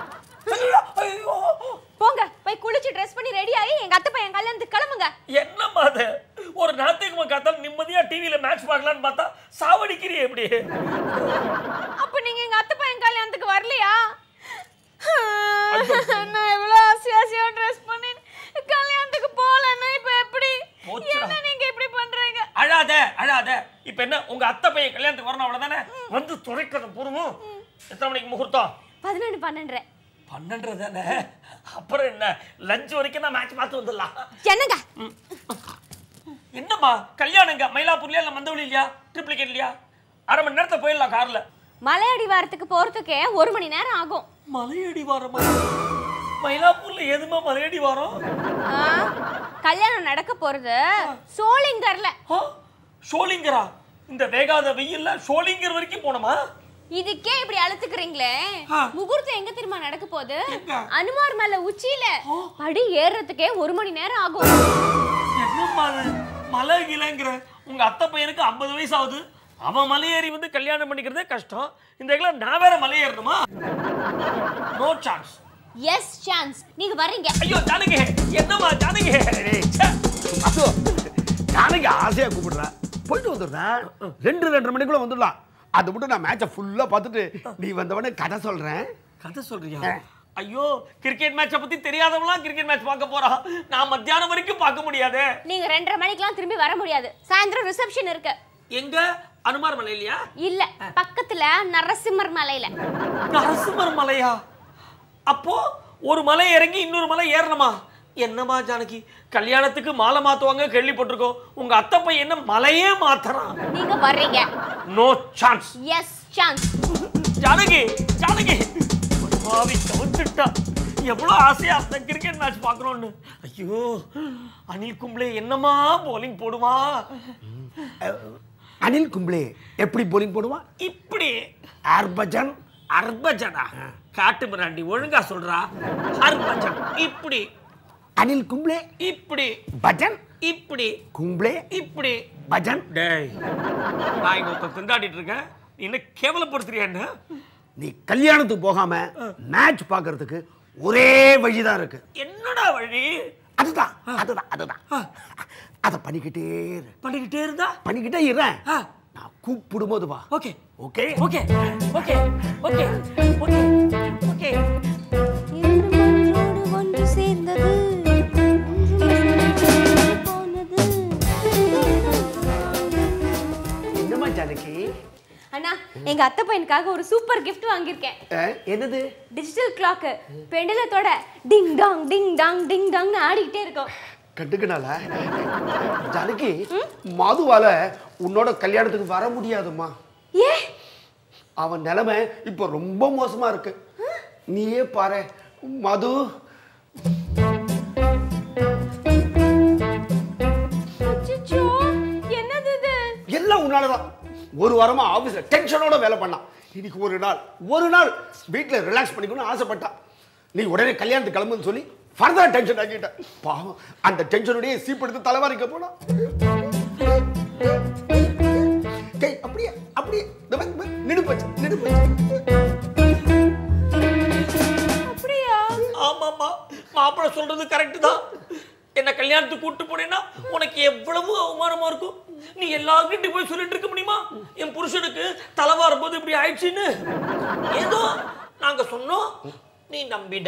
போங்க போய் குளிச்சு ட்ரெஸ் பண்ணி ரெடி ஆகி எங்க அத்தை பையன் கல்யாணத்துக்கு கிளம்புங்க என்னம்மா அது ஒரு நாத்துக்கு கத்தால் நிம்மதியா டிவியில மேட்ச் பார்க்கலாம்னு பார்த்தா சாவடிக்கிறியே இப்படி அப்ப நீங்க எங்க அத்தை பையன் கல்யாணத்துக்கு வரலையா நான் எவ்வளவு ஆசை ஆசையா ட்ரெஸ் பண்ணி கல்யாணத்துக்கு போலன்னா இப்ப எப்படி போச்சுடா. என்ன நீங்க இப்படி பண்றீங்க அழாத அழாத இப்ப என்ன உங்க அத்தை பையன் கல்யாணத்துக்கு வரணும் அவ்வளவுதானே வந்து துறைக்கணும் பொறுமும் எத்தனை மணிக்கு முகூர்த்தம் பதினொன்று பன்னெண்டு பன்னெண்டு தானே அப்புறம் என்ன லஞ்ச் வரைக்கும் நான் மேட்ச் பார்த்து வந்துடலாம் என்னங்க என்னம்மா கல்யாணங்க மயிலாப்பூர்லயா இல்ல மந்தவழி இல்லையா ட்ரிப்ளிகேட் இல்லையா அரை மணி நேரத்துல போயிடலாம் கார்ல மலையடி வாரத்துக்கு போறதுக்கே ஒரு மணி நேரம் ஆகும் மலையடி வாரமா மயிலாப்பூர்ல எதுமா மலையடி வாரம் ஆ, கல்யாணம் நடக்க போறது சோளிங்கர்ல ஷோலிங்கரா இந்த வேகாத வெயில்ல ஷோலிங்கர் வரைக்கும் போனோமா இதுக்கே இப்படி அழுத்துக்கிறீங்களே முகூர்த்தம் எங்க தெரியுமா நடக்க போகுது அனுமார் மேல உச்சியில படி ஏறுறதுக்கே ஒரு மணி நேரம் ஆகும் என்னம்மா அது மலை கிளைங்கிற உங்க அத்தை பையனுக்கு ஐம்பது வயசு ஆகுது அவன் மலையேறி வந்து கல்யாணம் பண்ணிக்கிறதே கஷ்டம் இந்த இடத்துல நான் வேற மலையேறணுமா நோ சான்ஸ் எஸ் சான்ஸ் நீங்க வர்றீங்க ஐயோ ஜானகி என்னம்மா ஜானகி டேய், ச்சே. அதோ ஜானகி ஆசையா கூப்பிடுறேன் போயிட்டு வந்துடுறேன் ரெண்டு ரெண்டரை மணிக்குள்ள வந்துடலாம் அது மட்டும் நான் மேட்சை ஃபுல்லா பார்த்துட்டு நீ வந்தவொடனே கதை சொல்றேன் கதை சொல்றியா ஐயோ கிரிக்கெட் மேட்சை பத்தி தெரியாதவங்களாம் கிரிக்கெட் மேட்ச் பார்க்க போறான் நான் மத்தியானம் வரைக்கும் பார்க்க முடியாதே நீங்க ரெண்டரை மணிக்கெல்லாம் திரும்பி வர முடியாது சாயந்தரம் ரிசப்ஷன் இருக்கு எங்க அனுமார் மலை இல்லையா இல்ல பக்கத்துல நரசிம்மர் மலையில நரசிம்மர் மலையா அப்போ ஒரு மலை இறங்கி இன்னொரு மலை ஏறணுமா என்னம்மா ஜானகி கல்யாணத்துக்கு மாலை மாத்துவாங்க கேள்விப்பட்டிருக்கோம் உங்க அத்தை பையன் என்ன மலையே மாத்துறான் நீங்க வர்றீங்க no chance yes chance Janaki Janaki பாவி தவிர்த்துட்டா எவ்வளோ ஆசையா அந்த கிரிக்கெட் மேட்ச் பார்க்கணும்னு ஐயோ அனில் கும்ப்ளே என்னமா bowling போடுவா அனில் கும்ப்ளே எப்படி போலிங் போடுவான் இப்படி ஹர்பஜன் அர்பஜனா காட்டு மிராண்டி ஒழுங்கா சொல்றா ஹர்பஜன் இப்படி அனில் கும்ப்ளே இப்படி பஜன் இப்படி கும்ப்ளே இப்படி பஜன் டேய் நான் இங்க ஒருத்தன் திண்டாடிட்டு இருக்கேன் நீ என்ன கேவலப்படுத்துறியா என்ன நீ கல்யாணத்துக்கு போகாம மேட்ச் பார்க்கறதுக்கு ஒரே வழிதான் இருக்கு என்னடா வழி அதுதான் அதுதான் அதுதான் அதை பண்ணிக்கிட்டே இரு பண்ணிக்கிட்டே இருந்தா பண்ணிக்கிட்டே இருறேன் நான் கூப்பிடும்போது வா okay okay okay okay okay okay okay ஒன்று சேர்ந்தது என்னம்மா ஜானகி அண்ணா எங்க அத்தை பையனுக்காக ஒரு சூப்பர் கிஃப்ட் வாங்கியிருக்கேன் அஹ், என்னது டிஜிட்டல் கிளாக் பெண்டலத்தோட ding dong ding dong ding டாங்னு ஆடிக்கிட்டே இருக்கும் கண்டுக்கனால ஜானகி மதுவால உன்னோட கல்யாணத்துக்கு வர முடியாதும்மா ஏ அவன் நிலைமை இப்போ ரொம்ப மோசமா இருக்கு நீயே பாரு மது அச்சச்சோ, என்னது இது எல்லாம் உன்னாலதான் ஒரு வாரமா ஆபீஸ்ல டென்ஷனோட வேலை பண்ணான் இன்னைக்கு ஒரு நாள் ஒரு நாள் வீட்ல ரிலாக்ஸ் பண்ணிக்கணும்னு ஆசைப்பட்டான் நீ உடனே கல்யாணத்துக்கு கிளம்புன்னு சொல்லி ஃபர்தர் டென்ஷன் ஆக்கிட்ட பாவம் அந்த டென்ஷனோடய சீப்படுத்து தலைவாரிக்க போனா டேய், அப்படியே அப்படியே இந்த மாதிரி, இந்த மாதிரி, நின்னு போச்சு நின்னு போச்சு அப்படியா ஆமாம்மா மாப்பிள்ளை சொல்றது கரெக்ட் தான் என்ன கல்யாணத்துக்கு கூட்டு போனேன்னா உனக்கு எவ்வளவு அவமானமா இருக்கும் நீ எல்லார்கிட்டையும் போய் சொல்லிட்டு இருக்க முடியுமா என் புருஷனுக்கு தலை வரும்போது இப்படி ஆயிடுச்சுன்னு ஏதோ நாங்க சொன்னோம் நீ நம்பின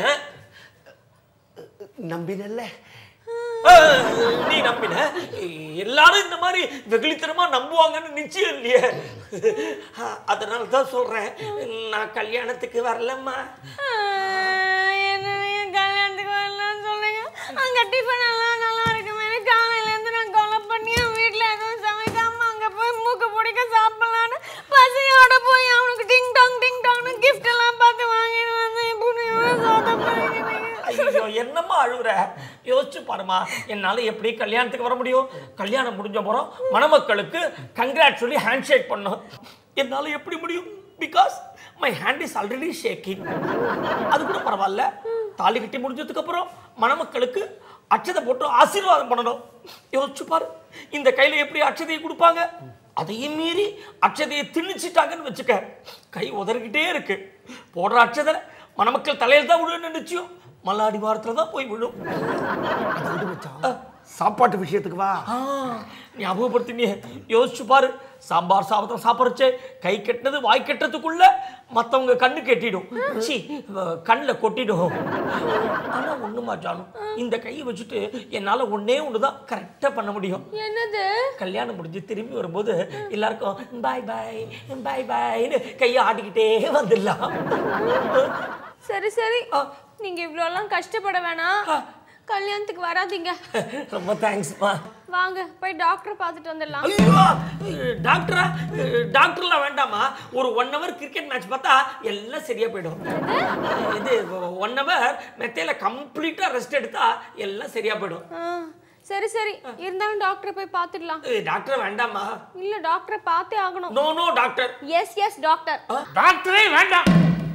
நம்பினல்ல அஹ், நீ நம்பின எல்லாரும் இந்த மாதிரி வெகுளித்தனமா நம்புவாங்கன்னு நிச்சயம் இல்லையே அதனால தான் சொல்றேன் நான் கல்யாணத்துக்கு வரலம்மா என்னைய கல்யாணத்துக்கு வரலன்னு சொல்றீங்க அங்க டிஃபன் எல்லாம் நல்லா இருக்குமே காலையில இருந்து நான் கொலை பண்ணி என் வீட்ல எதுவும் சமைக்காம அங்க போய் மூக்கு பிடிக்க சாப்பிடலான்னு பசியோட போய் அவனுக்கு டிங் டாங் டிங் டாங்னு கிஃப்ட் எல்லாம் பார்த்து வாங்கிட்டு வந்து இப்படி இவ்வளவு சோதப்படுறீங்க ஐயோ என்னம்மா அழுகுற யோசிச்சு பாருமா என்னால எப்படி கல்யாணத்துக்கு வர முடியும் கல்யாணம் முடிஞ்ச போறோம் மணமக்களுக்கு கங்க்ராட் சொல்லி ஹேண்ட் ஷேக் பண்ணோம் என்னால எப்படி முடியும் because my hand is already shaking அது கூட பரவாயில்ல தாலி கட்டி முடிஞ்சதுக்கு அப்புறம் மணமக்களுக்கு அச்சதை போட்டு ஆசீர்வாதம் பண்ணணும் யோசிச்சு பாரு இந்த கையில எப்படி அச்சதையை கொடுப்பாங்க அதையும் மீறி அச்சதையை திணிச்சிட்டாங்கன்னு வச்சுக்க கை உதறிக்கிட்டே இருக்கு போடுற அச்சதை மணமக்கள் தலையில் தான் விழுன்னு நிச்சயம் மல்லாடி வாரத்தில் தான் போய் விழும் சாப்பாட்டு விஷயத்துக்கு வா ஞாபகப்படுத்தினே யோசிச்சு பாரு சாம்பார் சாதம் சாப்பிட்றச்சு கை கெட்டினது வாய் கெட்டதுக்குள்ள மற்றவங்க கண்ணு கெட்டிடும் சி கண்ணில் கொட்டிடும் ஆனா ஒண்ணுமா ஜானு இந்த கையை வச்சுட்டு என்னால ஒண்ணே ஒன்று தான் கரெக்டாக பண்ண முடியும் என்னது கல்யாணம் முடிஞ்சு திரும்பி வரும்போது எல்லாருக்கும் பாய் பாய் பாய் பாய்னு கையை ஆட்டிக்கிட்டே வந்துடலாம் சரி சரி நீங்க இவ்வளோ எல்லாம் கஷ்டப்பட வேணாம் கல்யாணத்துக்கு வராதீங்க ரொம்ப தேங்க்ஸ்மா வாங்க போய் டாக்டரை பார்த்துட்டு வந்துடலாம் ஐயோ டாக்டரா டாக்டர்லாம் வேண்டாமா ஒரு ஒன் ஹவர் கிரிக்கெட் மேட்ச் பார்த்தா எல்லாம் சரியா போயிடும் இது ஒன் ஹவர் மெத்தையில கம்ப்ளீட்டா ரெஸ்ட் எடுத்தா எல்லாம் சரியா போயிடும் ஆ, சரி சரி இருந்தாலும் டாக்டரை போய் பார்த்துடலாம் டாக்டர் வேண்டாமா இல்ல டாக்டரை பார்த்தே ஆகணும் no no doctor yes yes doctor டாக்டரே வேண்டாம்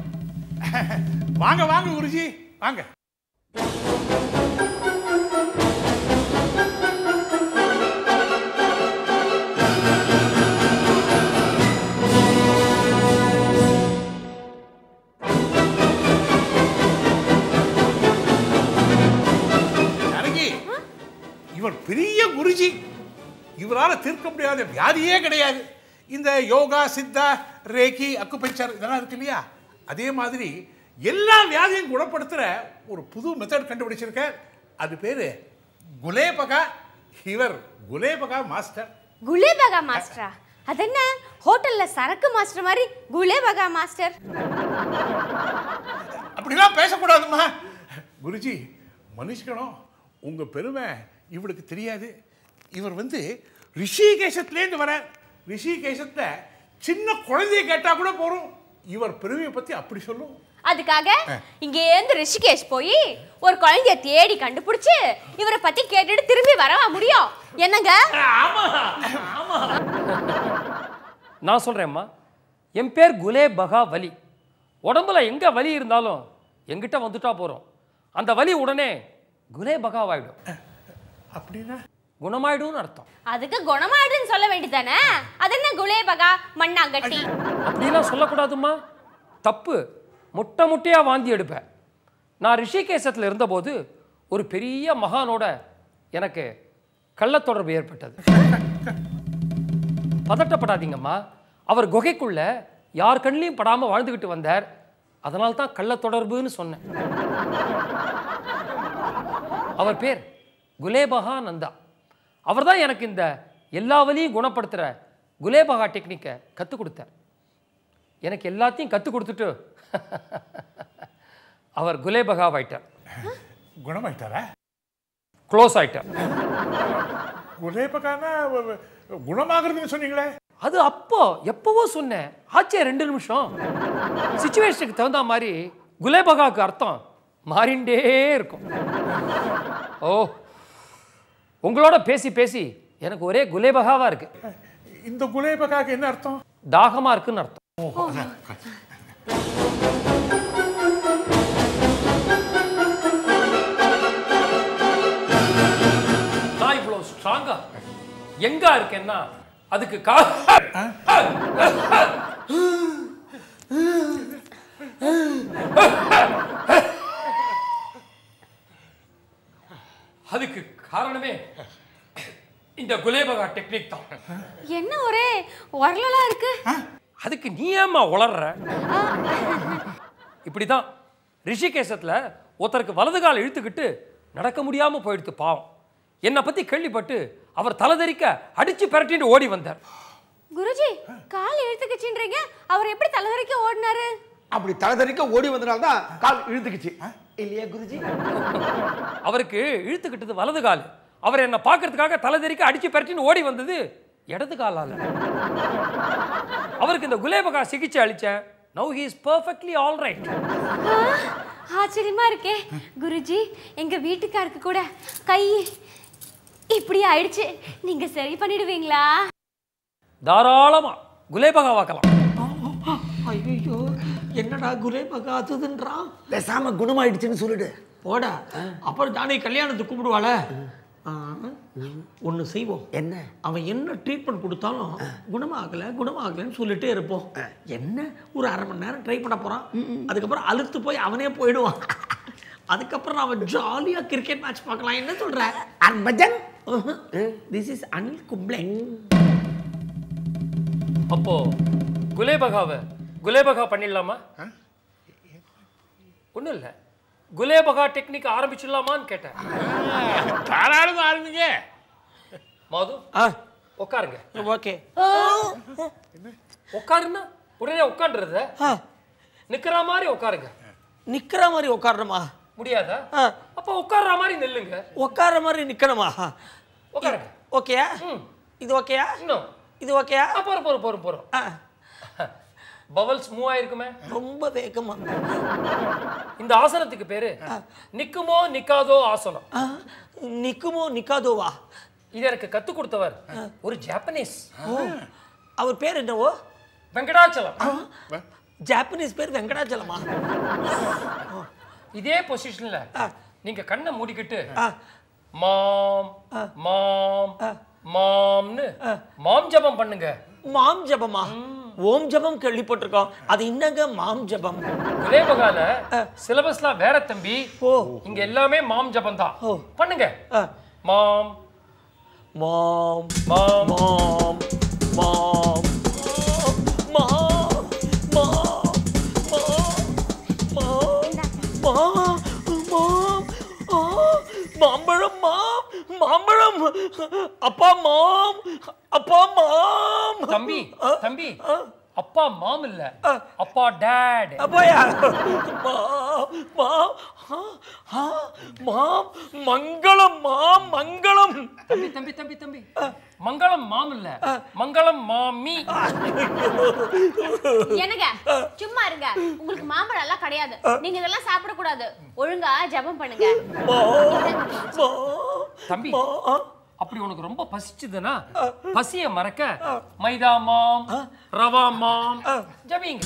வாங்க வாங்க குருஜி வாங்க ஜானகி இவர் பெரிய குருஜி இவரால தீர்க்க முடியாத வியாதியே கிடையாது இந்த யோகா சித்தா ரேகி அக்குபஞ்சர் இதெல்லாம் இருக்கு இல்லையா அதே மாதிரி எல்லா வியாதியும் குணப்படுத்துற ஒரு புது மெத்தட் கண்டுபிடிச்சிருக்க அது பேரு குலேபகா இவர் குலேபகா மாஸ்டர் குலேபகா மாஸ்டரா அது என்ன ஹோட்டல்ல சரக்கு மாஸ்டர் மாதிரி குலேபகா மாஸ்டர் அப்படிலாம் பேசக்கூடாதும்மா குருஜி மன்னிச்சுக்கணும் உங்க பெருமை இவருக்கு தெரியாது இவர் வந்து ரிஷிகேஷத்துலேருந்து வர ரிஷிகேஷத்துல சின்ன குழந்தைய கேட்டா கூட போறோம் இவர் பெருமையை பத்தி அப்படி சொல்லும் அதுக்காக இங்க இருந்து ரிஷிகேஷ் போய் ஒரு குழந்தைய தேடி கண்டுபிடிச்சு இவரை பத்தி கேட்டுட்டு திரும்பி வரவா முடியும் என்னங்க நான் சொல்கிறேம்மா என் பேர் குலே பகா வலி உடம்புல எங்கே வலி இருந்தாலும் எங்கிட்ட வந்துட்டா போகிறோம் அந்த வலி உடனே குலே பகாவாயிடும் அப்படின்னா குணமாயிடும்னு அர்த்தம் அதுக்கு குணமாயிடுன்னு சொல்ல வேண்டியதானே அது என்ன குலேபகா மண்ணாங்கட்டி அப்படிலாம் சொல்லக்கூடாதும்மா தப்பு முட்டை முட்டையாக வாந்தி எடுப்பேன் நான் ரிஷிகேசத்தில் இருந்தபோது ஒரு பெரிய மகானோட எனக்கு கள்ளத்தொடர்பு ஏற்பட்டது பதட்டப்படாதீங்கம்மா அவர் குகைக்குள்ள யார் கண்ணிலையும் படாமல் வாழ்ந்துக்கிட்டு வந்தார் அதனால தான் கள்ளத்தொடர்புன்னு சொன்னேன் அவர் பேர் குலேபகா நந்தா அவர் தான் எனக்கு இந்த எல்லா வலியும் குணப்படுத்துகிற குலேபகா டெக்னிக்கை கற்றுக் கொடுத்தார் எனக்கு எல்லாத்தையும் கற்றுக் கொடுத்துட்டு அவர் குலேபகாவாயிட்டார் குணமாயிட்டாரா க்ளோஸ் ஆயிட்டார் குலேபகானா குணமாகிறதுன்னு சொன்னீங்களே அது அப்போ எப்பவோ சொன்னேன் ஆச்சே ரெண்டு நிமிஷம் சுச்சுவேஷனுக்கு தகுந்த மாதிரி குலேபகாவுக்கு அர்த்தம் மாறிண்டே இருக்கும் ஓ உங்களோட பேசி பேசி எனக்கு ஒரே குலேபகாவா இருக்கு இந்த குலேபகாக்கு என்ன அர்த்தம் தாகமா இருக்குன்னு அர்த்தம் நான் இவ்வளோ ஸ்ட்ராங்கா எங்க இருக்கேன்னா அதுக்கு கா அதுக்கு காரணமே இந்த குலேபகா டெக்னிக் தான் என்ன ஒரே உரலலா இருக்கு அதுக்கு நீ ஏம்மா உளர்ற இப்படிதான் ரிஷிகேசத்துல ஒருத்தருக்கு வலது கால் இழுத்துக்கிட்டு நடக்க முடியாம போயிடுத்து பாவம் என்னை பத்தி கேள்விப்பட்டு அவர் தலைதெறிக்க அடிச்சு பிரட்டிட்டு ஓடி வந்தார் குருஜி கால் இழுத்துக்குச்சுன்றீங்க அவர் எப்படி தலைவரைக்க ஓடினாரு அப்படி தலைதறிக்க ஓடி வந்தனால தான் கால் இழுத்துக்குச்சு இல்லையா குருஜி அவருக்கு இழுத்துக்கிட்டது வலது கால் அவர் என்னை பார்க்கறதுக்காக தலைதெறிக்க அடிச்சு பிரட்டின்னு ஓடி வந்தது இடது காலால அவருக்கு இந்த குலேபகா சிகிச்சை அளிச்சேன் now he is perfectly all right ஆ, ஆச்சரியமா இருக்கே குருஜி எங்க வீட்டுக்காருக்கு கூட கை இப்படி ஆயிடுச்சு நீங்க சரி பண்ணிடுவீங்களா தாராளமா குலேபகா வாக்கலாம் ஐயோ என்னடா குலேபகா அதுதுன்றான் பேசாம குணமாயிடுச்சுன்னு சொல்லிடு போடா அப்புறம் ஜானகி கல்யாணத்துக்கு கூப்பிடுவாள ஒன்று செய்வோம் என்ன அவன் என்ன ட்ரீட்மெண்ட் கொடுத்தாலும் குணமாகலை குணமாகலைன்னு சொல்லிட்டே இருப்போம் என்ன ஒரு அரை மணி நேரம் ட்ரை பண்ண போகிறான் அதுக்கப்புறம் அழுத்து போய் அவனே போயிடுவான் அதுக்கப்புறம் நாம ஜாலியாக கிரிக்கெட் மேட்ச் பார்க்கலாம் என்ன சொல்ற அன்பஜன் திஸ் இஸ் அனில் கும்ப்ளே அப்போ குலேபகாவை குலேபகா பண்ணிடலாமா ஒன்றும் இல்லை குலேபகா டெக்னிக் ஆரம்பிச்சிடலாமான்னு கேட்டேன் தாராளமா ஆரம்பிங்க மாது உட்காருங்க ஓகே உட்காருன்னா உடனே உட்காந்துருத நிக்கிற மாதிரி உட்காருங்க நிக்கிற மாதிரி உட்காரணுமா முடியாதா அப்ப உட்கார்ற மாதிரி நில்லுங்க உட்கார மாதிரி நிக்கணுமா உட்காருங்க ஓகேயா இது ஓகேயா இன்னும் இது ஓகேயா போறோம் போறோம் போறோம் போறோம் பவல்ஸ் மூவ் ஆயிருக்குமே ரொம்ப வேகமா இந்த ஆசனத்துக்கு பேரு நிக்குமோ நிக்காதோ ஆசனம் நிக்குமோ நிக்காதோவா இது எனக்கு கத்து கொடுத்தவர் ஒரு ஜாப்பனீஸ் ஓ அவர் பேர் என்னவோ வெங்கடாச்சலம் ஜாப்பனீஸ் பேர் வெங்கடாச்சலமா இதே பொசிஷன்ல நீங்க கண்ணை மூடிக்கிட்டு மாம் மாம் மாம்னு மாம் ஜபம் பண்ணுங்க மாம் ஜபமா ஓம் ஜபம் கேள்விப்பட்டிருக்கோம் அது இன்னங்க மாம் ஜபம் குலேபகால சிலபஸ்லாம் வேற தம்பி ஓ இங்க எல்லாமே மாம் ஜபம் தான் பண்ணுங்க மாம் மாம் மாம் மாம் மாம் மாம் மாம் மாம் மாம் ஆ, மாம்பழம் மாம் மாம்பழம் அப்பா மாம் அப்பா மாம் தம்பி தம்பி அப்பா மாம் இல்ல அப்பா டேட் அப்போயா மாம் மாம் ஆ, ஆ, மாம் மங்களம் மாம் மங்களம் தம்பி தம்பி தம்பி தம்பி மங்களம் மாம் இல்ல மங்களம் மாமி என்னங்க சும்மா இருங்க உங்களுக்கு மாம்பழம் எல்லாம் கிடையாது நீங்க இதெல்லாம் சாப்பிட கூடாது ஒழுங்கா ஜெபம் பண்ணுங்க தம்பி அப்படி உனக்கு ரொம்ப பசிச்சுதுன்னா பசிய மறக்க மைதா மாம் ரவா மாம் ஜபிங்க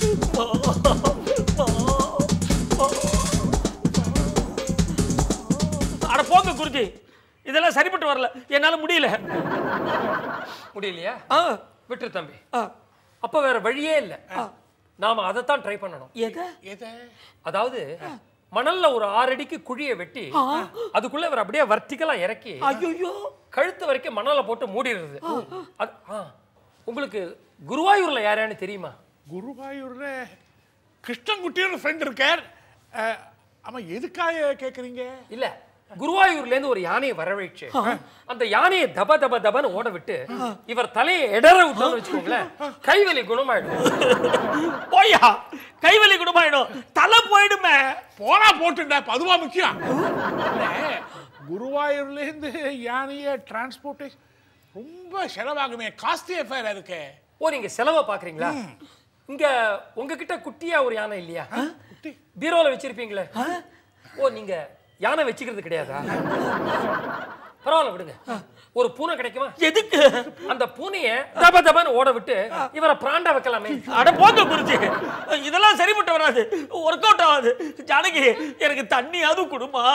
அட போங்க குருஜி இதெல்லாம் சரிப்பட்டு வரல என்னால முடியல முடியலையா விட்டுரு தம்பி அப்ப வேற வழியே இல்ல நாம அதைத்தான் ட்ரை பண்ணணும் எதை அதாவது மணல்ல ஒரு ஆறு அடிக்கு குழிய வெட்டி அதுக்குள்ள இவர் அப்படியே வர்த்திக்கலா இறக்கி ஐயோ கழுத்து வரைக்கும் மணலை போட்டு மூடிடுறது அது- ஆ. உங்களுக்கு குருவாயூர்ல யாரான்னு தெரியுமா குருவாயூர்ல கிருஷ்ணன்குட்டியோட ஃப்ரெண்ட் இருக்கார் அஹ், ஆமா எதுக்காக கேக்குறீங்க இல்ல குருவாயூர்ல இருந்து ஒரு யானையை வரவழைச்சு அந்த யானையை தப தப தபன்னு ஓட விட்டு இவர் தலையை இடற விட்டோம்னு வச்சுக்கோங்களேன் கைவலி குணமாயிடும் போயா கைவலி குணமாயிடும் தலை போயிடுமே போனா போட்டுண்டா இப்ப அதுவா முக்கியம் இல்ல, குருவாயூர்ல இருந்து யானைய டிரான்ஸ்போர்ட்டேஷன் ரொம்ப செலவாகுமே காஸ்ட்லி அஃபேர் அதுக்கு ஓ நீங்க செலவை பாக்குறீங்களா இங்க உங்ககிட்ட குட்டியா ஒரு யானை இல்லையா பீரோல வச்சிருப்பீங்களே ஓ நீங்க யானை வச்சுக்கிறது கிடையாதா பரவாயில்ல விடுங்க ஒரு பூனை கிடைக்குமா எதுக்கு அந்த பூனைய தப தபன்னு ஓட விட்டு இவரை பிராண்டா வைக்கலாமே அட போங்க குருஜி இதெல்லாம் சரிப்பட்டு வராது ஒர்க் அவுட் ஆகாது ஜானகி எனக்கு தண்ணியாவது கொடுமா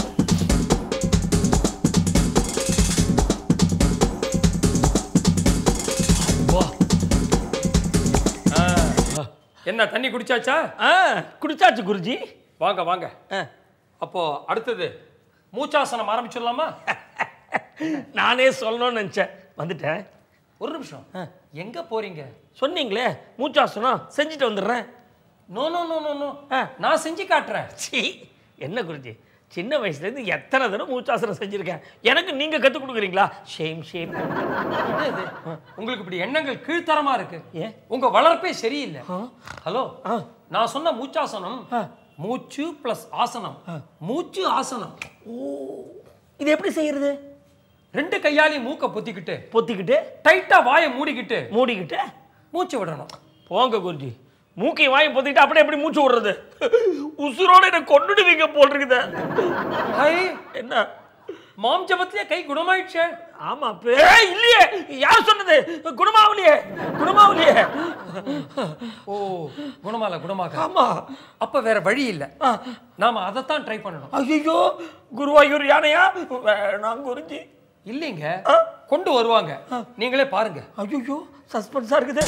என்ன தண்ணி குடிச்சாச்சா குடிச்சாச்சு குருஜி வாங்க வாங்க அப்போ அடுத்தது மூச்சாசனம் ஆரம்பிச்சிடலாமா நானே சொல்லணும்னு நினைச்சேன் வந்துட்டேன் ஒரு நிமிஷம் எங்க போறீங்க சொன்னீங்களே மூச்சாசனம் செஞ்சுட்டு வந்துடுறேன் no no no no no நான் செஞ்சு காட்டுறேன் சி என்ன குருஜி சின்ன வயசுலேருந்து எத்தனை தடவை மூச்சாசனம் செஞ்சுருக்கேன் எனக்கு நீங்கள் கற்றுக் கொடுக்குறீங்களா ஷேம் ஷேம் என்ன இது? உங்களுக்கு இப்படி எண்ணங்கள் கீழ்த்தரமா இருக்கு உங்க வளர்ப்பே சரியில்லை ஹலோ நான் சொன்ன மூச்சாசனம் மூச்சு பிளஸ் ஆசனம் மூச்சு ஆசனம் இது எப்படி செய்யறது ரெண்டு கையாலையும் மூக்க பொத்திக்கிட்டு பொத்திக்கிட்டு டைட்டா வாயை மூடிக்கிட்டு மூடிக்கிட்டு மூச்சு விடணும் போங்க குருஜி மூக்கை வாயை பொத்திக்கிட்டு அப்படியே எப்படி மூச்சு விடுறது உசுரோட என்ன கொண்டுடுவீங்க போல் இருக்குதே என்ன மாம் ஜபத்திலே கை குணமாயிடுச்சே ஆமா பே இல்லையே யார் சொன்னது குணமாவலியே குணமாவலியே ஓ குணமால குணமாக ஆமா அப்ப வேற வழி இல்ல நாம அதைத்தான் ட்ரை பண்ணணும் ஐயோ குருவாயூர் யானையா வேணாம் குருஜி இல்லைங்க கொண்டு வருவாங்க நீங்களே பாருங்க ஐயோ சஸ்பென்ஸா இருக்குது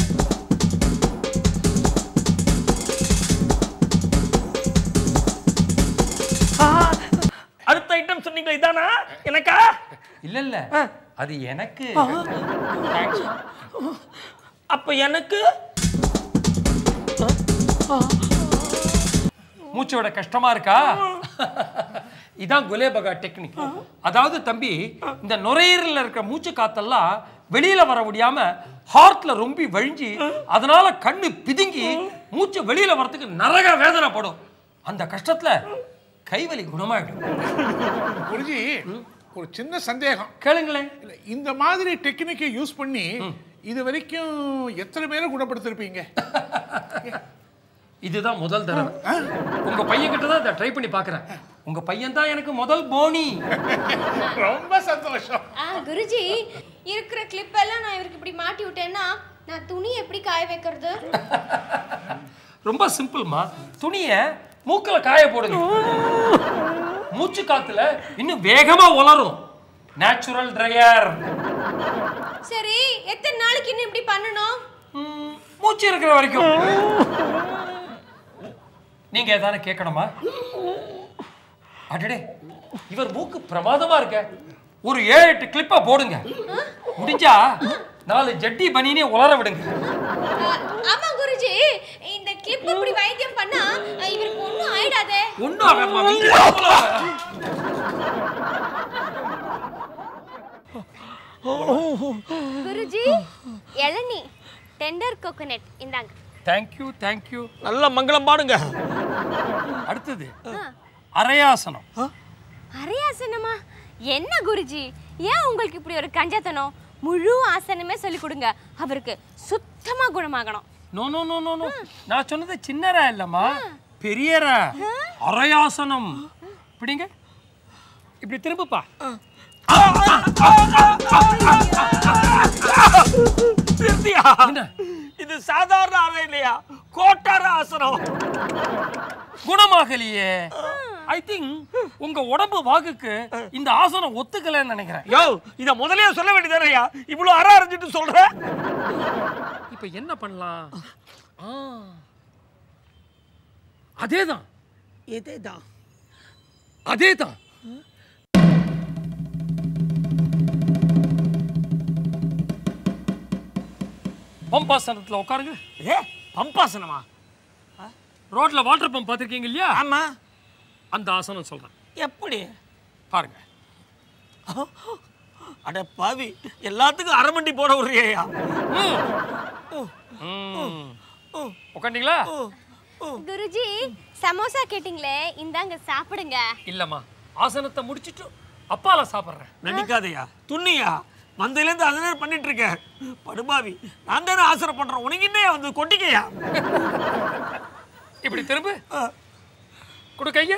ஆ, அடுத்த ஐட்டம் சொன்னீங்களே இதானா எனக்கா இல்ல இல்ல அது எனக்கு ஆ. Thanks. அப்ப எனக்கு மூச்சு விட கஷ்டமா இருக்கா இதான் குலேபகா டெக்னிக் அதாவது தம்பி இந்த நுரையீரல்ல இருக்கிற மூச்சு காத்தெல்லாம் வெளியில வர முடியாம ஹார்ட்ல ரொம்பி வழிஞ்சி அதனால கண்ணு பிதுங்கி மூச்சு வெளியில வரதுக்கு நரக வேதனைப்படும் அந்த கஷ்டத்துல கைவலி குணமாயிடும் குருஜி ஒரு சின்ன சந்தேகம் கேளுங்களேன் இல்ல, இந்த மாதிரி டெக்னிக்கை யூஸ் பண்ணி இது வரைக்கும் எத்தனை பேரை குணப்படுத்திருப்பீங்க இதுதான் முதல் தடவை உங்க பையன் கிட்ட தான் இதை ட்ரை பண்ணி பார்க்கறேன் உங்க பையன் தான் எனக்கு முதல் போனி ரொம்ப சந்தோஷம் ஆ குருஜி இருக்கிற கிளிப் எல்லாம் நான் இவருக்கு இப்படி மாட்டி விட்டேன்னா நான் துணி எப்படி காய வைக்கிறது ரொம்ப சிம்பிள்மா துணிய மூக்குல காய போடுங்க மூச்சு காத்துல இன்னும் வேகமா உலரும் நேச்சுரல் ட்ரையர் சரி எத்தனை நாளைக்கு இன்னும் இப்படி பண்ணணும் மூச்சு இருக்கிற வரைக்கும் நீங்க ஏதான கேட்கணுமா அடடே இவர் மூக்கு பிரமாதமா இருக்க ஒரு ஏழு எட்டு கிளிப்பா போடுங்க முடிஞ்சா நாலு ஜட்டி பனினே உலர விடுங்க ஆமா குருஜி இந்த கிளிப் இப்படி வைத்தியம் பண்ணா அஹ், இவருக்கு ஒண்ணும் ஆயிடாதே ஒண்ணும் ஆகாதும்மா, வீட்டுல போலாம். குருஜி இளநீ டெண்டர் கோகோனட் இந்தாங்க தேங்க்யூ தேங்க்யூ நல்ல மங்களம் பாடுங்க அடுத்தது அரையாசனம் அரையாசனமா என்ன குருஜி ஏன் உங்களுக்கு இப்படி ஒரு கஞ்சத்தனம் முழு ஆசனமே சொல்லி கொடுங்க அவருக்கு சுத்தமா குணமாகணும் no no no no no நான் சொன்னது சின்னரா இல்லம்மா பெரியரா அரையாசனம் இப்படிங்க இப்படி திரும்புப்பா திருப்தியா இது சாதாரண அறை இல்லையா கோட்டார ஆசனம் குணமாகலையே ஐ திங்க் உங்க உடம்பு வாகுக்கு இந்த ஆசனம் ஒத்துக்கலைன்னு நினைக்கிறேன் யோ இத முதல்லயே சொல்ல வேண்டியதானயா இவ்வளவு அற அரைஞ்சிட்டு சொல்ற இப்ப என்ன பண்ணலாம் ஆ. அதேதான் இதேதான் அதேதான் பம்பாசனத்துல உட்காருங்க ஏ பம்பாசனமா ரோட்ல வாட்டர் பம்ப் பார்த்திருக்கீங்க இல்லையா ஆமா அந்த ஆசனம் சொல்றேன் எப்படி பாருங்க அட பாவி எல்லாத்துக்கும் அரமண்டி போட விடுறியா உட்காந்தீங்களா குருஜி சமோசா கேட்டிங்களே இந்தாங்க சாப்பிடுங்க இல்லம்மா ஆசனத்தை முடிச்சிட்டு அப்பால சாப்பிட்றேன் நடிக்காதயா துண்ணியா வந்ததுலேருந்து அதனே பண்ணிட்டு இருக்க படுபாவி நான் தானே ஆசரை பண்றேன் உனக்கு என்ன வந்து கொட்டிக்கையா இப்படி திரும்ப கொடு கைய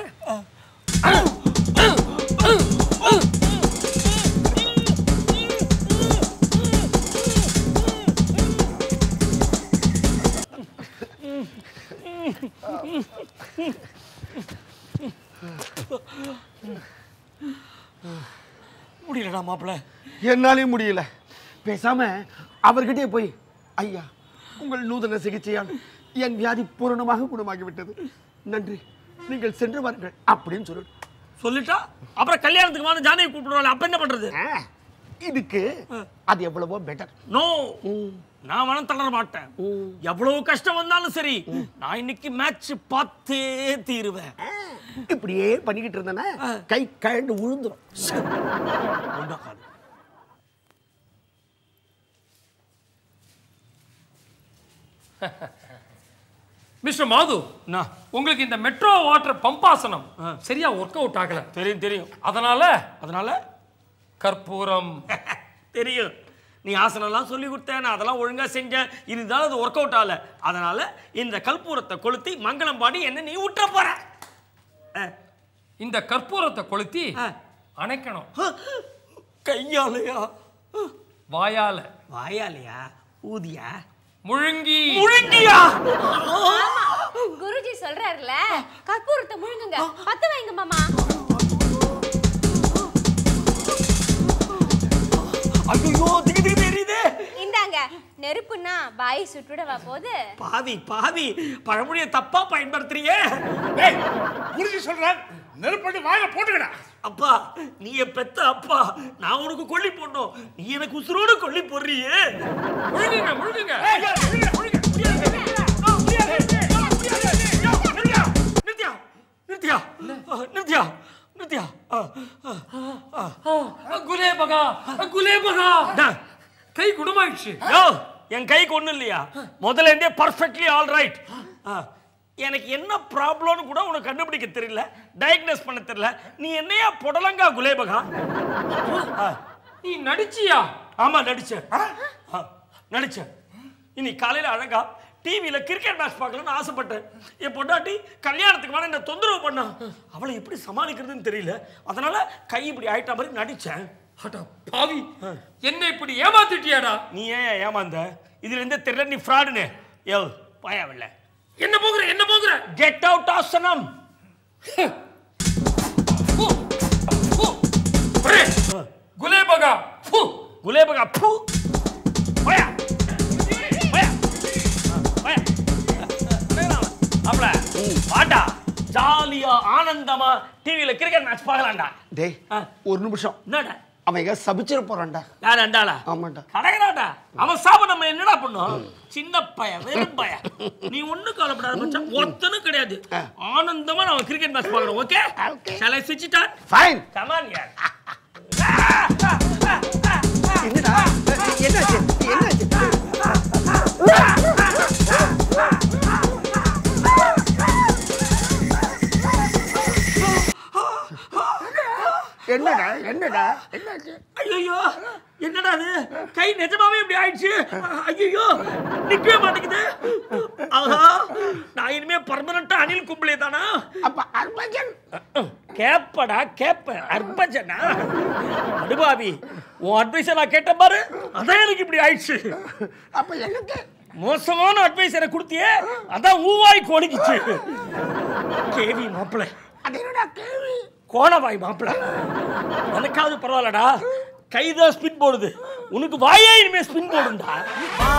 முடியலடா மாப்பிள்ள என்னாலையும் முடியல பேசாம அவர்கிட்டயே போய் ஐயா உங்கள் நூதன சிகிச்சையால் என் வியாதி பூரணமாக குணமாகி விட்டது நன்றி நீங்கள் சென்று வாருங்கள் அப்படின்னு சொல்லு சொல்லிட்டா அப்புறம் கல்யாணத்துக்கு வந்து ஜானகி கூப்பிடுவாள் அப்ப என்ன பண்றது இதுக்கு அது எவ்வளவோ பெட்டர் நோ நான் மனம் தளர மாட்டேன் எவ்வளவு கஷ்டம் வந்தாலும் சரி நான் இன்னைக்கு மேட்ச் பார்த்தே தீருவேன் இப்படியே பண்ணிக்கிட்டு இருந்தேன்னா கை கழண்டு விழுந்துரும் ஒன்றாக்காது. மிஸ்டர் மாது உங்களுக்கு இந்த மெட்ரோ வாட்டர் பம்பாசனம் சரியா ஒர்க் அவுட் ஆகல தெரியும் தெரியும் அதனால அதனால கற்பூரம் தெரியும் நீ ஆசனம்லாம் சொல்லி கொடுத்த நான் அதெல்லாம் ஒழுங்கா செஞ்சேன் இருந்தாலும் அது ஒர்க் அவுட் ஆகல அதனால இந்த கற்பூரத்தை கொளுத்தி மங்களம் பாடி என்ன நீ விட்டுற போற இந்த கற்பூரத்தை கொளுத்தி அணைக்கணும் கையாலையா வாயால வாயாலையா ஊதியா முழுங்கி முழுங்கியா ஆமா குருஜி சொல்றாருல கற்பூரத்தை முழுங்குங்க பத்து வைங்க மாமா ஐயோ திக்கு திக்கு தெரியுது இந்தாங்க நெருப்புன்னா பாய் சுட்டுடவா போது பாவி பாவி பழமொழியை தப்பா பயன்படுத்துறீங்க டேய் குருஜி சொல்றார் நெருப்படி வாயில போட்டுக்கடா அப்பா நீ என் பெத்த அப்பா நான் உனக்கு கொல்லி போடணும் நீ எனக்கு உசுரோடு கொல்லி போடுறியே முழுங்குங்க முழுங்குங்க நித்யா நித்யா நித்யா நித்யா குலேபகா குலேபகா கை குணமாயிடுச்சு யோ என் கைக்கு ஒண்ணும் இல்லையா முதல்ல இருந்தே பர்ஃபெக்ட்லி ஆல் ரைட் எனக்கு என்ன ப்ராப்ளம்னு கூட உனக்கு கண்டுபிடிக்க தெரியல டயக்னோஸ் பண்ண தெரியல நீ என்னையா புடலங்கா குலேபகா நீ நடிச்சியா ஆமா நடிச்சேன் ஆ, நடிச்சேன் இனி காலையில அழகா டிவியில கிரிக்கெட் மேட்ச் பார்க்கலாம்னு ஆசைப்பட்டேன் என் பொண்டாட்டி கல்யாணத்துக்கு மேல என்ன தொந்தரவு பண்ணா அவளை எப்படி சமாளிக்கிறதுன்னு தெரியல அதனால கை இப்படி ஆயிட்ட மாதிரி நடிச்சேன் அட பாவி என்ன இப்படி ஏமாத்திட்டியாடா நீ ஏன் ஏமாந்த இதுல இருந்து தெரியல நீ ஃப்ராடுன்னு யோ பாயாவில்ல என்ன போகிற என்ன போகிற கெட் அவுட் ஆசனம் குலேபகா ஃபு குலேபகா ஃபு போயா போயா போயா அப்பல வாடா ஜாலியா ஆனந்தமா டிவில கிரிக்கெட் மேட்ச் பார்க்கலாம்டா டேய் ஒரு நிமிஷம் என்னடா அவன் எங்க சபிச்சிட போறான்டா யார் அண்டாளா ஆமாண்டா கடகடாடா அவன் சாப நம்ம என்னடா பண்ணோம் சின்ன பையன் வெறும் பையன் நீ ஒண்ணும் கவலைப்படாத மச்சான் ஒத்தனும் கிடையாது ஆனந்தமா நான் கிரிக்கெட் மேட்ச் பார்க்கறோம் okay shall I switch it on fine come on யார் என்னடா என்னாச்சு என்னாச்சு என்னடா என்னடா என்னாச்சு ஐயோ என்னடா அது கை நிஜமாவே இப்படி ஆயிடுச்சு ஐயோ நிக்கவே மாட்டேங்குது ஆஹா நான் இனிமே பர்மனண்டா அனில் கும்பலே தானா அப்ப அர்பஜன் கேப்படா கேப்ப அர்பஜனா அடுபாவி உன் அட்வைஸை நான் கேட்ட பாரு அதான் எனக்கு இப்படி ஆயிடுச்சு அப்ப எனக்கு மோசமான அட்வைஸ் எனக்கு கொடுத்தியே அதான் ஊவாய் கோணிக்குச்சு கேவி மாப்பிள்ளை அது என்னடா கேள்வி கோணவாய் மாப்பிள்ள எனக்காவது பரவாயில்லடா கைதான் ஸ்பின் போடுது உனக்கு வாயே இனிமே ஸ்பின் போடுண்டா